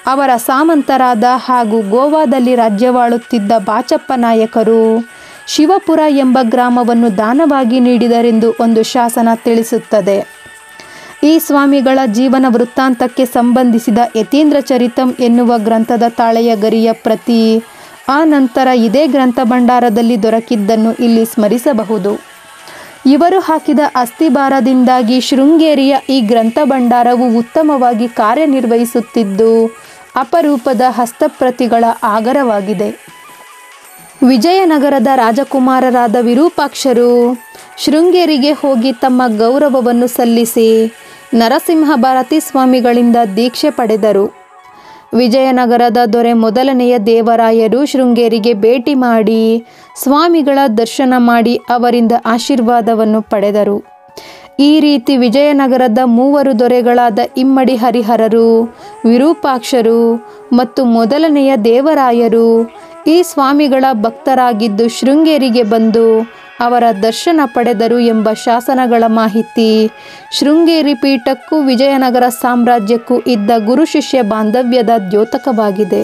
ಅವರ ಸಾಮಂತರಾದ ಹಾಗೂ ಗೋವಾದಲ್ಲಿ ರಾಜ್ಯವಾಳುತ್ತಿದ್ದ ಬಾಚಪ್ಪ ನಾಯಕರು ಶಿವಪುರ ಎಂಬ ಗ್ರಾಮವನ್ನು ದಾನವಾಗಿ ನೀಡಿದರೆಂದು ಒಂದು ಶಾಸನ ತಿಳಿಸುತ್ತದೆ ಈ ಸ್ವಾಮಿಗಳ ಜೀವನ ವೃತ್ತಾಂತಕ್ಕೆ ಸಂಬಂಧಿಸಿದ ಯತೀಂದ್ರ ಚರಿತಂ ಎನ್ನುವ ಗ್ರಂಥದ ತಾಳೆಯ ಗರಿಯ ಪ್ರತಿ ಆ ನಂತರ ಇದೇ ಗ್ರಂಥ ಭಂಡಾರದಲ್ಲಿ ದೊರಕಿದ್ದನ್ನು ಇಲ್ಲಿ ಸ್ಮರಿಸಬಹುದು ಇವರು ಹಾಕಿದ ಅಸ್ಥಿಭಾರದಿಂದಾಗಿ ಶೃಂಗೇರಿಯ ಈ ಗ್ರಂಥ ಭಂಡಾರವು ಉತ್ತಮವಾಗಿ ಕಾರ್ಯನಿರ್ವಹಿಸುತ್ತಿದ್ದು ಅಪರೂಪದ ಹಸ್ತಪ್ರತಿಗಳ ಆಗರವಾಗಿದೆ ವಿಜಯನಗರದ ರಾಜಕುಮಾರರಾದ ವಿರೂಪಾಕ್ಷರು ಶೃಂಗೇರಿಗೆ ಹೋಗಿ ತಮ್ಮ ಗೌರವವನ್ನು ಸಲ್ಲಿಸಿ ನರಸಿಂಹ ಭಾರತಿ ಸ್ವಾಮಿಗಳಿಂದ ದೀಕ್ಷೆ ಪಡೆದರು ವಿಜಯನಗರದ ದೊರೆ ಮೊದಲನೆಯ ದೇವರಾಯರು ಶೃಂಗೇರಿಗೆ ಭೇಟಿ ಮಾಡಿ ಸ್ವಾಮಿಗಳ ದರ್ಶನ ಮಾಡಿ ಅವರಿಂದ ಆಶೀರ್ವಾದವನ್ನು ಪಡೆದರು ಈ ರೀತಿ ವಿಜಯನಗರದ ಮೂವರು ದೊರೆಗಳಾದ ಇಮ್ಮಡಿ ಹರಿಹರರು ವಿರೂಪಾಕ್ಷರು ಮತ್ತು ಮೊದಲನೆಯ ದೇವರಾಯರು ಈ ಸ್ವಾಮಿಗಳ ಭಕ್ತರಾಗಿದ್ದು ಶೃಂಗೇರಿಗೆ ಬಂದು ಅವರ ದರ್ಶನ ಪಡೆದರು ಎಂಬ ಶಾಸನಗಳ ಮಾಹಿತಿ ಶೃಂಗೇರಿ ಪೀಠಕ್ಕೂ ವಿಜಯನಗರ ಸಾಮ್ರಾಜ್ಯಕ್ಕೂ ಇದ್ದ ಗುರು ಶಿಷ್ಯ ಬಾಂಧವ್ಯದ ದ್ಯೋತಕವಾಗಿದೆ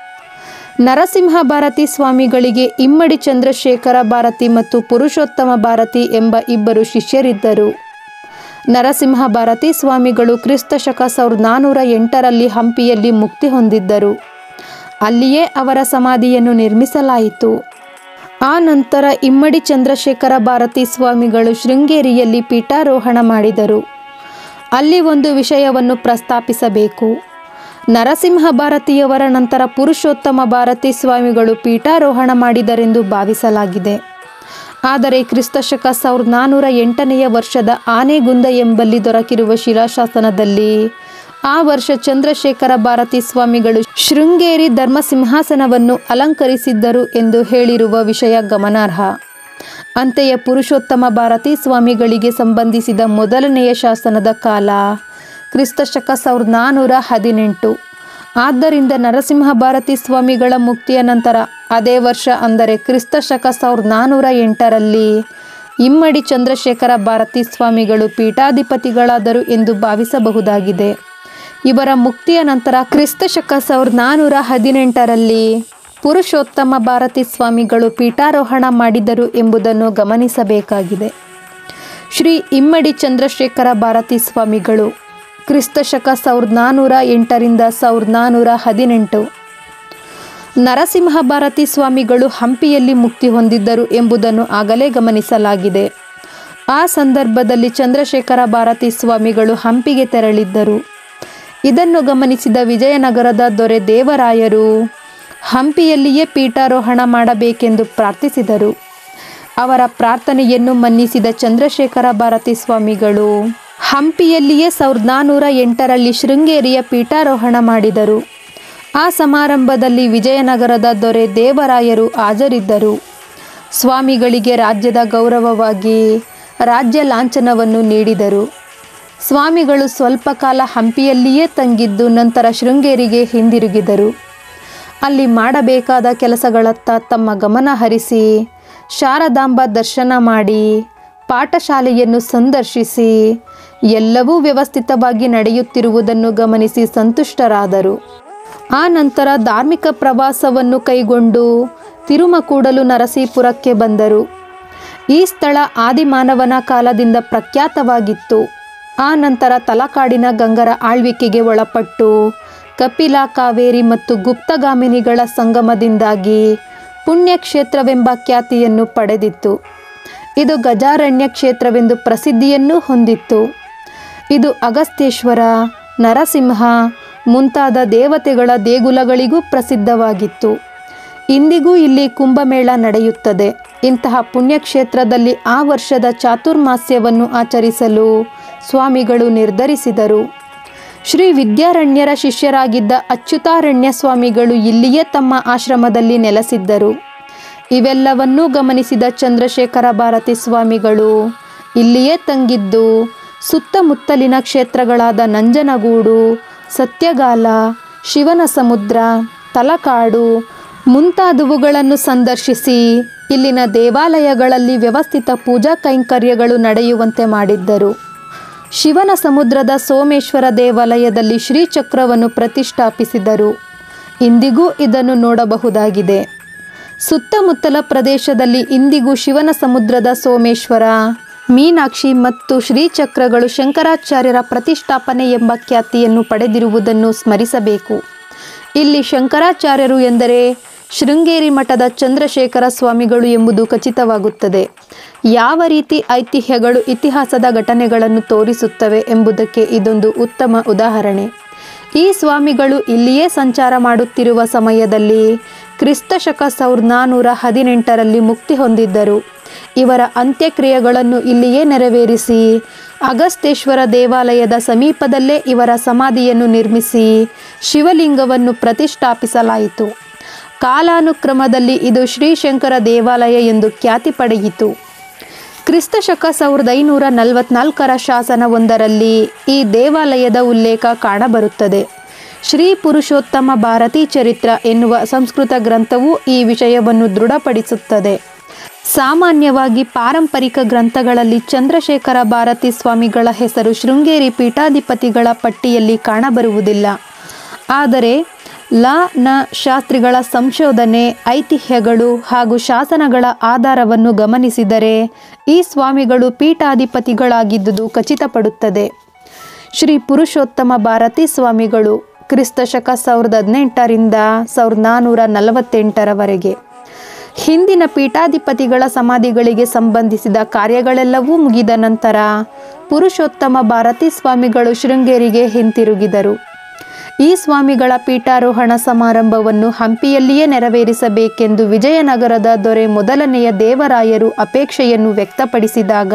ನರಸಿಂಹ ಭಾರತಿ ಸ್ವಾಮಿಗಳಿಗೆ ಇಮ್ಮಡಿ ಚಂದ್ರಶೇಖರ ಭಾರತಿ ಮತ್ತು ಪುರುಷೋತ್ತಮ ಭಾರತಿ ಎಂಬ ಇಬ್ಬರು ಶಿಷ್ಯರಿದ್ದರು ನರಸಿಂಹ ಭಾರತಿ ಸ್ವಾಮಿಗಳು ಕ್ರಿಸ್ತ ಶಕ ಸಾವಿರದ ನಾನ್ನೂರ ಎಂಟರಲ್ಲಿ ಹಂಪಿಯಲ್ಲಿ ಮುಕ್ತಿ ಹೊಂದಿದ್ದರು ಅಲ್ಲಿಯೇ ಅವರ ಸಮಾಧಿಯನ್ನು ನಿರ್ಮಿಸಲಾಯಿತು ಆ ನಂತರ ಇಮ್ಮಡಿ ಚಂದ್ರಶೇಖರ ಭಾರತಿ ಸ್ವಾಮಿಗಳು ಶೃಂಗೇರಿಯಲ್ಲಿ ಪೀಠಾರೋಹಣ ಮಾಡಿದರು ಅಲ್ಲಿ ಒಂದು ವಿಷಯವನ್ನು ಪ್ರಸ್ತಾಪಿಸಬೇಕು ನರಸಿಂಹ ಭಾರತಿಯವರ ನಂತರ ಪುರುಷೋತ್ತಮ ಭಾರತಿ ಸ್ವಾಮಿಗಳು ಪೀಠಾರೋಹಣ ಮಾಡಿದರೆಂದು ಭಾವಿಸಲಾಗಿದೆ ಆದರೆ ಕ್ರಿಸ್ತಶಕ ಸಾವಿರದ ನಾನ್ನೂರ ಎಂಟನೆಯ ವರ್ಷದ ಆನೆಗುಂದ ಎಂಬಲ್ಲಿ ದೊರಕಿರುವ ಶಿಲಾಶಾಸನದಲ್ಲಿ ಆ ವರ್ಷ ಚಂದ್ರಶೇಖರ ಭಾರತಿ ಸ್ವಾಮಿಗಳು ಶೃಂಗೇರಿ ಧರ್ಮ ಸಿಂಹಾಸನವನ್ನು ಅಲಂಕರಿಸಿದ್ದರು ಎಂದು ಹೇಳಿರುವ ವಿಷಯ ಗಮನಾರ್ಹ ಅಂತೆಯೇ ಪುರುಷೋತ್ತಮ ಭಾರತಿ ಸ್ವಾಮಿಗಳಿಗೆ ಸಂಬಂಧಿಸಿದ ಮೊದಲನೆಯ ಶಾಸನದ ಕಾಲ ಕ್ರಿಸ್ತಶಕ ಸಾವಿರದ ನಾನ್ನೂರ ಹದಿನೆಂಟು ಆದ್ದರಿಂದ ನರಸಿಂಹ ಭಾರತಿ ಸ್ವಾಮಿಗಳ ಮುಕ್ತಿಯ ನಂತರ ಅದೇ ವರ್ಷ ಅಂದರೆ ಕ್ರಿಸ್ತಶಕ ಸಾವಿರದ ನಾನ್ನೂರ ಎಂಟರಲ್ಲಿ ಇಮ್ಮಡಿ ಚಂದ್ರಶೇಖರ ಭಾರತಿ ಸ್ವಾಮಿಗಳು ಪೀಠಾಧಿಪತಿಗಳಾದರು ಎಂದು ಭಾವಿಸಬಹುದಾಗಿದೆ ಇವರ ಮುಕ್ತಿಯ ನಂತರ ಕ್ರಿಸ್ತಶಕ ಸಾವಿರದ ನಾನ್ನೂರ ಹದಿನೆಂಟರಲ್ಲಿ ಪುರುಷೋತ್ತಮ ಭಾರತಿ ಸ್ವಾಮಿಗಳು ಪೀಠಾರೋಹಣ ಮಾಡಿದರು ಎಂಬುದನ್ನು ಗಮನಿಸಬೇಕಾಗಿದೆ ಶ್ರೀ ಇಮ್ಮಡಿ ಚಂದ್ರಶೇಖರ ಭಾರತಿ ಸ್ವಾಮಿಗಳು ಕ್ರಿಸ್ತಶಕ ಸಾವಿರದ ನಾನ್ನೂರ ಎಂಟರಿಂದ ಸಾವಿರದ ನಾನ್ನೂರ ಹದಿನೆಂಟು ನರಸಿಂಹ ಭಾರತಿ ಸ್ವಾಮಿಗಳು ಹಂಪಿಯಲ್ಲಿ ಮುಕ್ತಿ ಹೊಂದಿದ್ದರು ಎಂಬುದನ್ನು ಆಗಲೇ ಗಮನಿಸಲಾಗಿದೆ ಆ ಸಂದರ್ಭದಲ್ಲಿ ಚಂದ್ರಶೇಖರ ಭಾರತಿ ಸ್ವಾಮಿಗಳು ಹಂಪಿಗೆ ತೆರಳಿದ್ದರು ಇದನ್ನು ಗಮನಿಸಿದ ವಿಜಯನಗರದ ದೊರೆ ದೇವರಾಯರು ಹಂಪಿಯಲ್ಲಿಯೇ ಪೀಠಾರೋಹಣ ಮಾಡಬೇಕೆಂದು ಪ್ರಾರ್ಥಿಸಿದರು ಅವರ ಪ್ರಾರ್ಥನೆಯನ್ನು ಮನ್ನಿಸಿದ ಚಂದ್ರಶೇಖರ ಭಾರತಿ ಸ್ವಾಮಿಗಳು ಹಂಪಿಯಲ್ಲಿಯೇ ಸಾವಿರದ ನಾನ್ನೂರ ಎಂಟರಲ್ಲಿ ಶೃಂಗೇರಿಯ ಪೀಠಾರೋಹಣ ಮಾಡಿದರು ಆ ಸಮಾರಂಭದಲ್ಲಿ ವಿಜಯನಗರದ ದೊರೆ ದೇವರಾಯರು ಹಾಜರಿದ್ದರು ಸ್ವಾಮಿಗಳಿಗೆ ರಾಜ್ಯದ ಗೌರವವಾಗಿ ರಾಜ್ಯ ಲಾಂಛನವನ್ನು ನೀಡಿದರು ಸ್ವಾಮಿಗಳು ಸ್ವಲ್ಪ ಕಾಲ ಹಂಪಿಯಲ್ಲಿಯೇ ತಂಗಿದ್ದು ನಂತರ ಶೃಂಗೇರಿಗೆ ಹಿಂದಿರುಗಿದರು ಅಲ್ಲಿ ಮಾಡಬೇಕಾದ ಕೆಲಸಗಳತ್ತ ತಮ್ಮ ಗಮನ ಹರಿಸಿ ಶಾರದಾಂಬ ದರ್ಶನ ಮಾಡಿ ಪಾಠಶಾಲೆಯನ್ನು ಸಂದರ್ಶಿಸಿ ಎಲ್ಲವೂ ವ್ಯವಸ್ಥಿತವಾಗಿ ನಡೆಯುತ್ತಿರುವುದನ್ನು ಗಮನಿಸಿ ಸಂತುಷ್ಟರಾದರು ಆ ನಂತರ ಧಾರ್ಮಿಕ ಪ್ರವಾಸವನ್ನು ಕೈಗೊಂಡು ತಿರುಮಕೂಡಲು ನರಸೀಪುರಕ್ಕೆ ಬಂದರು ಈ ಸ್ಥಳ ಆದಿಮಾನವನ ಕಾಲದಿಂದ ಪ್ರಖ್ಯಾತವಾಗಿತ್ತು ಆ ನಂತರ ತಲಕಾಡಿನ ಗಂಗರ ಆಳ್ವಿಕೆಗೆ ಒಳಪಟ್ಟು ಕಪಿಲ ಕಾವೇರಿ ಮತ್ತು ಗುಪ್ತಗಾಮಿನಿಗಳ ಸಂಗಮದಿಂದಾಗಿ ಪುಣ್ಯಕ್ಷೇತ್ರವೆಂಬ ಖ್ಯಾತಿಯನ್ನು ಪಡೆದಿತ್ತು ಇದು ಗಜಾರಣ್ಯ ಕ್ಷೇತ್ರವೆಂದು ಪ್ರಸಿದ್ಧಿಯನ್ನೂ ಹೊಂದಿತ್ತು ಇದು ಅಗಸ್ತ್ಯೇಶ್ವರ ನರಸಿಂಹ ಮುಂತಾದ ದೇವತೆಗಳ ದೇಗುಲಗಳಿಗೂ ಪ್ರಸಿದ್ಧವಾಗಿತ್ತು ಇಂದಿಗೂ ಇಲ್ಲಿ ಕುಂಭಮೇಳ ನಡೆಯುತ್ತದೆ ಇಂತಹ ಪುಣ್ಯಕ್ಷೇತ್ರದಲ್ಲಿ ಆ ವರ್ಷದ ಚಾತುರ್ಮಾಸ್ಯವನ್ನು ಆಚರಿಸಲು ಸ್ವಾಮಿಗಳು ನಿರ್ಧರಿಸಿದರು ಶ್ರೀ ವಿದ್ಯಾರಣ್ಯರ ಶಿಷ್ಯರಾಗಿದ್ದ ಅಚ್ಯುತಾರಣ್ಯ ಸ್ವಾಮಿಗಳು ಇಲ್ಲಿಯೇ ತಮ್ಮ ಆಶ್ರಮದಲ್ಲಿ ನೆಲೆಸಿದ್ದರು ಇವೆಲ್ಲವನ್ನೂ ಗಮನಿಸಿದ ಚಂದ್ರಶೇಖರ ಭಾರತಿ ಸ್ವಾಮಿಗಳು ಇಲ್ಲಿಯೇ ತಂಗಿದ್ದು ಸುತ್ತಮುತ್ತಲಿನ ಕ್ಷೇತ್ರಗಳಾದ ನಂಜನಗೂಡು ಸತ್ಯಗಾಲ ಶಿವನ ಸಮುದ್ರ ತಲಕಾಡು ಮುಂತಾದವುಗಳನ್ನು ಸಂದರ್ಶಿಸಿ ಇಲ್ಲಿನ ದೇವಾಲಯಗಳಲ್ಲಿ ವ್ಯವಸ್ಥಿತ ಪೂಜಾ ಕೈಂಕರ್ಯಗಳು ನಡೆಯುವಂತೆ ಮಾಡಿದ್ದರು ಶಿವನ ಸಮುದ್ರದ ಸೋಮೇಶ್ವರ ದೇವಾಲಯದಲ್ಲಿ ಶ್ರೀಚಕ್ರವನ್ನು ಪ್ರತಿಷ್ಠಾಪಿಸಿದರು ಇಂದಿಗೂ ಇದನ್ನು ನೋಡಬಹುದಾಗಿದೆ ಸುತ್ತಮುತ್ತಲ ಪ್ರದೇಶದಲ್ಲಿ ಇಂದಿಗೂ ಶಿವನ ಸಮುದ್ರದ ಸೋಮೇಶ್ವರ ಮೀನಾಕ್ಷಿ ಮತ್ತು ಶ್ರೀಚಕ್ರಗಳು ಶಂಕರಾಚಾರ್ಯರ ಪ್ರತಿಷ್ಠಾಪನೆ ಎಂಬ ಖ್ಯಾತಿಯನ್ನು ಪಡೆದಿರುವುದನ್ನು ಸ್ಮರಿಸಬೇಕು ಇಲ್ಲಿ ಶಂಕರಾಚಾರ್ಯರು ಎಂದರೆ ಶೃಂಗೇರಿ ಮಠದ ಚಂದ್ರಶೇಖರ ಸ್ವಾಮಿಗಳು ಎಂಬುದು ಖಚಿತವಾಗುತ್ತದೆ ಯಾವ ರೀತಿ ಐತಿಹ್ಯಗಳು ಇತಿಹಾಸದ ಘಟನೆಗಳನ್ನು ತೋರಿಸುತ್ತವೆ ಎಂಬುದಕ್ಕೆ ಇದೊಂದು ಉತ್ತಮ ಉದಾಹರಣೆ ಈ ಸ್ವಾಮಿಗಳು ಇಲ್ಲಿಯೇ ಸಂಚಾರ ಮಾಡುತ್ತಿರುವ ಸಮಯದಲ್ಲಿ ಕ್ರಿಸ್ತ ಶಕ ಸಾವಿರದ ನಾನ್ನೂರ ಹದಿನೆಂಟರಲ್ಲಿ ಮುಕ್ತಿ ಹೊಂದಿದ್ದರು ಇವರ ಅಂತ್ಯಕ್ರಿಯೆಗಳನ್ನು ಇಲ್ಲಿಯೇ ನೆರವೇರಿಸಿ ಅಗಸ್ತೇಶ್ವರ ದೇವಾಲಯದ ಸಮೀಪದಲ್ಲೇ ಇವರ ಸಮಾಧಿಯನ್ನು ನಿರ್ಮಿಸಿ ಶಿವಲಿಂಗವನ್ನು ಪ್ರತಿಷ್ಠಾಪಿಸಲಾಯಿತು ಕಾಲಾನುಕ್ರಮದಲ್ಲಿ ಇದು ಶ್ರೀಶಂಕರ ದೇವಾಲಯ ಎಂದು ಖ್ಯಾತಿ ಪಡೆಯಿತು ಕ್ರಿಸ್ತ ಶಕ ಸಾವಿರದ ಐನೂರ ನಲವತ್ನಾಲ್ಕರ ಶಾಸನವೊಂದರಲ್ಲಿ ಈ ದೇವಾಲಯದ ಉಲ್ಲೇಖ ಕಾಣಬರುತ್ತದೆ ಶ್ರೀ ಪುರುಷೋತ್ತಮ ಭಾರತೀ ಚರಿತ್ರ ಎನ್ನುವ ಸಂಸ್ಕೃತ ಗ್ರಂಥವು ಈ ವಿಷಯವನ್ನು ದೃಢಪಡಿಸುತ್ತದೆ ಸಾಮಾನ್ಯವಾಗಿ ಪಾರಂಪರಿಕ ಗ್ರಂಥಗಳಲ್ಲಿ ಚಂದ್ರಶೇಖರ ಭಾರತಿ ಸ್ವಾಮಿಗಳ ಹೆಸರು ಶೃಂಗೇರಿ ಪೀಠಾಧಿಪತಿಗಳ ಪಟ್ಟಿಯಲ್ಲಿ ಕಾಣಬರುವುದಿಲ್ಲ ಆದರೆ ಲ ನ ಶಾಸ್ತ್ರಿಗಳ ಸಂಶೋಧನೆ ಐತಿಹ್ಯಗಳು ಹಾಗೂ ಶಾಸನಗಳ ಆಧಾರವನ್ನು ಗಮನಿಸಿದರೆ ಈ ಸ್ವಾಮಿಗಳು ಪೀಠಾಧಿಪತಿಗಳಾಗಿದ್ದುದು ಖಚಿತಪಡುತ್ತದೆ ಶ್ರೀ ಪುರುಷೋತ್ತಮ ಭಾರತಿ ಸ್ವಾಮಿಗಳು ಕ್ರಿಸ್ತ ಶಕ ಸಾವಿರದ ಹದಿನೆಂಟರಿಂದ ಸಾವಿರದ ನಾನ್ನೂರ ನಲವತ್ತೆಂಟರವರೆಗೆ ಹಿಂದಿನ ಪೀಠಾಧಿಪತಿಗಳ ಸಮಾಧಿಗಳಿಗೆ ಸಂಬಂಧಿಸಿದ ಕಾರ್ಯಗಳೆಲ್ಲವೂ ಮುಗಿದ ನಂತರ ಪುರುಷೋತ್ತಮ ಭಾರತಿ ಸ್ವಾಮಿಗಳು ಶೃಂಗೇರಿಗೆ ಹಿಂತಿರುಗಿದರು ಈ ಸ್ವಾಮಿಗಳ ಪೀಠಾರೋಹಣ ಸಮಾರಂಭವನ್ನು ಹಂಪಿಯಲ್ಲಿಯೇ ನೆರವೇರಿಸಬೇಕೆಂದು ವಿಜಯನಗರದ ದೊರೆ ಮೊದಲನೆಯ ದೇವರಾಯರು ಅಪೇಕ್ಷೆಯನ್ನು ವ್ಯಕ್ತಪಡಿಸಿದಾಗ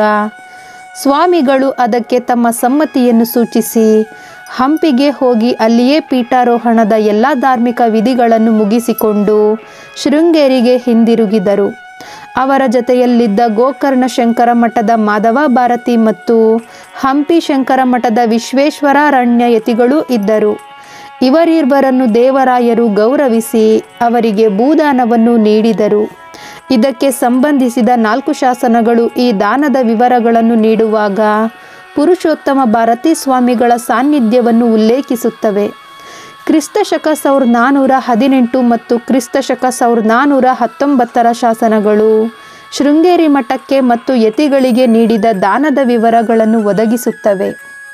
ಸ್ವಾಮಿಗಳು ಅದಕ್ಕೆ ತಮ್ಮ ಸಮ್ಮತಿಯನ್ನು ಸೂಚಿಸಿ ಹಂಪಿಗೆ ಹೋಗಿ ಅಲ್ಲಿಯೇ ಪೀಠಾರೋಹಣದ ಎಲ್ಲ ಧಾರ್ಮಿಕ ವಿಧಿಗಳನ್ನು ಮುಗಿಸಿಕೊಂಡು ಶೃಂಗೇರಿಗೆ ಹಿಂದಿರುಗಿದರು ಅವರ ಜೊತೆಯಲ್ಲಿದ್ದ ಗೋಕರ್ಣ ಶಂಕರ ಮಠದ ಮಾಧವ ಭಾರತಿ ಮತ್ತು ಹಂಪಿ ಶಂಕರ ಮಠದ ವಿಶ್ವೇಶ್ವರಾರಣ್ಯ ಯತಿಗಳೂ ಇದ್ದರು ಇವರಿಬ್ಬರನ್ನು ದೇವರಾಯರು ಗೌರವಿಸಿ ಅವರಿಗೆ ಭೂದಾನವನ್ನು ನೀಡಿದರು ಇದಕ್ಕೆ ಸಂಬಂಧಿಸಿದ ನಾಲ್ಕು ಶಾಸನಗಳು ಈ ದಾನದ ವಿವರಗಳನ್ನು ನೀಡುವಾಗ ಪುರುಷೋತ್ತಮ ಭಾರತಿ ಸ್ವಾಮಿಗಳ ಸಾನ್ನಿಧ್ಯವನ್ನು ಉಲ್ಲೇಖಿಸುತ್ತವೆ ಕ್ರಿಸ್ತ ಶಕ ಸಾವಿರದ ನಾನ್ನೂರ ಹದಿನೆಂಟು ಮತ್ತು ಕ್ರಿಸ್ತ ಶಕ ಸಾವಿರದ ನಾನ್ನೂರ ಹತ್ತೊಂಬತ್ತರ ಶಾಸನಗಳು ಶೃಂಗೇರಿ ಮಠಕ್ಕೆ ಮತ್ತು ಯತಿಗಳಿಗೆ ನೀಡಿದ ದಾನದ ವಿವರಗಳನ್ನು ಒದಗಿಸುತ್ತವೆ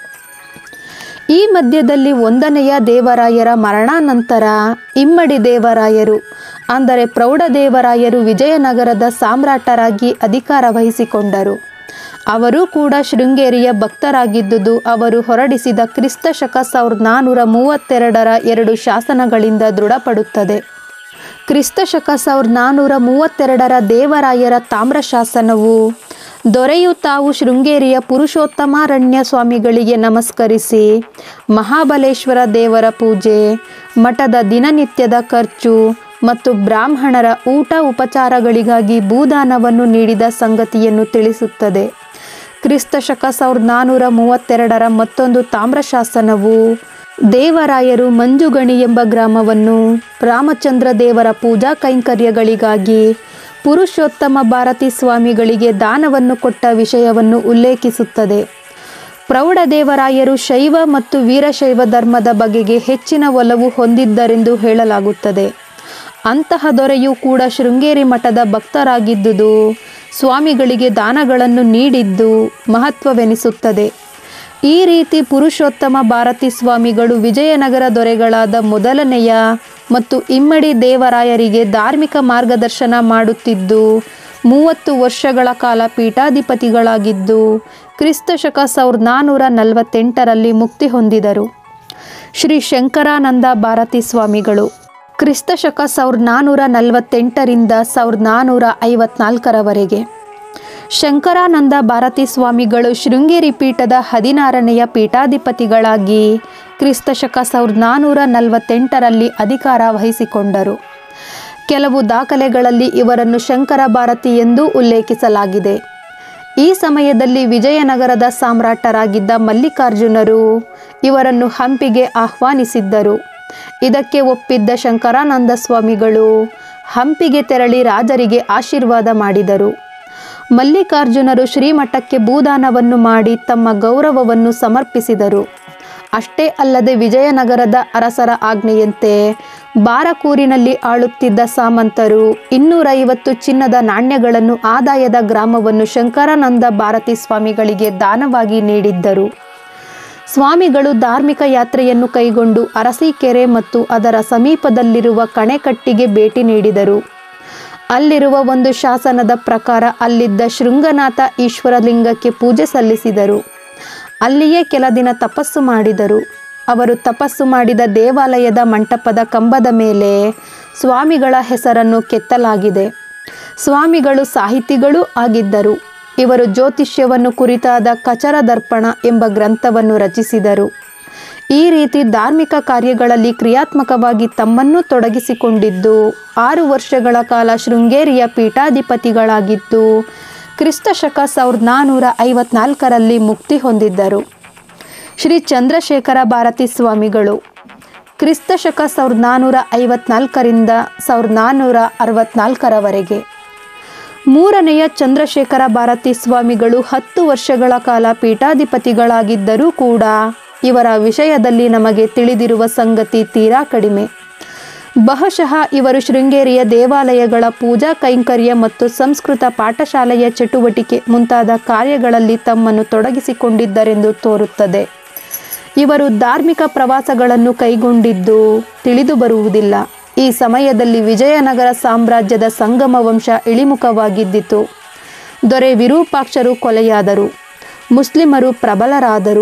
ಈ ಮಧ್ಯದಲ್ಲಿ ಒಂದನೆಯ ದೇವರಾಯರ ಮರಣಾನಂತರ ಇಮ್ಮಡಿ ದೇವರಾಯರು ಅಂದರೆ ಪ್ರೌಢದೇವರಾಯರು ವಿಜಯನಗರದ ಸಾಮ್ರಾಟರಾಗಿ ಅಧಿಕಾರ ವಹಿಸಿಕೊಂಡರು ಅವರು ಕೂಡ ಶೃಂಗೇರಿಯ ಭಕ್ತರಾಗಿದ್ದುದು ಅವರು ಹೊರಡಿಸಿದ ಕ್ರಿಸ್ತ ಶಕ ಸಾವಿರದ ನಾನ್ನೂರ ಮೂವತ್ತೆರಡರ ಎರಡು ಶಾಸನಗಳಿಂದ ದೃಢಪಡುತ್ತದೆ ಕ್ರಿಸ್ತ ಶಕ ಸಾವಿರದ ನಾನ್ನೂರ ಮೂವತ್ತೆರಡರ ದೇವರಾಯರ ತಾಮ್ರ ಶಾಸನವು ದೊರೆಯು ತಾವು ಶೃಂಗೇರಿಯ ಪುರುಷೋತ್ತಮಾರಣ್ಯ ಸ್ವಾಮಿಗಳಿಗೆ ನಮಸ್ಕರಿಸಿ ಮಹಾಬಲೇಶ್ವರ ದೇವರ ಪೂಜೆ ಮಠದ ದಿನನಿತ್ಯದ ಖರ್ಚು ಮತ್ತು ಬ್ರಾಹ್ಮಣರ ಊಟ ಉಪಚಾರಗಳಿಗಾಗಿ ಭೂದಾನವನ್ನು ನೀಡಿದ ಸಂಗತಿಯನ್ನು ತಿಳಿಸುತ್ತದೆ ಕ್ರಿಸ್ತ ಶಕ ಸಾವಿರದ ನಾನ್ನೂರ ಮೂವತ್ತೆರಡರ ಮತ್ತೊಂದು ತಾಮ್ರಶಾಸನವು ದೇವರಾಯರು ಮಂಜುಗಣಿ ಎಂಬ ಗ್ರಾಮವನ್ನು ರಾಮಚಂದ್ರ ದೇವರ ಪೂಜಾ ಕೈಂಕರ್ಯಗಳಿಗಾಗಿ ಪುರುಷೋತ್ತಮ ಭಾರತಿ ಸ್ವಾಮಿಗಳಿಗೆ ದಾನವನ್ನು ಕೊಟ್ಟ ವಿಷಯವನ್ನು ಉಲ್ಲೇಖಿಸುತ್ತದೆ ಪ್ರೌಢದೇವರಾಯರು ಶೈವ ಮತ್ತು ವೀರಶೈವ ಧರ್ಮದ ಬಗೆಗೆ ಹೆಚ್ಚಿನ ಒಲವು ಹೊಂದಿದ್ದರೆಂದು ಹೇಳಲಾಗುತ್ತದೆ ಅಂತಹ ದೊರೆಯು ಕೂಡ ಶೃಂಗೇರಿ ಮಠದ ಭಕ್ತರಾಗಿದ್ದುದು ಸ್ವಾಮಿಗಳಿಗೆ ದಾನಗಳನ್ನು ನೀಡಿದ್ದು ಮಹತ್ವವೆನಿಸುತ್ತದೆ ಈ ರೀತಿ ಪುರುಷೋತ್ತಮ ಭಾರತಿ ಸ್ವಾಮಿಗಳು ವಿಜಯನಗರ ದೊರೆಗಳಾದ ಮೊದಲನೆಯ ಮತ್ತು ಇಮ್ಮಡಿ ದೇವರಾಯರಿಗೆ ಧಾರ್ಮಿಕ ಮಾರ್ಗದರ್ಶನ ಮಾಡುತ್ತಿದ್ದು ಮೂವತ್ತು ವರ್ಷಗಳ ಕಾಲ ಪೀಠಾಧಿಪತಿಗಳಾಗಿದ್ದು ಕ್ರಿಸ್ತ ಶಕ ಸಾವಿರದ ನಾನ್ನೂರ ನಲವತ್ತೆಂಟರಲ್ಲಿ ಮುಕ್ತಿ ಹೊಂದಿದರು ಶ್ರೀ ಶಂಕರಾನಂದ ಭಾರತಿ ಸ್ವಾಮಿಗಳು ಕ್ರಿಸ್ತ ಶಕ ಸಾವಿರದ ನಾನ್ನೂರ ನಲವತ್ತೆಂಟರಿಂದ ಸಾವಿರದ ನಾನ್ನೂರ ಐವತ್ನಾಲ್ಕರವರೆಗೆ ಶಂಕರಾನಂದ ಭಾರತಿ ಸ್ವಾಮಿಗಳು ಶೃಂಗೇರಿ ಪೀಠದ ಹದಿನಾರನೆಯ ಪೀಠಾಧಿಪತಿಗಳಾಗಿ ಕ್ರಿಸ್ತ ಶಕ ಸಾವಿರದ ನಾನ್ನೂರ ನಲವತ್ತೆಂಟರಲ್ಲಿ ಅಧಿಕಾರ ವಹಿಸಿಕೊಂಡರು ಕೆಲವು ದಾಖಲೆಗಳಲ್ಲಿ ಇವರನ್ನು ಶಂಕರ ಭಾರತಿ ಎಂದು ಉಲ್ಲೇಖಿಸಲಾಗಿದೆ ಈ ಸಮಯದಲ್ಲಿ ವಿಜಯನಗರದ ಸಾಮ್ರಾಟರಾಗಿದ್ದ ಮಲ್ಲಿಕಾರ್ಜುನರು ಇವರನ್ನು ಹಂಪಿಗೆ ಆಹ್ವಾನಿಸಿದ್ದರು ಇದಕ್ಕೆ ಒಪ್ಪಿದ್ದ ಶಂಕರಾನಂದ ಸ್ವಾಮಿಗಳು ಹಂಪಿಗೆ ತೆರಳಿ ರಾಜರಿಗೆ ಆಶೀರ್ವಾದ ಮಾಡಿದರು ಮಲ್ಲಿಕಾರ್ಜುನರು ಶ್ರೀಮಠಕ್ಕೆ ಭೂದಾನವನ್ನು ಮಾಡಿ ತಮ್ಮ ಗೌರವವನ್ನು ಸಮರ್ಪಿಸಿದರು ಅಷ್ಟೇ ಅಲ್ಲದೆ ವಿಜಯನಗರದ ಅರಸರ ಆಜ್ಞೆಯಂತೆ ಬಾರಕೂರಿನಲ್ಲಿ ಆಳುತ್ತಿದ್ದ ಸಾಮಂತರು ಇನ್ನೂರೈವತ್ತು ಚಿನ್ನದ ನಾಣ್ಯಗಳನ್ನು ಆದಾಯದ ಗ್ರಾಮವನ್ನು ಶಂಕರಾನಂದ ಭಾರತಿ ಸ್ವಾಮಿಗಳಿಗೆ ದಾನವಾಗಿ ನೀಡಿದ್ದರು ಸ್ವಾಮಿಗಳು ಧಾರ್ಮಿಕ ಯಾತ್ರೆಯನ್ನು ಕೈಗೊಂಡು ಅರಸೀಕೆರೆ ಮತ್ತು ಅದರ ಸಮೀಪದಲ್ಲಿರುವ ಕಣೆಕಟ್ಟಿಗೆ ಭೇಟಿ ನೀಡಿದರು ಅಲ್ಲಿರುವ ಒಂದು ಶಾಸನದ ಪ್ರಕಾರ ಅಲ್ಲಿದ್ದ ಶೃಂಗನಾಥ ಈಶ್ವರಲಿಂಗಕ್ಕೆ ಪೂಜೆ ಸಲ್ಲಿಸಿದರು ಅಲ್ಲಿಯೇ ಕೆಲ ದಿನ ತಪಸ್ಸು ಮಾಡಿದರು ಅವರು ತಪಸ್ಸು ಮಾಡಿದ ದೇವಾಲಯದ ಮಂಟಪದ ಕಂಬದ ಮೇಲೆ ಸ್ವಾಮಿಗಳ ಹೆಸರನ್ನು ಕೆತ್ತಲಾಗಿದೆ ಸ್ವಾಮಿಗಳು ಸಾಹಿತಿಗಳೂ ಆಗಿದ್ದರು ಇವರು ಜ್ಯೋತಿಷ್ಯವನ್ನು ಕುರಿತಾದ ಕಚರ ದರ್ಪಣ ಎಂಬ ಗ್ರಂಥವನ್ನು ರಚಿಸಿದರು ಈ ರೀತಿ ಧಾರ್ಮಿಕ ಕಾರ್ಯಗಳಲ್ಲಿ ಕ್ರಿಯಾತ್ಮಕವಾಗಿ ತಮ್ಮನ್ನು ತೊಡಗಿಸಿಕೊಂಡಿದ್ದು ಆರು ವರ್ಷಗಳ ಕಾಲ ಶೃಂಗೇರಿಯ ಪೀಠಾಧಿಪತಿಗಳಾಗಿದ್ದು ಕ್ರಿಸ್ತಶಕ ಸಾವಿರದ ನಾನ್ನೂರ ಐವತ್ನಾಲ್ಕರಲ್ಲಿ ಮುಕ್ತಿ ಹೊಂದಿದ್ದರು ಶ್ರೀ ಚಂದ್ರಶೇಖರ ಭಾರತಿ ಸ್ವಾಮಿಗಳು ಕ್ರಿಸ್ತಶಕ ಸಾವಿರದ ನಾನ್ನೂರ ಐವತ್ನಾಲ್ಕರಿಂದ ಸಾವಿರದ ನಾನ್ನೂರ ಅರವತ್ನಾಲ್ಕರವರೆಗೆ ಮೂರನೆಯ ಚಂದ್ರಶೇಖರ ಭಾರತಿ ಸ್ವಾಮಿಗಳು ಹತ್ತು ವರ್ಷಗಳ ಕಾಲ ಪೀಠಾಧಿಪತಿಗಳಾಗಿದ್ದರೂ ಕೂಡ ಇವರ ವಿಷಯದಲ್ಲಿ ನಮಗೆ ತಿಳಿದಿರುವ ಸಂಗತಿ ತೀರಾ ಕಡಿಮೆ ಬಹುಶಃ ಇವರು ಶೃಂಗೇರಿಯ ದೇವಾಲಯಗಳ ಪೂಜಾ ಕೈಂಕರ್ಯ ಮತ್ತು ಸಂಸ್ಕೃತ ಪಾಠಶಾಲೆಯ ಚಟುವಟಿಕೆ ಮುಂತಾದ ಕಾರ್ಯಗಳಲ್ಲಿ ತಮ್ಮನ್ನು ತೊಡಗಿಸಿಕೊಂಡಿದ್ದರೆಂದು ತೋರುತ್ತದೆ ಇವರು ಧಾರ್ಮಿಕ ಪ್ರವಾಸಗಳನ್ನು ಕೈಗೊಂಡಿದ್ದು ತಿಳಿದು ಬರುವುದಿಲ್ಲ ಈ ಸಮಯದಲ್ಲಿ ವಿಜಯನಗರ ಸಾಮ್ರಾಜ್ಯದ ಸಂಗಮ ವಂಶ ಇಳಿಮುಖವಾಗಿದ್ದಿತು ದೊರೆ ವಿರೂಪಾಕ್ಷರು ಕೊಲೆಯಾದರು ಮುಸ್ಲಿಮರು ಪ್ರಬಲರಾದರು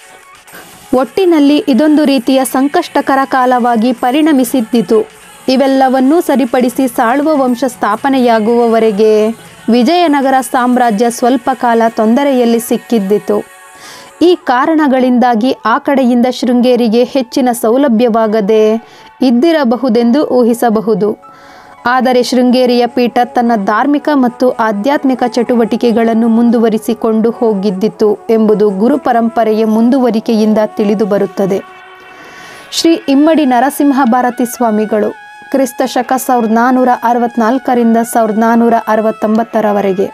ಒಟ್ಟಿನಲ್ಲಿ ಇದೊಂದು ರೀತಿಯ ಸಂಕಷ್ಟಕರ ಕಾಲವಾಗಿ ಪರಿಣಮಿಸಿದ್ದಿತು ಇವೆಲ್ಲವನ್ನೂ ಸರಿಪಡಿಸಿ ಸಾಳುವ ವಂಶ ಸ್ಥಾಪನೆಯಾಗುವವರೆಗೆ ವಿಜಯನಗರ ಸಾಮ್ರಾಜ್ಯ ಸ್ವಲ್ಪ ಕಾಲ ತೊಂದರೆಯಲ್ಲಿ ಸಿಕ್ಕಿದ್ದಿತು ಈ ಕಾರಣಗಳಿಂದಾಗಿ ಆ ಕಡೆಯಿಂದ ಶೃಂಗೇರಿಗೆ ಹೆಚ್ಚಿನ ಸೌಲಭ್ಯವಾಗದೆ ಇದ್ದಿರಬಹುದೆಂದು ಊಹಿಸಬಹುದು ಆದರೆ ಶೃಂಗೇರಿಯ ಪೀಠ ತನ್ನ ಧಾರ್ಮಿಕ ಮತ್ತು ಆಧ್ಯಾತ್ಮಿಕ ಚಟುವಟಿಕೆಗಳನ್ನು ಮುಂದುವರಿಸಿಕೊಂಡು ಹೋಗಿದ್ದಿತು ಎಂಬುದು ಗುರು ಪರಂಪರೆಯ ಮುಂದುವರಿಕೆಯಿಂದ ತಿಳಿದು ಬರುತ್ತದೆ ಶ್ರೀ ಇಮ್ಮಡಿ ನರಸಿಂಹ ಭಾರತಿ ಸ್ವಾಮಿಗಳು ಕ್ರಿಸ್ತ ಶಕ ಸಾವಿರದ ನಾನ್ನೂರ ಅರವತ್ನಾಲ್ಕರಿಂದ ಸಾವಿರದ ನಾನ್ನೂರ ಅರವತ್ತೊಂಬತ್ತರವರೆಗೆ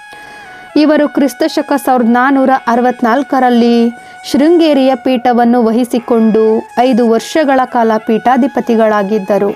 ಇವರು ಕ್ರಿಸ್ತ ಶಕ ಸಾವಿರದ ನಾನ್ನೂರ ಅರವತ್ನಾಲ್ಕರಲ್ಲಿ ಶೃಂಗೇರಿಯ ಪೀಠವನ್ನು ವಹಿಸಿಕೊಂಡು ಐದು ವರ್ಷಗಳ ಕಾಲ ಪೀಠಾಧಿಪತಿಗಳಾಗಿದ್ದರು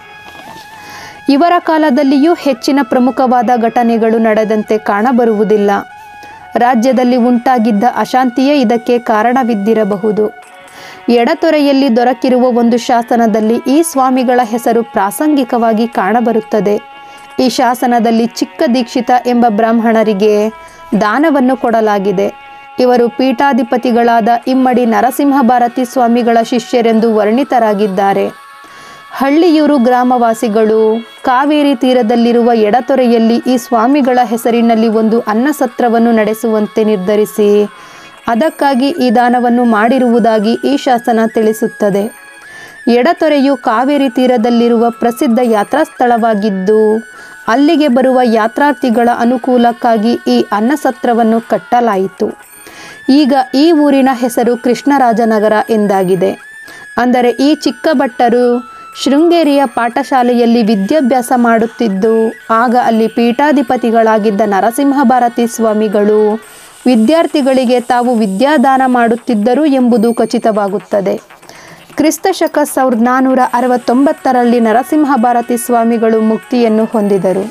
ಇವರ ಕಾಲದಲ್ಲಿಯೂ ಹೆಚ್ಚಿನ ಪ್ರಮುಖವಾದ ಘಟನೆಗಳು ನಡೆದಂತೆ ಕಾಣಬರುವುದಿಲ್ಲ ರಾಜ್ಯದಲ್ಲಿ ಉಂಟಾಗಿದ್ದ ಅಶಾಂತಿಯೇ ಇದಕ್ಕೆ ಕಾರಣವಿದ್ದಿರಬಹುದು ಎಡತೊರೆಯಲ್ಲಿ ದೊರಕಿರುವ ಒಂದು ಶಾಸನದಲ್ಲಿ ಈ ಸ್ವಾಮಿಗಳ ಹೆಸರು ಪ್ರಾಸಂಗಿಕವಾಗಿ ಕಾಣಬರುತ್ತದೆ ಈ ಶಾಸನದಲ್ಲಿ ಚಿಕ್ಕ ದೀಕ್ಷಿತ ಎಂಬ ಬ್ರಾಹ್ಮಣರಿಗೆ ದಾನವನ್ನು ಕೊಡಲಾಗಿದೆ ಇವರು ಪೀಠಾಧಿಪತಿಗಳಾದ ಇಮ್ಮಡಿ ನರಸಿಂಹ ಭಾರತಿ ಸ್ವಾಮಿಗಳ ಶಿಷ್ಯರೆಂದು ವರ್ಣಿತರಾಗಿದ್ದಾರೆ ಹಳ್ಳಿಯೂರು ಗ್ರಾಮವಾಸಿಗಳು ಕಾವೇರಿ ತೀರದಲ್ಲಿರುವ ಎಡತೊರೆಯಲ್ಲಿ ಈ ಸ್ವಾಮಿಗಳ ಹೆಸರಿನಲ್ಲಿ ಒಂದು ಅನ್ನಸತ್ರವನ್ನು ನಡೆಸುವಂತೆ ನಿರ್ಧರಿಸಿ ಅದಕ್ಕಾಗಿ ಈ ದಾನವನ್ನು ಮಾಡಿರುವುದಾಗಿ ಈ ಶಾಸನ ತಿಳಿಸುತ್ತದೆ ಎಡತೊರೆಯು ಕಾವೇರಿ ತೀರದಲ್ಲಿರುವ ಪ್ರಸಿದ್ಧ ಯಾತ್ರಾ ಸ್ಥಳವಾಗಿದ್ದು ಅಲ್ಲಿಗೆ ಬರುವ ಯಾತ್ರಾರ್ಥಿಗಳ ಅನುಕೂಲಕ್ಕಾಗಿ ಈ ಅನ್ನಸತ್ರವನ್ನು ಕಟ್ಟಲಾಯಿತು ಈಗ ಈ ಊರಿನ ಹೆಸರು ಕೃಷ್ಣರಾಜನಗರ ಎಂದಾಗಿದೆ ಅಂದರೆ ಈ ಚಿಕ್ಕ ಭಟ್ಟರು ಶೃಂಗೇರಿಯ ಪಾಠಶಾಲೆಯಲ್ಲಿ ವಿದ್ಯಾಭ್ಯಾಸ ಮಾಡುತ್ತಿದ್ದು ಆಗ ಅಲ್ಲಿ ಪೀಠಾಧಿಪತಿಗಳಾಗಿದ್ದ ನರಸಿಂಹ ಭಾರತಿ ಸ್ವಾಮಿಗಳು ವಿದ್ಯಾರ್ಥಿಗಳಿಗೆ ತಾವು ವಿದ್ಯಾದಾನ ಮಾಡುತ್ತಿದ್ದರು ಎಂಬುದು ಖಚಿತವಾಗುತ್ತದೆ ಕ್ರಿಸ್ತ ಶಕ ಸಾವಿರದ ನಾನ್ನೂರ ಅರವತ್ತೊಂಬತ್ತರಲ್ಲಿ ನರಸಿಂಹ ಭಾರತಿ ಸ್ವಾಮಿಗಳು ಮುಕ್ತಿಯನ್ನು ಹೊಂದಿದರು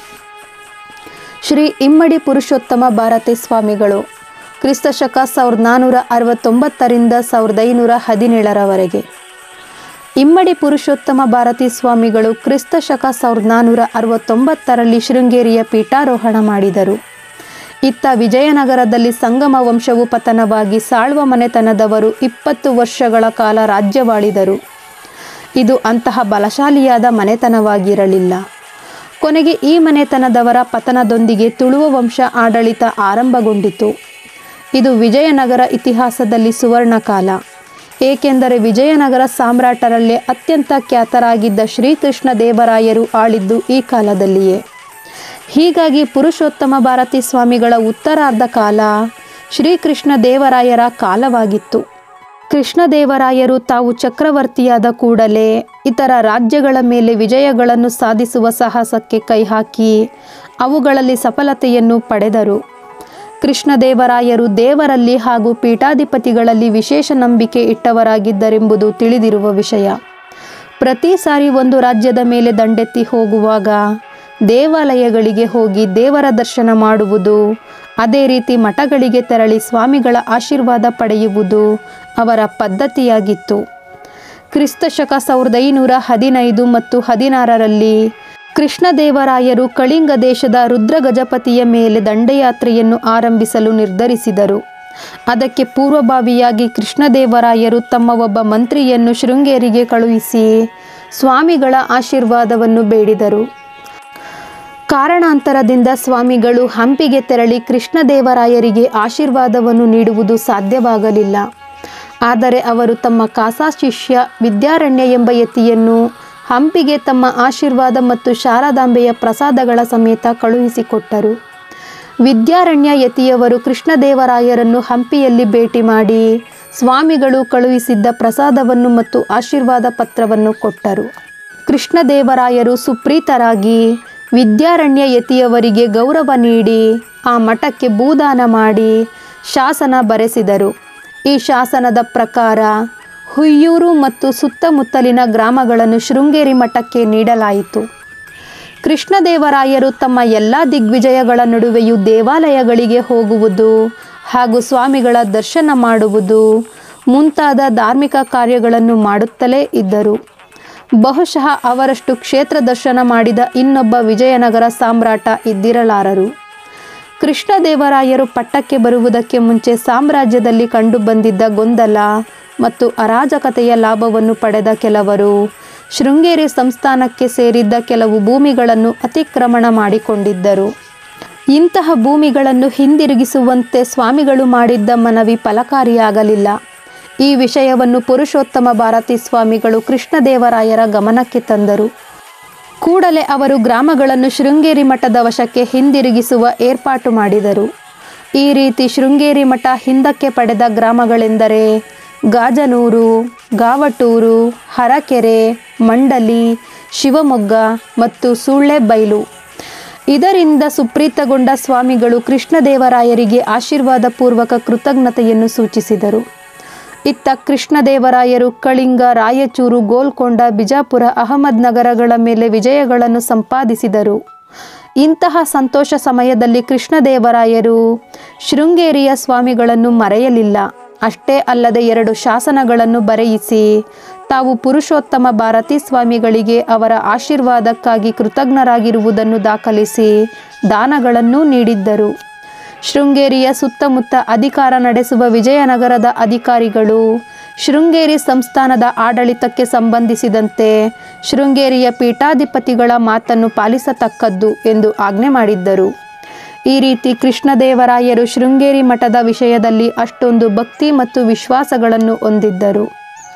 ಶ್ರೀ ಇಮ್ಮಡಿ ಪುರುಷೋತ್ತಮ ಭಾರತಿ ಸ್ವಾಮಿಗಳು ಕ್ರಿಸ್ತ ಶಕ ಸಾವಿರದ ನಾನ್ನೂರ ಅರವತ್ತೊಂಬತ್ತರಿಂದ ಸಾವಿರದ ಐನೂರ ಹದಿನೇಳರವರೆಗೆ ಇಮ್ಮಡಿ ಪುರುಷೋತ್ತಮ ಭಾರತಿ ಸ್ವಾಮಿಗಳು ಕ್ರಿಸ್ತ ಶಕ ಸಾವಿರದ ನಾನ್ನೂರ ಅರವತ್ತೊಂಬತ್ತರಲ್ಲಿ ಶೃಂಗೇರಿಯ ಪೀಠಾರೋಹಣ ಮಾಡಿದರು ಇತ್ತ ವಿಜಯನಗರದಲ್ಲಿ ಸಂಗಮ ವಂಶವು ಪತನವಾಗಿ ಸಾಳ್ವ ಮನೆತನದವರು ಇಪ್ಪತ್ತು ವರ್ಷಗಳ ಕಾಲ ರಾಜ್ಯವಾಳಿದರು ಇದು ಅಂತಹ ಬಲಶಾಲಿಯಾದ ಮನೆತನವಾಗಿರಲಿಲ್ಲ ಕೊನೆಗೆ ಈ ಮನೆತನದವರ ಪತನದೊಂದಿಗೆ ತುಳುವ ವಂಶ ಆಡಳಿತ ಆರಂಭಗೊಂಡಿತು ಇದು ವಿಜಯನಗರ ಇತಿಹಾಸದಲ್ಲಿ ಸುವರ್ಣ ಕಾಲ ಏಕೆಂದರೆ ವಿಜಯನಗರ ಸಾಮ್ರಾಟರಲ್ಲೇ ಅತ್ಯಂತ ಖ್ಯಾತರಾಗಿದ್ದ ಶ್ರೀಕೃಷ್ಣ ದೇವರಾಯರು ಆಳಿದ್ದು ಈ ಕಾಲದಲ್ಲಿಯೇ ಹೀಗಾಗಿ ಪುರುಷೋತ್ತಮ ಭಾರತಿ ಸ್ವಾಮಿಗಳ ಉತ್ತರಾರ್ಧ ಕಾಲ ಶ್ರೀಕೃಷ್ಣ ದೇವರಾಯರ ಕಾಲವಾಗಿತ್ತು ಕೃಷ್ಣದೇವರಾಯರು ತಾವು ಚಕ್ರವರ್ತಿಯಾದ ಕೂಡಲೇ ಇತರ ರಾಜ್ಯಗಳ ಮೇಲೆ ವಿಜಯಗಳನ್ನು ಸಾಧಿಸುವ ಸಾಹಸಕ್ಕೆ ಕೈಹಾಕಿ ಅವುಗಳಲ್ಲಿ ಸಫಲತೆಯನ್ನು ಪಡೆದರು ಕೃಷ್ಣದೇವರಾಯರು ದೇವರಲ್ಲಿ ಹಾಗೂ ಪೀಠಾಧಿಪತಿಗಳಲ್ಲಿ ವಿಶೇಷ ನಂಬಿಕೆ ಇಟ್ಟವರಾಗಿದ್ದರೆಂಬುದು ತಿಳಿದಿರುವ ವಿಷಯ ಪ್ರತಿ ಸಾರಿ ಒಂದು ರಾಜ್ಯದ ಮೇಲೆ ದಂಡೆತ್ತಿ ಹೋಗುವಾಗ ದೇವಾಲಯಗಳಿಗೆ ಹೋಗಿ ದೇವರ ದರ್ಶನ ಮಾಡುವುದು ಅದೇ ರೀತಿ ಮಠಗಳಿಗೆ ತೆರಳಿ ಸ್ವಾಮಿಗಳ ಆಶೀರ್ವಾದ ಪಡೆಯುವುದು ಅವರ ಪದ್ಧತಿಯಾಗಿತ್ತು ಕ್ರಿಸ್ತ ಶಕ ಸಾವಿರದ ಐನೂರ ಹದಿನೈದು ಮತ್ತು ಹದಿನಾರರಲ್ಲಿ ಕೃಷ್ಣದೇವರಾಯರು ಕಳಿಂಗ ದೇಶದ ರುದ್ರಗಜಪತಿಯ ಮೇಲೆ ದಂಡಯಾತ್ರೆಯನ್ನು ಆರಂಭಿಸಲು ನಿರ್ಧರಿಸಿದರು ಅದಕ್ಕೆ ಪೂರ್ವಭಾವಿಯಾಗಿ ಕೃಷ್ಣದೇವರಾಯರು ತಮ್ಮ ಒಬ್ಬ ಮಂತ್ರಿಯನ್ನು ಶೃಂಗೇರಿಗೆ ಕಳುಹಿಸಿ ಸ್ವಾಮಿಗಳ ಆಶೀರ್ವಾದವನ್ನು ಬೇಡಿದರು ಕಾರಣಾಂತರದಿಂದ ಸ್ವಾಮಿಗಳು ಹಂಪಿಗೆ ತೆರಳಿ ಕೃಷ್ಣದೇವರಾಯರಿಗೆ ಆಶೀರ್ವಾದವನ್ನು ನೀಡುವುದು ಸಾಧ್ಯವಾಗಲಿಲ್ಲ ಆದರೆ ಅವರು ತಮ್ಮ ಕಾಸಾ ಶಿಷ್ಯ ವಿದ್ಯಾರಣ್ಯ ಎಂಬ ಯತಿಯನ್ನು ಹಂಪಿಗೆ ತಮ್ಮ ಆಶೀರ್ವಾದ ಮತ್ತು ಶಾರದಾಂಬೆಯ ಪ್ರಸಾದಗಳ ಸಮೇತ ಕಳುಹಿಸಿಕೊಟ್ಟರು ವಿದ್ಯಾರಣ್ಯ ಯತಿಯವರು ಕೃಷ್ಣದೇವರಾಯರನ್ನು ಹಂಪಿಯಲ್ಲಿ ಭೇಟಿ ಮಾಡಿ ಸ್ವಾಮಿಗಳು ಕಳುಹಿಸಿದ್ದ ಪ್ರಸಾದವನ್ನು ಮತ್ತು ಆಶೀರ್ವಾದ ಪತ್ರವನ್ನು ಕೊಟ್ಟರು ಕೃಷ್ಣದೇವರಾಯರು ಸುಪ್ರೀತರಾಗಿ ವಿದ್ಯಾರಣ್ಯ ಯತಿಯವರಿಗೆ ಗೌರವ ನೀಡಿ ಆ ಮಠಕ್ಕೆ ಭೂದಾನ ಮಾಡಿ ಶಾಸನ ಬರೆಸಿದರು ಈ ಶಾಸನದ ಪ್ರಕಾರ ಹುಯ್ಯೂರು ಮತ್ತು ಸುತ್ತಮುತ್ತಲಿನ ಗ್ರಾಮಗಳನ್ನು ಶೃಂಗೇರಿ ಮಠಕ್ಕೆ ನೀಡಲಾಯಿತು ಕೃಷ್ಣದೇವರಾಯರು ತಮ್ಮ ಎಲ್ಲ ದಿಗ್ವಿಜಯಗಳ ನಡುವೆಯೂ ದೇವಾಲಯಗಳಿಗೆ ಹೋಗುವುದು ಹಾಗೂ ಸ್ವಾಮಿಗಳ ದರ್ಶನ ಮಾಡುವುದು ಮುಂತಾದ ಧಾರ್ಮಿಕ ಕಾರ್ಯಗಳನ್ನು ಮಾಡುತ್ತಲೇ ಇದ್ದರು ಬಹುಶಃ ಅವರಷ್ಟು ಕ್ಷೇತ್ರ ದರ್ಶನ ಮಾಡಿದ ಇನ್ನೊಬ್ಬ ವಿಜಯನಗರ ಸಾಮ್ರಾಟ ಇದ್ದಿರಲಾರರು ಕೃಷ್ಣದೇವರಾಯರು ಪಟ್ಟಕ್ಕೆ ಬರುವುದಕ್ಕೆ ಮುಂಚೆ ಸಾಮ್ರಾಜ್ಯದಲ್ಲಿ ಕಂಡುಬಂದಿದ್ದ ಗೊಂದಲ ಮತ್ತು ಅರಾಜಕತೆಯ ಲಾಭವನ್ನು ಪಡೆದ ಕೆಲವರು ಶೃಂಗೇರಿ ಸಂಸ್ಥಾನಕ್ಕೆ ಸೇರಿದ್ದ ಕೆಲವು ಭೂಮಿಗಳನ್ನು ಅತಿಕ್ರಮಣ ಮಾಡಿಕೊಂಡಿದ್ದರು ಇಂತಹ ಭೂಮಿಗಳನ್ನು ಹಿಂದಿರುಗಿಸುವಂತೆ ಸ್ವಾಮಿಗಳು ಮಾಡಿದ್ದ ಮನವಿ ಫಲಕಾರಿಯಾಗಲಿಲ್ಲ ಈ ವಿಷಯವನ್ನು ಪುರುಷೋತ್ತಮ ಭಾರತಿ ಸ್ವಾಮಿಗಳು ಕೃಷ್ಣದೇವರಾಯರ ಗಮನಕ್ಕೆ ತಂದರು ಕೂಡಲೇ ಅವರು ಗ್ರಾಮಗಳನ್ನು ಶೃಂಗೇರಿ ಮಠದ ವಶಕ್ಕೆ ಹಿಂದಿರುಗಿಸುವ ಏರ್ಪಾಟು ಮಾಡಿದರು ಈ ರೀತಿ ಶೃಂಗೇರಿ ಮಠ ಹಿಂದಕ್ಕೆ ಪಡೆದ ಗ್ರಾಮಗಳೆಂದರೆ ಗಾಜನೂರು ಗಾವಟೂರು ಹರಕೆರೆ ಮಂಡಲಿ ಶಿವಮೊಗ್ಗ ಮತ್ತು ಸುಳ್ಳೆಬೈಲು ಇದರಿಂದ ಸುಪ್ರೀತಗೊಂಡ ಸ್ವಾಮಿಗಳು ಕೃಷ್ಣದೇವರಾಯರಿಗೆ ಆಶೀರ್ವಾದ ಪೂರ್ವಕ ಕೃತಜ್ಞತೆಯನ್ನು ಸೂಚಿಸಿದರು ಇತ್ತ ಕೃಷ್ಣದೇವರಾಯರು ಕಳಿಂಗ ರಾಯಚೂರು ಗೋಲ್ಕೊಂಡ ಬಿಜಾಪುರ ಅಹಮದ್ ನಗರಗಳ ಮೇಲೆ ವಿಜಯಗಳನ್ನು ಸಂಪಾದಿಸಿದರು ಇಂತಹ ಸಂತೋಷ ಸಮಯದಲ್ಲಿ ಕೃಷ್ಣದೇವರಾಯರು ಶೃಂಗೇರಿಯ ಸ್ವಾಮಿಗಳನ್ನು ಮರೆಯಲಿಲ್ಲ ಅಷ್ಟೇ ಅಲ್ಲದೆ ಎರಡು ಶಾಸನಗಳನ್ನು ಬರೆಯಿಸಿ ತಾವು ಪುರುಷೋತ್ತಮ ಭಾರತಿ ಸ್ವಾಮಿಗಳಿಗೆ ಅವರ ಆಶೀರ್ವಾದಕ್ಕಾಗಿ ಕೃತಜ್ಞರಾಗಿರುವುದನ್ನು ದಾಖಲಿಸಿ ದಾನಗಳನ್ನೂ ನೀಡಿದ್ದರು ಶೃಂಗೇರಿಯ ಸುತ್ತಮುತ್ತ ಅಧಿಕಾರ ನಡೆಸುವ ವಿಜಯನಗರದ ಅಧಿಕಾರಿಗಳು ಶೃಂಗೇರಿ ಸಂಸ್ಥಾನದ ಆಡಳಿತಕ್ಕೆ ಸಂಬಂಧಿಸಿದಂತೆ ಶೃಂಗೇರಿಯ ಪೀಠಾಧಿಪತಿಗಳ ಮಾತನ್ನು ಪಾಲಿಸತಕ್ಕದ್ದು ಎಂದು ಆಜ್ಞೆ ಮಾಡಿದ್ದರು ಈ ರೀತಿ ಕೃಷ್ಣದೇವರಾಯರು ಶೃಂಗೇರಿ ಮಠದ ವಿಷಯದಲ್ಲಿ ಅಷ್ಟೊಂದು ಭಕ್ತಿ ಮತ್ತು ವಿಶ್ವಾಸಗಳನ್ನು ಹೊಂದಿದ್ದರು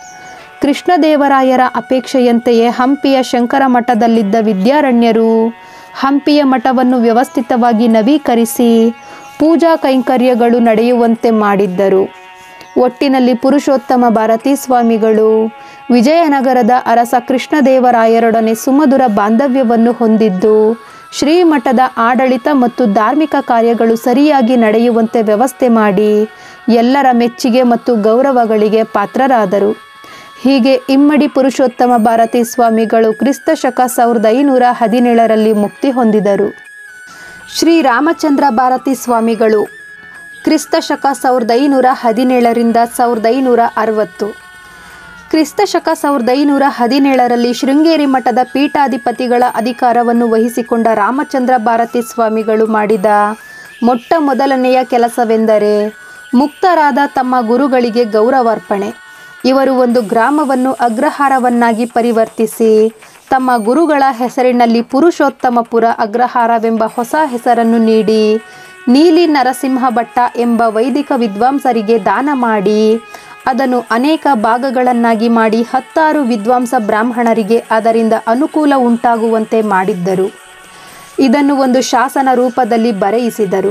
ಕೃಷ್ಣದೇವರಾಯರ ಅಪೇಕ್ಷೆಯಂತೆಯೇ ಹಂಪಿಯ ಶಂಕರ ಮಠದಲ್ಲಿದ್ದ ವಿದ್ಯಾರಣ್ಯರು ಹಂಪಿಯ ಮಠವನ್ನು ವ್ಯವಸ್ಥಿತವಾಗಿ ನವೀಕರಿಸಿ ಪೂಜಾ ಕೈಂಕರ್ಯಗಳು ನಡೆಯುವಂತೆ ಮಾಡಿದ್ದರು ಒಟ್ಟಿನಲ್ಲಿ ಪುರುಷೋತ್ತಮ ಭಾರತೀ ಸ್ವಾಮಿಗಳು ವಿಜಯನಗರದ ಅರಸ ಕೃಷ್ಣದೇವರಾಯರೊಡನೆ ಸುಮಧುರ ಬಾಂಧವ್ಯವನ್ನು ಹೊಂದಿದ್ದು ಶ್ರೀಮಠದ ಆಡಳಿತ ಮತ್ತು ಧಾರ್ಮಿಕ ಕಾರ್ಯಗಳು ಸರಿಯಾಗಿ ನಡೆಯುವಂತೆ ವ್ಯವಸ್ಥೆ ಮಾಡಿ ಎಲ್ಲರ ಮೆಚ್ಚುಗೆ ಮತ್ತು ಗೌರವಗಳಿಗೆ ಪಾತ್ರರಾದರು ಹೀಗೆ ಇಮ್ಮಡಿ ಪುರುಷೋತ್ತಮ ಭಾರತೀ ಸ್ವಾಮಿಗಳು ಕ್ರಿಸ್ತ ಶಕ ಸಾವಿರದ ಐನೂರ ಹದಿನೇಳರಲ್ಲಿ ಮುಕ್ತಿ ಹೊಂದಿದರು ಶ್ರೀ ರಾಮಚಂದ್ರ ಭಾರತಿ ಸ್ವಾಮಿಗಳು ಕ್ರಿಸ್ತ ಶಕ ಸಾವಿರದ ಐನೂರ ಹದಿನೇಳರಿಂದ ಸಾವಿರದ ಐನೂರ ಅರವತ್ತು ಕ್ರಿಸ್ತ ಶಕ ಸಾವಿರದ ಐನೂರ ಹದಿನೇಳರಲ್ಲಿ ಶೃಂಗೇರಿ ಮಠದ ಪೀಠಾಧಿಪತಿಗಳ ಅಧಿಕಾರವನ್ನು ವಹಿಸಿಕೊಂಡ ರಾಮಚಂದ್ರ ಭಾರತಿ ಸ್ವಾಮಿಗಳು ಮಾಡಿದ ಮೊಟ್ಟ ಮೊದಲನೆಯ ಕೆಲಸವೆಂದರೆ ಮುಕ್ತರಾದ ತಮ್ಮ ಗುರುಗಳಿಗೆ ಗೌರವಾರ್ಪಣೆ ಇವರು ಒಂದು ಗ್ರಾಮವನ್ನು ಅಗ್ರಹಾರವನ್ನಾಗಿ ಪರಿವರ್ತಿಸಿ ತಮ್ಮ ಗುರುಗಳ ಹೆಸರಿನಲ್ಲಿ ಪುರುಷೋತ್ತಮಪುರ ಅಗ್ರಹಾರವೆಂಬ ಹೊಸ ಹೆಸರನ್ನು ನೀಡಿ ನೀಲಿ ನರಸಿಂಹ ಭಟ್ಟ ಎಂಬ ವೈದಿಕ ವಿದ್ವಾಂಸರಿಗೆ ದಾನ ಮಾಡಿ ಅದನ್ನು ಅನೇಕ ಭಾಗಗಳನ್ನಾಗಿ ಮಾಡಿ ಹತ್ತಾರು ವಿದ್ವಾಂಸ ಬ್ರಾಹ್ಮಣರಿಗೆ ಅದರಿಂದ ಅನುಕೂಲ ಉಂಟಾಗುವಂತೆ ಮಾಡಿದ್ದರು ಇದನ್ನು ಒಂದು ಶಾಸನ ರೂಪದಲ್ಲಿ ಬರೆಯಿಸಿದರು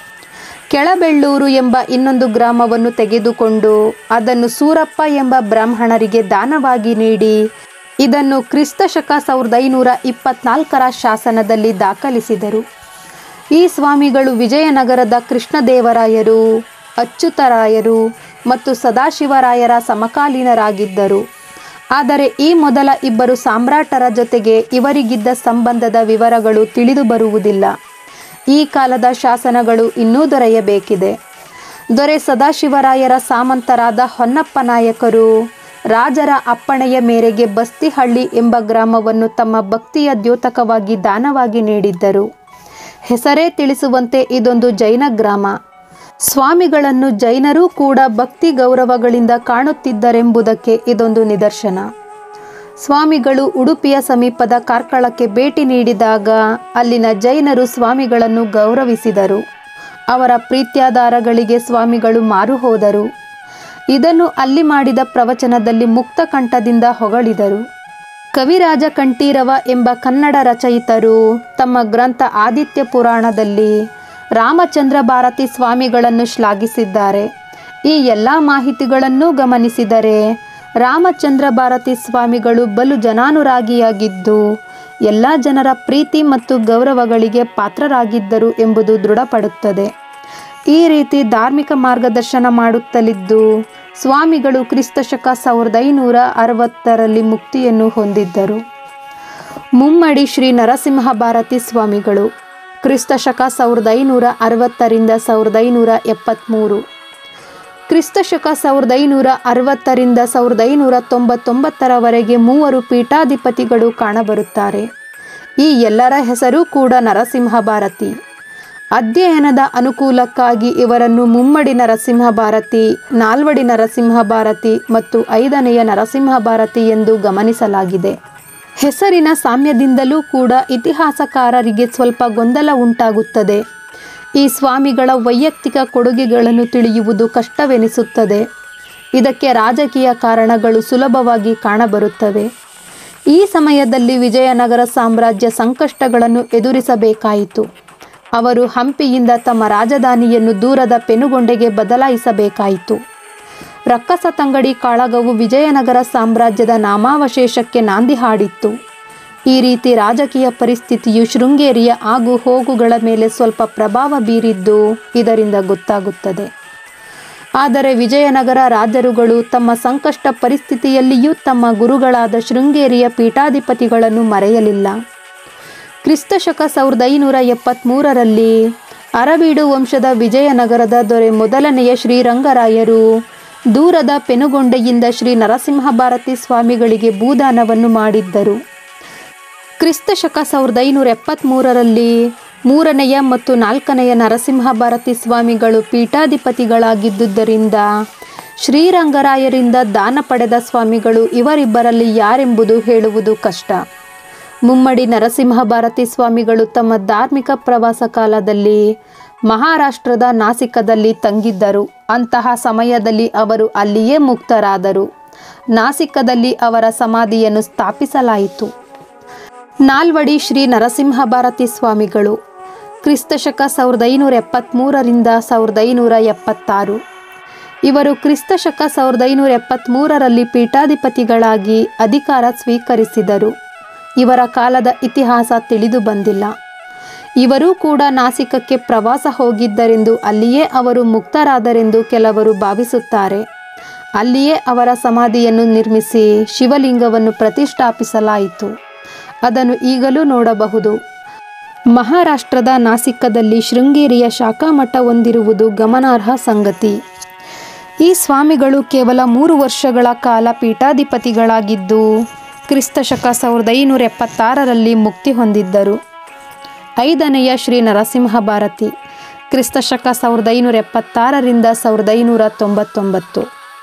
ಕೆಳಬೆಳ್ಳೂರು ಎಂಬ ಇನ್ನೊಂದು ಗ್ರಾಮವನ್ನು ತೆಗೆದುಕೊಂಡು ಅದನ್ನು ಸೂರಪ್ಪ ಎಂಬ ಬ್ರಾಹ್ಮಣರಿಗೆ ದಾನವಾಗಿ ನೀಡಿ ಇದನ್ನು ಕ್ರಿಸ್ತ ಶಕ ಸಾವಿರದ ಐನೂರ ಇಪ್ಪತ್ನಾಲ್ಕರ ಶಾಸನದಲ್ಲಿ ದಾಖಲಿಸಿದರು ಈ ಸ್ವಾಮಿಗಳು ವಿಜಯನಗರದ ಕೃಷ್ಣದೇವರಾಯರು ಅಚ್ಯುತರಾಯರು ಮತ್ತು ಸದಾಶಿವರಾಯರ ಸಮಕಾಲೀನರಾಗಿದ್ದರು ಆದರೆ ಈ ಮೊದಲ ಇಬ್ಬರು ಸಾಮ್ರಾಟರ ಜೊತೆಗೆ ಇವರಿಗಿದ್ದ ಸಂಬಂಧದ ವಿವರಗಳು ತಿಳಿದು ಬರುವುದಿಲ್ಲ ಈ ಕಾಲದ ಶಾಸನಗಳು ಇನ್ನೂ ದೊರೆಯಬೇಕಿದೆ ದೊರೆ ಸದಾಶಿವರಾಯರ ಸಾಮಂತರಾದ ಹೊನ್ನಪ್ಪ ನಾಯಕರು ರಾಜರ ಅಪ್ಪಣೆಯ ಮೇರೆಗೆ ಬಸ್ತಿಹಳ್ಳಿ ಎಂಬ ಗ್ರಾಮವನ್ನು ತಮ್ಮ ಭಕ್ತಿಯ ದ್ಯೋತಕವಾಗಿ ದಾನವಾಗಿ ನೀಡಿದ್ದರು ಹೆಸರೇ ತಿಳಿಸುವಂತೆ ಇದೊಂದು ಜೈನ ಗ್ರಾಮ ಸ್ವಾಮಿಗಳನ್ನು ಜೈನರೂ ಕೂಡ ಭಕ್ತಿ ಗೌರವಗಳಿಂದ ಕಾಣುತ್ತಿದ್ದರೆಂಬುದಕ್ಕೆ ಇದೊಂದು ನಿದರ್ಶನ ಸ್ವಾಮಿಗಳು ಉಡುಪಿಯ ಸಮೀಪದ ಕಾರ್ಕಳಕ್ಕೆ ಭೇಟಿ ನೀಡಿದಾಗ ಅಲ್ಲಿನ ಜೈನರು ಸ್ವಾಮಿಗಳನ್ನು ಗೌರವಿಸಿದರು ಅವರ ಪ್ರೀತ್ಯಾಧಾರಗಳಿಗೆ ಸ್ವಾಮಿಗಳು ಮಾರು ಹೋದರು ಇದನ್ನು ಅಲ್ಲಿ ಮಾಡಿದ ಪ್ರವಚನದಲ್ಲಿ ಮುಕ್ತ ಕಂಠದಿಂದ ಹೊಗಳಿದರು ಕವಿರಾಜ ಕಂಠೀರವ ಎಂಬ ಕನ್ನಡ ರಚಯಿತರು ತಮ್ಮ ಗ್ರಂಥ ಆದಿತ್ಯ ಪುರಾಣದಲ್ಲಿ ರಾಮಚಂದ್ರ ಭಾರತಿ ಸ್ವಾಮಿಗಳನ್ನು ಶ್ಲಾಘಿಸಿದ್ದಾರೆ ಈ ಎಲ್ಲ ಮಾಹಿತಿಗಳನ್ನು ಗಮನಿಸಿದರೆ ರಾಮಚಂದ್ರ ಭಾರತಿ ಸ್ವಾಮಿಗಳು ಬಲು ಜನಾನುರಾಗಿಯಾಗಿದ್ದು ಎಲ್ಲ ಜನರ ಪ್ರೀತಿ ಮತ್ತು ಗೌರವಗಳಿಗೆ ಪಾತ್ರರಾಗಿದ್ದರು ಎಂಬುದು ದೃಢಪಡುತ್ತದೆ ಈ ರೀತಿ ಧಾರ್ಮಿಕ ಮಾರ್ಗದರ್ಶನ ಮಾಡುತ್ತಲಿದ್ದು ಸ್ವಾಮಿಗಳು ಕ್ರಿಸ್ತಶಕ ಸಾವಿರದ ಐನೂರ ಅರವತ್ತರಲ್ಲಿ ಮುಕ್ತಿಯನ್ನು ಹೊಂದಿದ್ದರು ಮುಮ್ಮಡಿ ಶ್ರೀ ನರಸಿಂಹ ಭಾರತಿ ಸ್ವಾಮಿಗಳು ಕ್ರಿಸ್ತಶಕ ಸಾವಿರದ ಐನೂರ ಅರವತ್ತರಿಂದ ಸಾವಿರದ ಐನೂರ ಎಪ್ಪತ್ತ್ಮೂರು ಕ್ರಿಸ್ತಶಕ ಸಾವಿರದ ಐನೂರ ಅರವತ್ತರಿಂದ ಸಾವಿರದ ಐನೂರ ತೊಂಬತ್ತೊಂಬತ್ತರವರೆಗೆ ಮೂವರು ಪೀಠಾಧಿಪತಿಗಳು ಕಾಣಬರುತ್ತಾರೆ ಈ ಎಲ್ಲರ ಹೆಸರು ಕೂಡ ನರಸಿಂಹ ಭಾರತಿ ಅಧ್ಯಯನದ ಅನುಕೂಲಕ್ಕಾಗಿ ಇವರನ್ನು ಮುಮ್ಮಡಿ ನರಸಿಂಹ ಭಾರತಿ ನಾಲ್ವಡಿ ನರಸಿಂಹ ಭಾರತಿ ಮತ್ತು ಐದನೆಯ ನರಸಿಂಹ ಭಾರತಿ ಎಂದು ಗಮನಿಸಲಾಗಿದೆ ಹೆಸರಿನ ಸಾಮ್ಯದಿಂದಲೂ ಕೂಡ ಇತಿಹಾಸಕಾರರಿಗೆ ಸ್ವಲ್ಪ ಗೊಂದಲ ಉಂಟಾಗುತ್ತದೆ ಈ ಸ್ವಾಮಿಗಳ ವೈಯಕ್ತಿಕ ಕೊಡುಗೆಗಳನ್ನು ತಿಳಿಯುವುದು ಕಷ್ಟವೆನಿಸುತ್ತದೆ ಇದಕ್ಕೆ ರಾಜಕೀಯ ಕಾರಣಗಳು ಸುಲಭವಾಗಿ ಕಾಣಬರುತ್ತವೆ ಈ ಸಮಯದಲ್ಲಿ ವಿಜಯನಗರ ಸಾಮ್ರಾಜ್ಯ ಸಂಕಷ್ಟಗಳನ್ನು ಎದುರಿಸಬೇಕಾಯಿತು ಅವರು ಹಂಪಿಯಿಂದ ತಮ್ಮ ರಾಜಧಾನಿಯನ್ನು ದೂರದ ಪೆನುಗೊಂಡೆಗೆ ಬದಲಾಯಿಸಬೇಕಾಯಿತು ರಕ್ಕಸ ತಂಗಡಿ ಕಾಳಗವು ವಿಜಯನಗರ ಸಾಮ್ರಾಜ್ಯದ ನಾಮಾವಶೇಷಕ್ಕೆ ನಾಂದಿ ಹಾಡಿತ್ತು ಈ ರೀತಿ ರಾಜಕೀಯ ಪರಿಸ್ಥಿತಿಯು ಶೃಂಗೇರಿಯ ಆಗು ಹೋಗುಗಳ ಮೇಲೆ ಸ್ವಲ್ಪ ಪ್ರಭಾವ ಬೀರಿದ್ದು ಇದರಿಂದ ಗೊತ್ತಾಗುತ್ತದೆ ಆದರೆ ವಿಜಯನಗರ ರಾಜರುಗಳು ತಮ್ಮ ಸಂಕಷ್ಟ ಪರಿಸ್ಥಿತಿಯಲ್ಲಿಯೂ ತಮ್ಮ ಗುರುಗಳಾದ ಶೃಂಗೇರಿಯ ಪೀಠಾಧಿಪತಿಗಳನ್ನು ಮರೆಯಲಿಲ್ಲ ಕ್ರಿಸ್ತಶಕ ಸಾವಿರದ ಐನೂರ ಎಪ್ಪತ್ತ್ಮೂರರಲ್ಲಿ ಅರವೀಡು ವಂಶದ ವಿಜಯನಗರದ ದೊರೆ ಮೊದಲನೆಯ ಶ್ರೀರಂಗರಾಯರು ದೂರದ ಪೆನುಗೊಂಡೆಯಿಂದ ಶ್ರೀ ನರಸಿಂಹ ಭಾರತಿ ಸ್ವಾಮಿಗಳಿಗೆ ಭೂದಾನವನ್ನು ಮಾಡಿದ್ದರು ಕ್ರಿಸ್ತಶಕ ಸಾವಿರದ ಐನೂರ ಎಪ್ಪತ್ತ್ಮೂರರಲ್ಲಿ ಮೂರನೆಯ ಮತ್ತು ನಾಲ್ಕನೆಯ ನರಸಿಂಹ ಭಾರತಿ ಸ್ವಾಮಿಗಳು ಪೀಠಾಧಿಪತಿಗಳಾಗಿದ್ದುದರಿಂದ ಶ್ರೀರಂಗರಾಯರಿಂದ ದಾನ ಪಡೆದ ಸ್ವಾಮಿಗಳು ಇವರಿಬ್ಬರಲ್ಲಿ ಯಾರೆಂಬುದು ಹೇಳುವುದು ಕಷ್ಟ ಮುಮ್ಮಡಿ ನರಸಿಂಹ ಭಾರತಿ ಸ್ವಾಮಿಗಳು ತಮ್ಮ ಧಾರ್ಮಿಕ ಪ್ರವಾಸ ಕಾಲದಲ್ಲಿ ಮಹಾರಾಷ್ಟ್ರದ ನಾಸಿಕದಲ್ಲಿ ತಂಗಿದ್ದರು ಅಂತಹ ಸಮಯದಲ್ಲಿ ಅವರು ಅಲ್ಲಿಯೇ ಮುಕ್ತರಾದರು ನಾಸಿಕದಲ್ಲಿ ಅವರ ಸಮಾಧಿಯನ್ನು ಸ್ಥಾಪಿಸಲಾಯಿತು ನಾಲ್ವಡಿ ಶ್ರೀ ನರಸಿಂಹ ಭಾರತಿ ಸ್ವಾಮಿಗಳು ಕ್ರಿಸ್ತಶಕ ಸಾವಿರದ ಐನೂರ ಎಪ್ಪತ್ತ್ಮೂರರಿಂದ ಸಾವಿರದ ಐನೂರ ಎಪ್ಪತ್ತಾರು ಇವರು ಕ್ರಿಸ್ತಶಕ ಸಾವಿರದ ಐನೂರ ಎಪ್ಪತ್ತ್ಮೂರರಲ್ಲಿ ಪೀಠಾಧಿಪತಿಗಳಾಗಿ ಅಧಿಕಾರ ಸ್ವೀಕರಿಸಿದರು ಇವರ ಕಾಲದ ಇತಿಹಾಸ ತಿಳಿದು ಬಂದಿಲ್ಲ ಇವರೂ ಕೂಡ ನಾಸಿಕಕ್ಕೆ ಪ್ರವಾಸ ಹೋಗಿದ್ದರೆಂದು ಅಲ್ಲಿಯೇ ಅವರು ಮುಕ್ತರಾದರೆಂದು ಕೆಲವರು ಭಾವಿಸುತ್ತಾರೆ ಅಲ್ಲಿಯೇ ಅವರ ಸಮಾಧಿಯನ್ನು ನಿರ್ಮಿಸಿ ಶಿವಲಿಂಗವನ್ನು ಪ್ರತಿಷ್ಠಾಪಿಸಲಾಯಿತು ಅದನ್ನು ಈಗಲೂ ನೋಡಬಹುದು ಮಹಾರಾಷ್ಟ್ರದ ನಾಸಿಕದಲ್ಲಿ ಶೃಂಗೇರಿಯ ಶಾಖಾಮಠ ಹೊಂದಿರುವುದು ಗಮನಾರ್ಹ ಸಂಗತಿ ಈ ಸ್ವಾಮಿಗಳು ಕೇವಲ ಮೂರು ವರ್ಷಗಳ ಕಾಲ ಪೀಠಾಧಿಪತಿಗಳಾಗಿದ್ದು ಕ್ರಿಸ್ತಶಕ ಸಾವಿರದ ಐನೂರ ಎಪ್ಪತ್ತಾರರಲ್ಲಿ ಮುಕ್ತಿ ಹೊಂದಿದ್ದರು ಐದನೆಯ ಶ್ರೀ ನರಸಿಂಹ ಭಾರತಿ ಕ್ರಿಸ್ತಶಕ ಸಾವಿರದ ಐನೂರ ಎಪ್ಪತ್ತಾರರಿಂದ ಸಾವಿರದ ಐನೂರ ತೊಂಬತ್ತೊಂಬತ್ತು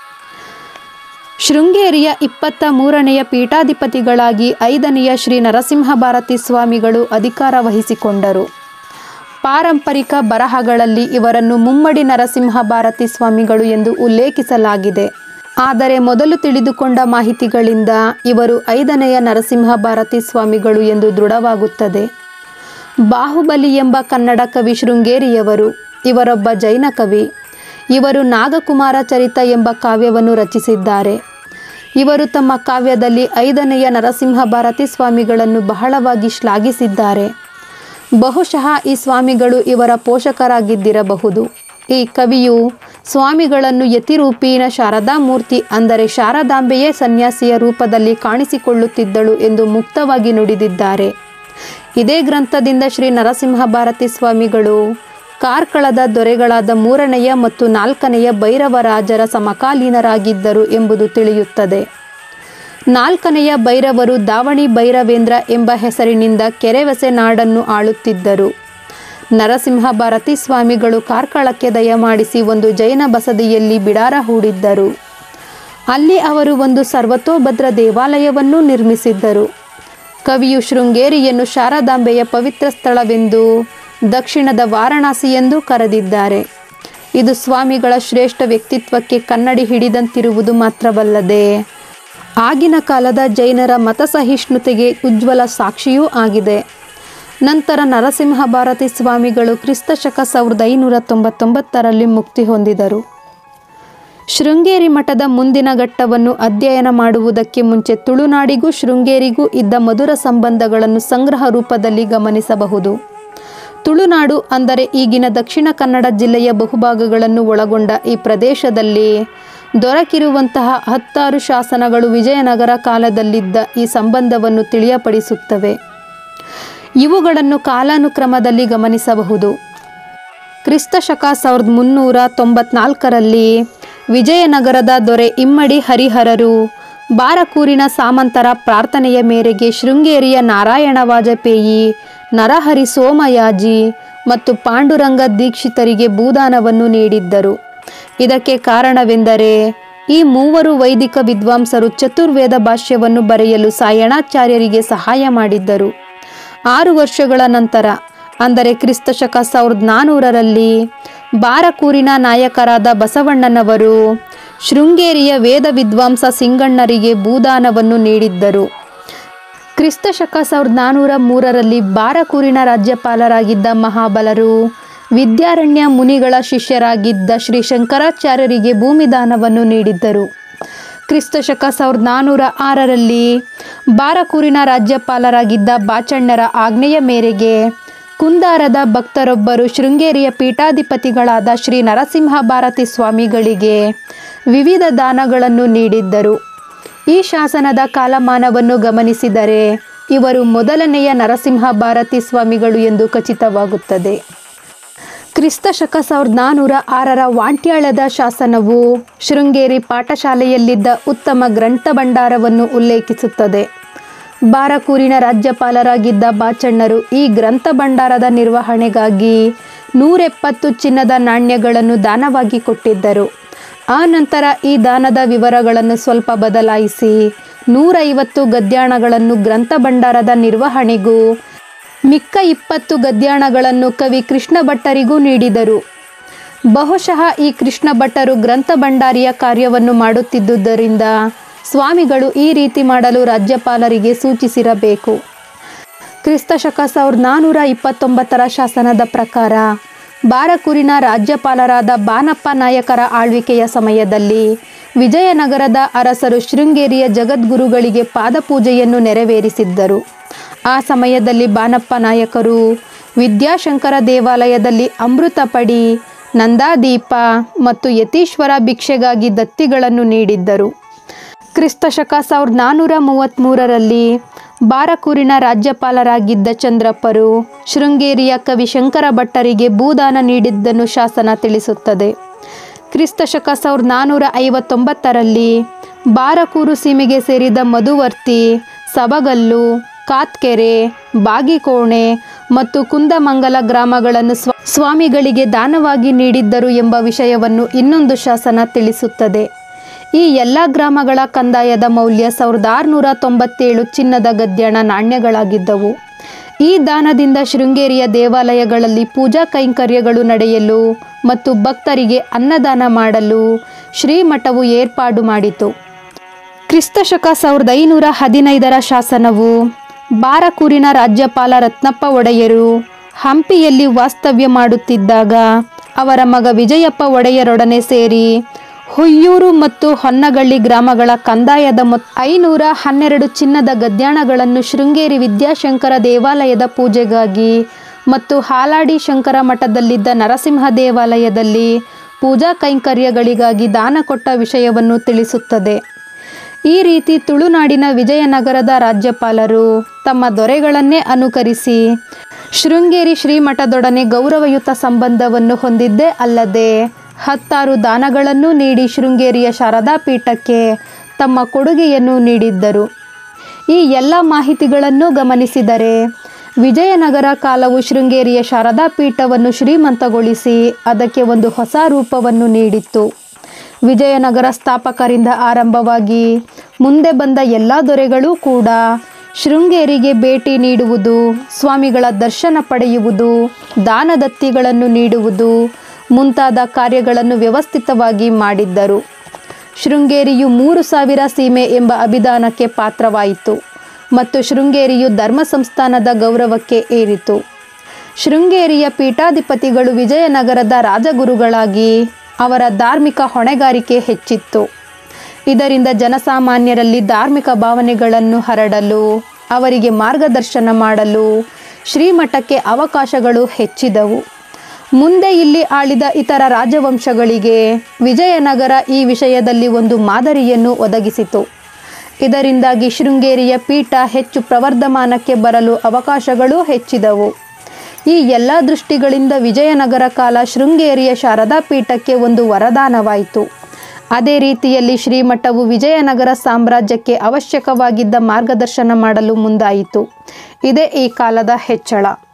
ಶೃಂಗೇರಿಯ ಇಪ್ಪತ್ತ ಮೂರನೆಯ ಪೀಠಾಧಿಪತಿಗಳಾಗಿ ಐದನೆಯ ಶ್ರೀ ನರಸಿಂಹ ಭಾರತಿ ಸ್ವಾಮಿಗಳು ಅಧಿಕಾರ ವಹಿಸಿಕೊಂಡರು ಪಾರಂಪರಿಕ ಬರಹಗಳಲ್ಲಿ ಇವರನ್ನು ಮುಮ್ಮಡಿ ನರಸಿಂಹ ಭಾರತಿ ಸ್ವಾಮಿಗಳು ಎಂದು ಉಲ್ಲೇಖಿಸಲಾಗಿದೆ ಆದರೆ ಮೊದಲು ತಿಳಿದುಕೊಂಡ ಮಾಹಿತಿಗಳಿಂದ ಇವರು ಐದನೆಯ ನರಸಿಂಹ ಭಾರತಿ ಸ್ವಾಮಿಗಳು ಎಂದು ದೃಢವಾಗುತ್ತದೆ ಬಾಹುಬಲಿ ಎಂಬ ಕನ್ನಡ ಕವಿ ಶೃಂಗೇರಿಯವರು ಇವರೊಬ್ಬ ಜೈನ ಕವಿ ಇವರು ನಾಗಕುಮಾರ ಚರಿತ ಎಂಬ ಕಾವ್ಯವನ್ನು ರಚಿಸಿದ್ದಾರೆ ಇವರು ತಮ್ಮ ಕಾವ್ಯದಲ್ಲಿ ಐದನೆಯ ನರಸಿಂಹ ಭಾರತಿ ಸ್ವಾಮಿಗಳನ್ನು ಬಹಳವಾಗಿ ಶ್ಲಾಘಿಸಿದ್ದಾರೆ ಬಹುಶಃ ಈ ಸ್ವಾಮಿಗಳು ಇವರ ಪೋಷಕರಾಗಿದ್ದಿರಬಹುದು ಈ ಕವಿಯು ಸ್ವಾಮಿಗಳನ್ನು ಯತಿರೂಪೀನ ಶಾರದಾ ಮೂರ್ತಿ ಅಂದರೆ ಶಾರದಾಂಬೆಯೇ ಸನ್ಯಾಸಿಯ ರೂಪದಲ್ಲಿ ಕಾಣಿಸಿಕೊಳ್ಳುತ್ತಿದ್ದಳು ಎಂದು ಮುಕ್ತವಾಗಿ ನುಡಿದಿದ್ದಾರೆ ಇದೇ ಗ್ರಂಥದಿಂದ ಶ್ರೀ ನರಸಿಂಹ ಭಾರತಿ ಸ್ವಾಮಿಗಳು ಕಾರ್ಕಳದ ದೊರೆಗಳಾದ ಮೂರನೆಯ ಮತ್ತು ನಾಲ್ಕನೆಯ ಭೈರವರಾಜರ ಸಮಕಾಲೀನರಾಗಿದ್ದರು ಎಂಬುದು ತಿಳಿಯುತ್ತದೆ ನಾಲ್ಕನೆಯ ಭೈರವರು ದಾವಣಿ ಭೈರವೇಂದ್ರ ಎಂಬ ಹೆಸರಿನಿಂದ ಕೆರೆವಸೆ ನಾಡನ್ನು ಆಳುತ್ತಿದ್ದರು ನರಸಿಂಹ ಭಾರತಿ ಸ್ವಾಮಿಗಳು ಕಾರ್ಕಳಕ್ಕೆ ದಯಮಾಡಿಸಿ ಒಂದು ಜೈನ ಬಸದಿಯಲ್ಲಿ ಬಿಡಾರ ಹೂಡಿದ್ದರು ಅಲ್ಲಿ ಅವರು ಒಂದು ಸರ್ವತೋಭದ್ರ ದೇವಾಲಯವನ್ನು ನಿರ್ಮಿಸಿದ್ದರು ಕವಿಯು ಶೃಂಗೇರಿಯನ್ನು ಶಾರದಾಂಬೆಯ ಪವಿತ್ರ ಸ್ಥಳವೆಂದು ದಕ್ಷಿಣದ ವಾರಣಾಸಿ ಎಂದು ಕರೆದಿದ್ದಾರೆ ಇದು ಸ್ವಾಮಿಗಳ ಶ್ರೇಷ್ಠ ವ್ಯಕ್ತಿತ್ವಕ್ಕೆ ಕನ್ನಡಿ ಹಿಡಿದಂತಿರುವುದು ಮಾತ್ರವಲ್ಲದೆ ಆಗಿನ ಕಾಲದ ಜೈನರ ಮತಸಹಿಷ್ಣುತೆಗೆ ಉಜ್ವಲ ಸಾಕ್ಷಿಯೂ ಆಗಿದೆ ನಂತರ ನರಸಿಂಹ ಭಾರತಿ ಸ್ವಾಮಿಗಳು ಕ್ರಿಸ್ತ ಶಕ ಸಾವಿರದ ಐನೂರ ತೊಂಬತ್ತೊಂಬತ್ತರಲ್ಲಿ ಮುಕ್ತಿ ಹೊಂದಿದರು ಶೃಂಗೇರಿ ಮಠದ ಮುಂದಿನ ಘಟ್ಟವನ್ನು ಅಧ್ಯಯನ ಮಾಡುವುದಕ್ಕೆ ಮುಂಚೆ ತುಳುನಾಡಿಗೂ ಶೃಂಗೇರಿಗೂ ಇದ್ದ ಮಧುರ ಸಂಬಂಧಗಳನ್ನು ಸಂಗ್ರಹ ರೂಪದಲ್ಲಿ ಗಮನಿಸಬಹುದು ತುಳುನಾಡು ಅಂದರೆ ಈಗಿನ ದಕ್ಷಿಣ ಕನ್ನಡ ಜಿಲ್ಲೆಯ ಬಹುಭಾಗಗಳನ್ನು ಒಳಗೊಂಡ ಈ ಪ್ರದೇಶದಲ್ಲಿ ದೊರಕಿರುವಂತಹ ಹತ್ತಾರು ಶಾಸನಗಳು ವಿಜಯನಗರ ಕಾಲದಲ್ಲಿದ್ದ ಈ ಸಂಬಂಧವನ್ನು ತಿಳಿಯಪಡಿಸುತ್ತವೆ ಇವುಗಳನ್ನು ಕಾಲಾನುಕ್ರಮದಲ್ಲಿ ಗಮನಿಸಬಹುದು ಕ್ರಿಸ್ತ ಶಕ ಸಾವಿರದ ಮುನ್ನೂರ ತೊಂಬತ್ನಾಲ್ಕರಲ್ಲಿ ವಿಜಯನಗರದ ದೊರೆ ಇಮ್ಮಡಿ ಹರಿಹರರು ಬಾರಕೂರಿನ ಸಾಮಂತರ ಪ್ರಾರ್ಥನೆಯ ಮೇರೆಗೆ ಶೃಂಗೇರಿಯ ನಾರಾಯಣ ವಾಜಪೇಯಿ ನರಹರಿ ಸೋಮಯಾಜಿ ಮತ್ತು ಪಾಂಡುರಂಗ ದೀಕ್ಷಿತರಿಗೆ ಭೂದಾನವನ್ನು ನೀಡಿದ್ದರು ಇದಕ್ಕೆ ಕಾರಣವೆಂದರೆ ಈ ಮೂವರು ವೈದಿಕ ವಿದ್ವಾಂಸರು ಚತುರ್ವೇದ ಭಾಷ್ಯವನ್ನು ಬರೆಯಲು ಸಾಯಣಾಚಾರ್ಯರಿಗೆ ಸಹಾಯ ಮಾಡಿದ್ದರು ಆರು ವರ್ಷಗಳ ನಂತರ ಅಂದರೆ ಕ್ರಿಸ್ತ ಶಕ ಸಾವಿರದ ನಾನ್ನೂರರಲ್ಲಿ ಬಾರಕೂರಿನ ನಾಯಕರಾದ ಬಸವಣ್ಣನವರು ಶೃಂಗೇರಿಯ ವೇದ ವಿದ್ವಾಂಸ ಸಿಂಗಣ್ಣರಿಗೆ ಭೂದಾನವನ್ನು ನೀಡಿದ್ದರು ಕ್ರಿಸ್ತ ಶಕ ಸಾವಿರದ ನಾನ್ನೂರ ಮೂರರಲ್ಲಿ ಬಾರಕೂರಿನ ರಾಜ್ಯಪಾಲರಾಗಿದ್ದ ಮಹಾಬಲರು ವಿದ್ಯಾರಣ್ಯ ಮುನಿಗಳ ಶಿಷ್ಯರಾಗಿದ್ದ ಶ್ರೀ ಶಂಕರಾಚಾರ್ಯರಿಗೆ ಭೂಮಿದಾನವನ್ನು ನೀಡಿದ್ದರು ಕ್ರಿಸ್ತ ಶಕ ಸಾವಿರದ ನಾನ್ನೂರ ಆರರಲ್ಲಿ ಬಾರಕೂರಿನ ರಾಜ್ಯಪಾಲರಾಗಿದ್ದ ಬಾಚಣ್ಣರ ಆಜ್ಞೆಯ ಮೇರೆಗೆ ಕುಂದಾರದ ಭಕ್ತರೊಬ್ಬರು ಶೃಂಗೇರಿಯ ಪೀಠಾಧಿಪತಿಗಳಾದ ಶ್ರೀ ನರಸಿಂಹ ಭಾರತಿ ಸ್ವಾಮಿಗಳಿಗೆ ವಿವಿಧ ದಾನಗಳನ್ನು ನೀಡಿದ್ದರು ಈ ಶಾಸನದ ಕಾಲಮಾನವನ್ನು ಗಮನಿಸಿದರೆ ಇವರು ಮೊದಲನೆಯ ನರಸಿಂಹ ಭಾರತಿ ಸ್ವಾಮಿಗಳು ಎಂದು ಖಚಿತವಾಗುತ್ತದೆ ಕ್ರಿಸ್ತ ಶಕ ಸಾವಿರದ ನಾನ್ನೂರ ಆರರ ವಾಂಟ್ಯಾಳದ ಶಾಸನವು ಶೃಂಗೇರಿ ಪಾಠಶಾಲೆಯಲ್ಲಿದ್ದ ಉತ್ತಮ ಗ್ರಂಥ ಭಂಡಾರವನ್ನು ಉಲ್ಲೇಖಿಸುತ್ತದೆ ಬಾರಕೂರಿನ ರಾಜ್ಯಪಾಲರಾಗಿದ್ದ ಬಾಚಣ್ಣರು ಈ ಗ್ರಂಥ ಭಂಡಾರದ ನಿರ್ವಹಣೆಗಾಗಿ ನೂರೆಪ್ಪತ್ತು ಚಿನ್ನದ ನಾಣ್ಯಗಳನ್ನು ದಾನವಾಗಿ ಕೊಟ್ಟಿದ್ದರು ಆ ನಂತರ ಈ ದಾನದ ವಿವರಗಳನ್ನು ಸ್ವಲ್ಪ ಬದಲಾಯಿಸಿ ನೂರೈವತ್ತು ಗದ್ಯಾಣಗಳನ್ನು ಗ್ರಂಥ ಭಂಡಾರದ ನಿರ್ವಹಣೆಗೂ ಮಿಕ್ಕ ಇಪ್ಪತ್ತು ಗದ್ಯಾಣಗಳನ್ನು ಕವಿ ಕೃಷ್ಣ ಭಟ್ಟರಿಗೂ ನೀಡಿದರು ಬಹುಶಃ ಈ ಕೃಷ್ಣ ಭಟ್ಟರು ಗ್ರಂಥ ಭಂಡಾರಿಯ ಕಾರ್ಯವನ್ನು ಮಾಡುತ್ತಿದ್ದುದರಿಂದ ಸ್ವಾಮಿಗಳು ಈ ರೀತಿ ಮಾಡಲು ರಾಜ್ಯಪಾಲರಿಗೆ ಸೂಚಿಸಿರಬೇಕು ಕ್ರಿಸ್ತ ಶಕ ಸಾವಿರದ ನಾನ್ನೂರ ಇಪ್ಪತ್ತೊಂಬತ್ತರ ಶಾಸನದ ಪ್ರಕಾರ ಬಾರಕೂರಿನ ರಾಜ್ಯಪಾಲರಾದ ಬಾನಪ್ಪ ನಾಯಕರ ಆಳ್ವಿಕೆಯ ಸಮಯದಲ್ಲಿ ವಿಜಯನಗರದ ಅರಸರು ಶೃಂಗೇರಿಯ ಜಗದ್ಗುರುಗಳಿಗೆ ಪಾದಪೂಜೆಯನ್ನು ನೆರವೇರಿಸಿದ್ದರು ಆ ಸಮಯದಲ್ಲಿ ಬಾನಪ್ಪ ನಾಯಕರು ವಿದ್ಯಾಶಂಕರ ದೇವಾಲಯದಲ್ಲಿ ಅಮೃತ ಪಡಿ ನಂದಾದೀಪ ಮತ್ತು ಯತೀಶ್ವರ ಭಿಕ್ಷೆಗಾಗಿ ದತ್ತಿಗಳನ್ನು ನೀಡಿದ್ದರು ಕ್ರಿಸ್ತ ಶಕ ಸಾವಿರದ ನಾನ್ನೂರ ಮೂವತ್ತ್ಮೂರರಲ್ಲಿ ಬಾರಕೂರಿನ ರಾಜ್ಯಪಾಲರಾಗಿದ್ದ ಚಂದ್ರಪ್ಪರು ಶೃಂಗೇರಿಯ ಕವಿ ಶಂಕರ ಭಟ್ಟರಿಗೆ ಭೂದಾನ ನೀಡಿದ್ದನ್ನು ಶಾಸನ ತಿಳಿಸುತ್ತದೆ ಕ್ರಿಸ್ತ ಶಕ ಸಾವಿರದ ನಾನ್ನೂರ ಐವತ್ತೊಂಬತ್ತರಲ್ಲಿ ಬಾರಕೂರು ಸೀಮೆಗೆ ಸೇರಿದ ಮಧುವರ್ತಿ ಸಬಗಲ್ಲು ಕಾತ್ಕೆರೆ ಬಾಗಿಕೋಣೆ ಮತ್ತು ಕುಂದಮಂಗಲ ಗ್ರಾಮಗಳನ್ನು ಸ್ವ ಸ್ವಾಮಿಗಳಿಗೆ ದಾನವಾಗಿ ನೀಡಿದ್ದರು ಎಂಬ ವಿಷಯವನ್ನು ಇನ್ನೊಂದು ಶಾಸನ ತಿಳಿಸುತ್ತದೆ ಈ ಎಲ್ಲ ಗ್ರಾಮಗಳ ಕಂದಾಯದ ಮೌಲ್ಯ ಸಾವಿರದ ಆರುನೂರ ತೊಂಬತ್ತೇಳು ಚಿನ್ನದ ಗದ್ಯಾಣ ನಾಣ್ಯಗಳಾಗಿದ್ದವು ಈ ದಾನದಿಂದ ಶೃಂಗೇರಿಯ ದೇವಾಲಯಗಳಲ್ಲಿ ಪೂಜಾ ಕೈಂಕರ್ಯಗಳು ನಡೆಯಲು ಮತ್ತು ಭಕ್ತರಿಗೆ ಅನ್ನದಾನ ಮಾಡಲು ಶ್ರೀಮಠವು ಏರ್ಪಾಡು ಮಾಡಿತು ಕ್ರಿಸ್ತ ಶಕ ಸಾವಿರದ ಐನೂರ ಹದಿನೈದರ ಶಾಸನವು ಬಾರಕೂರಿನ ರಾಜ್ಯಪಾಲ ರತ್ನಪ್ಪ ಒಡೆಯರು ಹಂಪಿಯಲ್ಲಿ ವಾಸ್ತವ್ಯ ಮಾಡುತ್ತಿದ್ದಾಗ ಅವರ ಮಗ ವಿಜಯಪ್ಪ ಒಡೆಯರೊಡನೆ ಸೇರಿ ಹುಯ್ಯೂರು ಮತ್ತು ಹೊನ್ನಗಳ್ಳಿ ಗ್ರಾಮಗಳ ಕಂದಾಯದ ಮೊತ್ತ ಐನೂರ ಹನ್ನೆರಡು ಚಿನ್ನದ ಗದ್ಯಾಣಗಳನ್ನು ಶೃಂಗೇರಿ ವಿದ್ಯಾಶಂಕರ ದೇವಾಲಯದ ಪೂಜೆಗಾಗಿ ಮತ್ತು ಹಾಲಾಡಿ ಶಂಕರ ಮಠದಲ್ಲಿದ್ದ ನರಸಿಂಹ ದೇವಾಲಯದಲ್ಲಿ ಪೂಜಾ ಕೈಂಕರ್ಯಗಳಿಗಾಗಿ ದಾನ ಕೊಟ್ಟ ವಿಷಯವನ್ನು ತಿಳಿಸುತ್ತದೆ ಈ ರೀತಿ ತುಳುನಾಡಿನ ವಿಜಯನಗರದ ರಾಜ್ಯಪಾಲರು ತಮ್ಮ ದೊರೆಗಳನ್ನೇ ಅನುಕರಿಸಿ ಶೃಂಗೇರಿ ಶ್ರೀಮಠದೊಡನೆ ಗೌರವಯುತ ಸಂಬಂಧವನ್ನು ಹೊಂದಿದ್ದೇ ಅಲ್ಲದೆ ಹತ್ತಾರು ದಾನಗಳನ್ನು ನೀಡಿ ಶೃಂಗೇರಿಯ ಶಾರದಾ ಪೀಠಕ್ಕೆ ತಮ್ಮ ಕೊಡುಗೆಯನ್ನು ನೀಡಿದ್ದರು ಈ ಎಲ್ಲ ಮಾಹಿತಿಗಳನ್ನು ಗಮನಿಸಿದರೆ ವಿಜಯನಗರ ಕಾಲವು ಶೃಂಗೇರಿಯ ಶಾರದಾ ಪೀಠವನ್ನು ಶ್ರೀಮಂತಗೊಳಿಸಿ ಅದಕ್ಕೆ ಒಂದು ಹೊಸ ರೂಪವನ್ನು ನೀಡಿತ್ತು ವಿಜಯನಗರ ಸ್ಥಾಪಕರಿಂದ ಆರಂಭವಾಗಿ ಮುಂದೆ ಬಂದ ಎಲ್ಲ ದೊರೆಗಳೂ ಕೂಡ ಶೃಂಗೇರಿಗೆ ಭೇಟಿ ನೀಡುವುದು ಸ್ವಾಮಿಗಳ ದರ್ಶನ ಪಡೆಯುವುದು ದಾನದತ್ತಿಗಳನ್ನು ನೀಡುವುದು ಮುಂತಾದ ಕಾರ್ಯಗಳನ್ನು ವ್ಯವಸ್ಥಿತವಾಗಿ ಮಾಡಿದ್ದರು ಶೃಂಗೇರಿಯು ಮೂರು ಸಾವಿರ ಸೀಮೆ ಎಂಬ ಅಭಿಧಾನಕ್ಕೆ ಪಾತ್ರವಾಯಿತು ಮತ್ತು ಶೃಂಗೇರಿಯು ಧರ್ಮ ಸಂಸ್ಥಾನದ ಗೌರವಕ್ಕೆ ಏರಿತು ಶೃಂಗೇರಿಯ ಪೀಠಾಧಿಪತಿಗಳು ವಿಜಯನಗರದ ರಾಜಗುರುಗಳಾಗಿ ಅವರ ಧಾರ್ಮಿಕ ಹೊಣೆಗಾರಿಕೆ ಹೆಚ್ಚಿತ್ತು ಇದರಿಂದ ಜನಸಾಮಾನ್ಯರಲ್ಲಿ ಧಾರ್ಮಿಕ ಭಾವನೆಗಳನ್ನು ಹರಡಲು ಅವರಿಗೆ ಮಾರ್ಗದರ್ಶನ ಮಾಡಲು ಶ್ರೀಮಠಕ್ಕೆ ಅವಕಾಶಗಳು ಹೆಚ್ಚಿದವು ಮುಂದೆ ಇಲ್ಲಿ ಆಳಿದ ಇತರ ರಾಜವಂಶಗಳಿಗೆ ವಿಜಯನಗರ ಈ ವಿಷಯದಲ್ಲಿ ಒಂದು ಮಾದರಿಯನ್ನು ಒದಗಿಸಿತು ಇದರಿಂದಾಗಿ ಶೃಂಗೇರಿಯ ಪೀಠ ಹೆಚ್ಚು ಪ್ರವರ್ಧಮಾನಕ್ಕೆ ಬರಲು ಅವಕಾಶಗಳೂ ಹೆಚ್ಚಿದವು ಈ ಎಲ್ಲ ದೃಷ್ಟಿಗಳಿಂದ ವಿಜಯನಗರ ಕಾಲ ಶೃಂಗೇರಿಯ ಶಾರದಾ ಪೀಠಕ್ಕೆ ಒಂದು ವರದಾನವಾಯಿತು ಅದೇ ರೀತಿಯಲ್ಲಿ ಶ್ರೀಮಠವು ವಿಜಯನಗರ ಸಾಮ್ರಾಜ್ಯಕ್ಕೆ ಅವಶ್ಯಕವಾಗಿದ್ದ ಮಾರ್ಗದರ್ಶನ ಮಾಡಲು ಮುಂದಾಯಿತು ಇದೇ ಈ ಕಾಲದ ಹೆಚ್ಚಳ